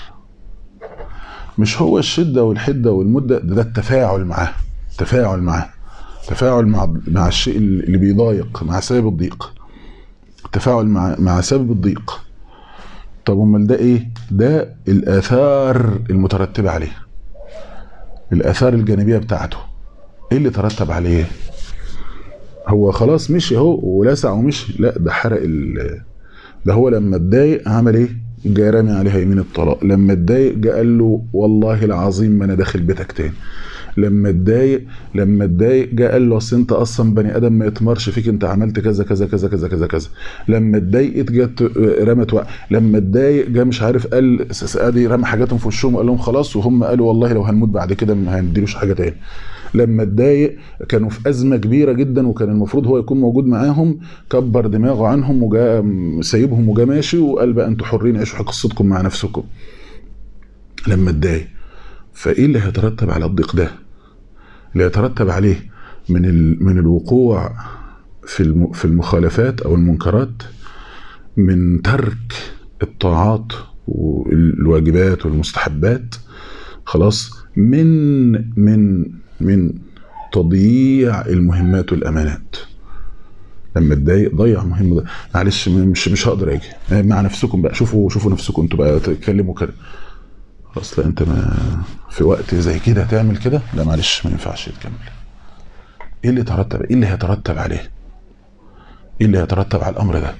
مش هو الشده والحده والمده ده, ده التفاعل معاه تفاعل معاه تفاعل مع مع الشيء اللي بيضايق مع سبب الضيق التفاعل مع مع سبب الضيق طب امال ده ايه ده الاثار المترتبه عليه الاثار الجانبيه بتاعته ايه اللي ترتب عليه هو خلاص مشي اهو ولسع ومشي لا ده حرق ال ده هو لما اتضايق عمل ايه جه رامي عليها يمين الطلاق لما اتضايق جه قال له والله العظيم ما انا داخل بيتك تاني لما اتضايق لما اتضايق جه قال له اصل انت اصلا بني ادم ما يتمرش فيك انت عملت كذا كذا كذا كذا كذا كذا لما اتضايقت جت رمت وقع لما اتضايق جه مش عارف قال ادي رمى حاجاتهم في وشهم وقال لهم خلاص وهم قالوا والله لو هنموت بعد كده ما هنديلوش حاجه تاني لما اتضايق كانوا في ازمه كبيره جدا وكان المفروض هو يكون موجود معاهم كبر دماغه عنهم وجاء سايبهم وجا ماشي وقال بقى انتوا حرين عيشوا قصتكم مع نفسكم لما اتضايق فايه اللي هيترتب على الضيق ده اللي يترتب عليه من من الوقوع في في المخالفات او المنكرات من ترك الطاعات والواجبات والمستحبات خلاص من من من تضييع المهمات والامانات لما اتضايق ضيع مهم ده معلش مش مش هقدر اجي مع نفسكم بقى شوفوا شوفوا نفسكم انتوا بقى تتكلموا كده خلاص لا انت ما في وقت زي كده تعمل كده لا معلش ما ينفعش تكمل ايه اللي ترتب ايه اللي هيترتب عليه ايه اللي هيترتب على الامر ده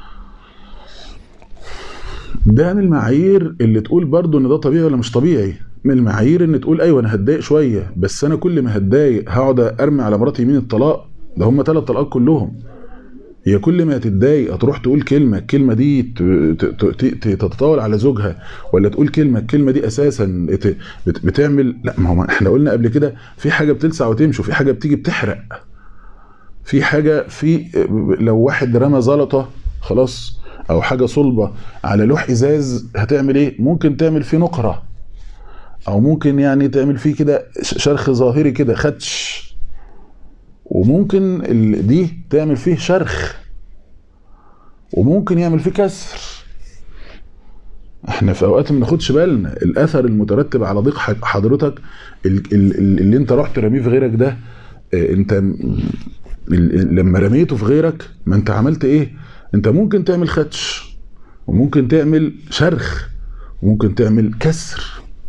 ده من المعايير اللي تقول برضو ان ده طبيعي ولا مش طبيعي من المعايير ان تقول ايوه انا هتضايق شويه بس انا كل ما هتضايق هقعد ارمي على مراتي يمين الطلاق ده هم ثلاث طلاقات كلهم هي كل ما تتضايق هتروح تقول كلمه الكلمه دي تتطاول على زوجها ولا تقول كلمه الكلمه دي اساسا بتعمل لا ما هو احنا قلنا قبل كده في حاجه بتلسع وتمشي وفي حاجه بتيجي بتحرق في حاجه في لو واحد رمى زلطه خلاص او حاجه صلبه على لوح ازاز هتعمل ايه ممكن تعمل فيه نقره او ممكن يعني تعمل فيه كده شرخ ظاهري كده خدش وممكن دي تعمل فيه شرخ وممكن يعمل فيه كسر احنا في اوقات ما بناخدش بالنا الاثر المترتب على ضيق حضرتك اللي انت رحت رميه في غيرك ده انت لما رميته في غيرك ما انت عملت ايه انت ممكن تعمل خدش وممكن تعمل شرخ وممكن تعمل كسر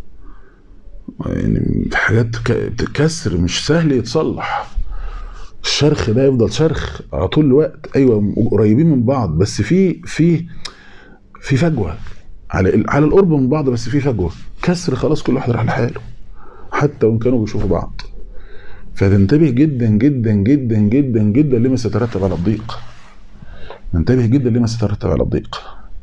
يعني حاجات كسر مش سهل يتصلح الشرخ ده يفضل شرخ على طول الوقت ايوه قريبين من بعض بس في في في فجوه على على القرب من بعض بس في فجوه كسر خلاص كل واحد راح لحاله حتى وان كانوا بيشوفوا بعض فتنتبه جدا جدا جدا جدا جدا لما سيترتب على الضيق ننتبه جدا لما سيترتب على الضيق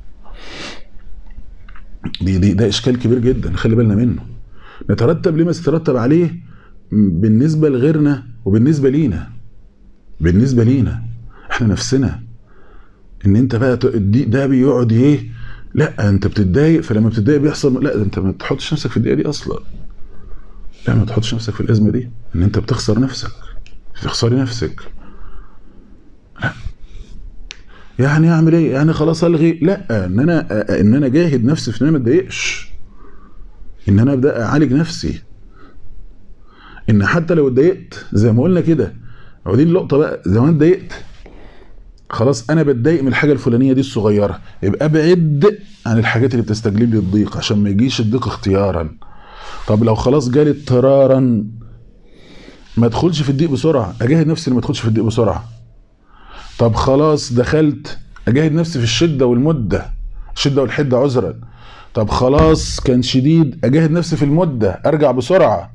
دي, دي ده اشكال كبير جدا خلي بالنا منه نترتب لما سيترتب عليه بالنسبه لغيرنا وبالنسبه لينا بالنسبه لينا احنا نفسنا ان انت بقى ده بيقعد ايه لا انت بتتضايق فلما بتتضايق بيحصل لا انت ما تحطش نفسك في الدقيقه دي اصلا لا ما تحطش نفسك في الازمه دي ان انت بتخسر نفسك تخسري نفسك لا يعني اعمل ايه يعني خلاص الغي لا ان انا ان انا جاهد نفسي في ان انا ما اتضايقش ان انا ابدا اعالج نفسي ان حتى لو اتضايقت زي ما قلنا كده هو دي اللقطه بقى زي ما أنا اتضايقت خلاص انا بتضايق من الحاجه الفلانيه دي الصغيره يبقى ابعد عن الحاجات اللي بتستجلب لي الضيق عشان ما يجيش الضيق اختيارا طب لو خلاص جالي اضطرارا ما ادخلش في الضيق بسرعه اجاهد نفسي إني ما ادخلش في الضيق بسرعه طب خلاص دخلت اجاهد نفسي في الشده والمده الشده والحده عذرا طب خلاص كان شديد اجاهد نفسي في المده ارجع بسرعه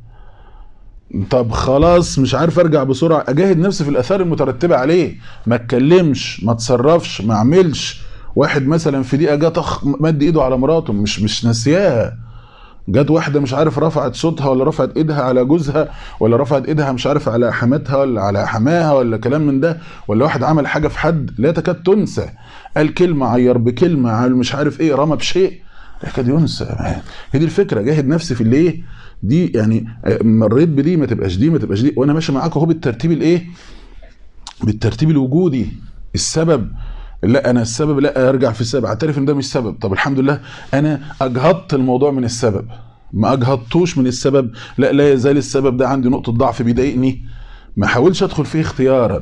طب خلاص مش عارف ارجع بسرعه اجاهد نفسي في الاثار المترتبه عليه ما اتكلمش ما اتصرفش ما اعملش واحد مثلا في دقيقه جه طخ مد ايده على مراته مش مش ناسياها جت واحده مش عارف رفعت صوتها ولا رفعت ايدها على جوزها ولا رفعت ايدها مش عارف على حماتها ولا على حماها ولا كلام من ده ولا واحد عمل حاجه في حد لا تكاد تنسى قال كلمه عير بكلمه عمل مش عارف ايه رمى بشيء لا يكاد ينسى هي دي الفكره جاهد نفسي في الايه دي يعني مريت بدي ما تبقاش دي ما تبقاش دي وانا ماشي معاك اهو بالترتيب الايه بالترتيب الوجودي السبب لا انا السبب لا ارجع في السبب اعترف ان ده مش سبب طب الحمد لله انا اجهضت الموضوع من السبب ما اجهضتوش من السبب لا لا يزال السبب ده عندي نقطه ضعف بيضايقني ما احاولش ادخل فيه اختيارا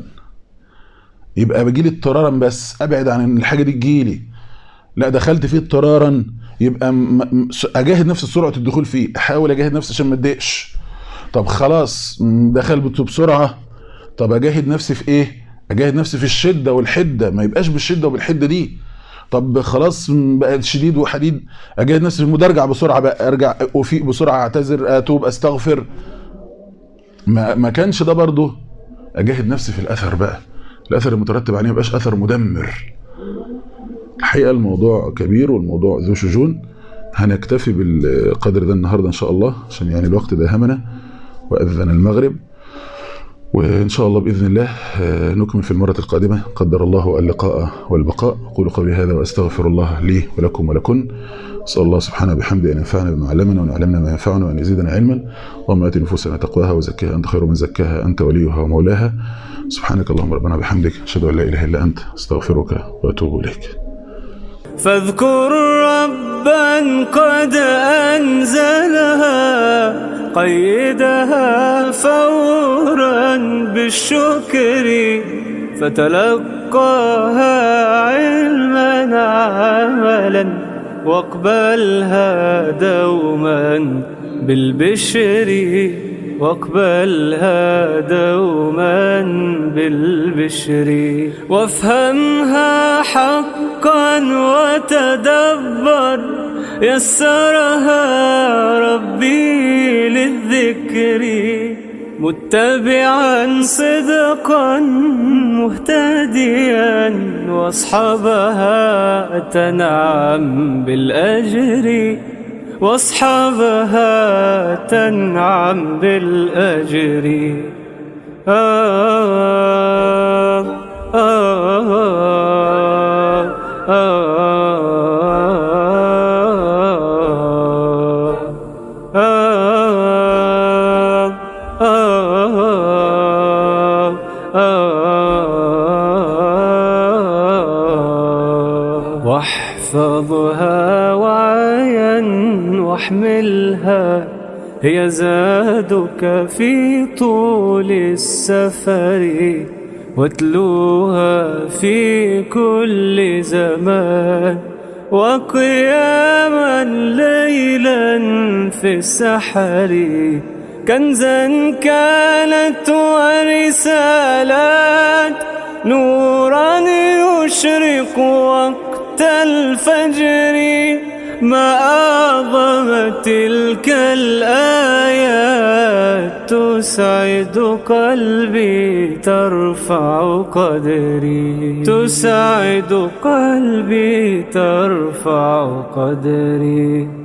يبقى بجيلي اضطرارا بس ابعد عن ان الحاجه دي تجيلي لا دخلت فيه اضطرارا يبقى م- م- اجاهد نفسي سرعه الدخول فيه احاول اجاهد نفسي عشان ما اتضايقش طب خلاص م- دخل بت- بسرعه طب اجاهد نفسي في ايه اجاهد نفسي في الشده والحده ما يبقاش بالشده وبالحده دي طب خلاص م- بقى شديد وحديد اجاهد نفسي في المود ارجع بسرعه بقى ارجع افيق بسرعه اعتذر اتوب استغفر ما ما كانش ده برضه اجاهد نفسي في الاثر بقى الاثر المترتب عليه ما يبقاش اثر مدمر الحقيقه الموضوع كبير والموضوع ذو شجون هنكتفي بالقدر ده النهارده ان شاء الله عشان يعني الوقت داهمنا واذن المغرب وان شاء الله باذن الله آه، نكمل في المره القادمه قدر الله اللقاء والبقاء اقول قولي هذا واستغفر الله لي ولكم ولكن اسال الله سبحانه بحمده ان ينفعنا بما علمنا وان يعلمنا ما ينفعنا وان يزيدنا علما اللهم ات نفوسنا تقواها وزكها انت خير من زكاها انت وليها ومولاها سبحانك اللهم ربنا بحمدك اشهد ان لا اله الا انت استغفرك واتوب اليك فاذكر ربا قد أنزلها قيدها فورا بالشكر فتلقاها علما عملا واقبلها دوما بالبشر واقبلها دوما بالبشر وافهمها حقا وتدبر يسرها ربي للذكر متبعا صدقا مهتديا واصحابها تنعم بالاجر واصحابها تنعم بالاجر آه آه آه آه آه آه واحفظها وعيا واحملها هي زادك في طول السفر واتلوها في كل زمان وقياما ليلا في السحر كنزا كانت ورسالات نورا يشرق وقت الفجر ما أعظم تلك الآيات تسعد قلبي ترفع قدري تسعد قلبي ترفع قدري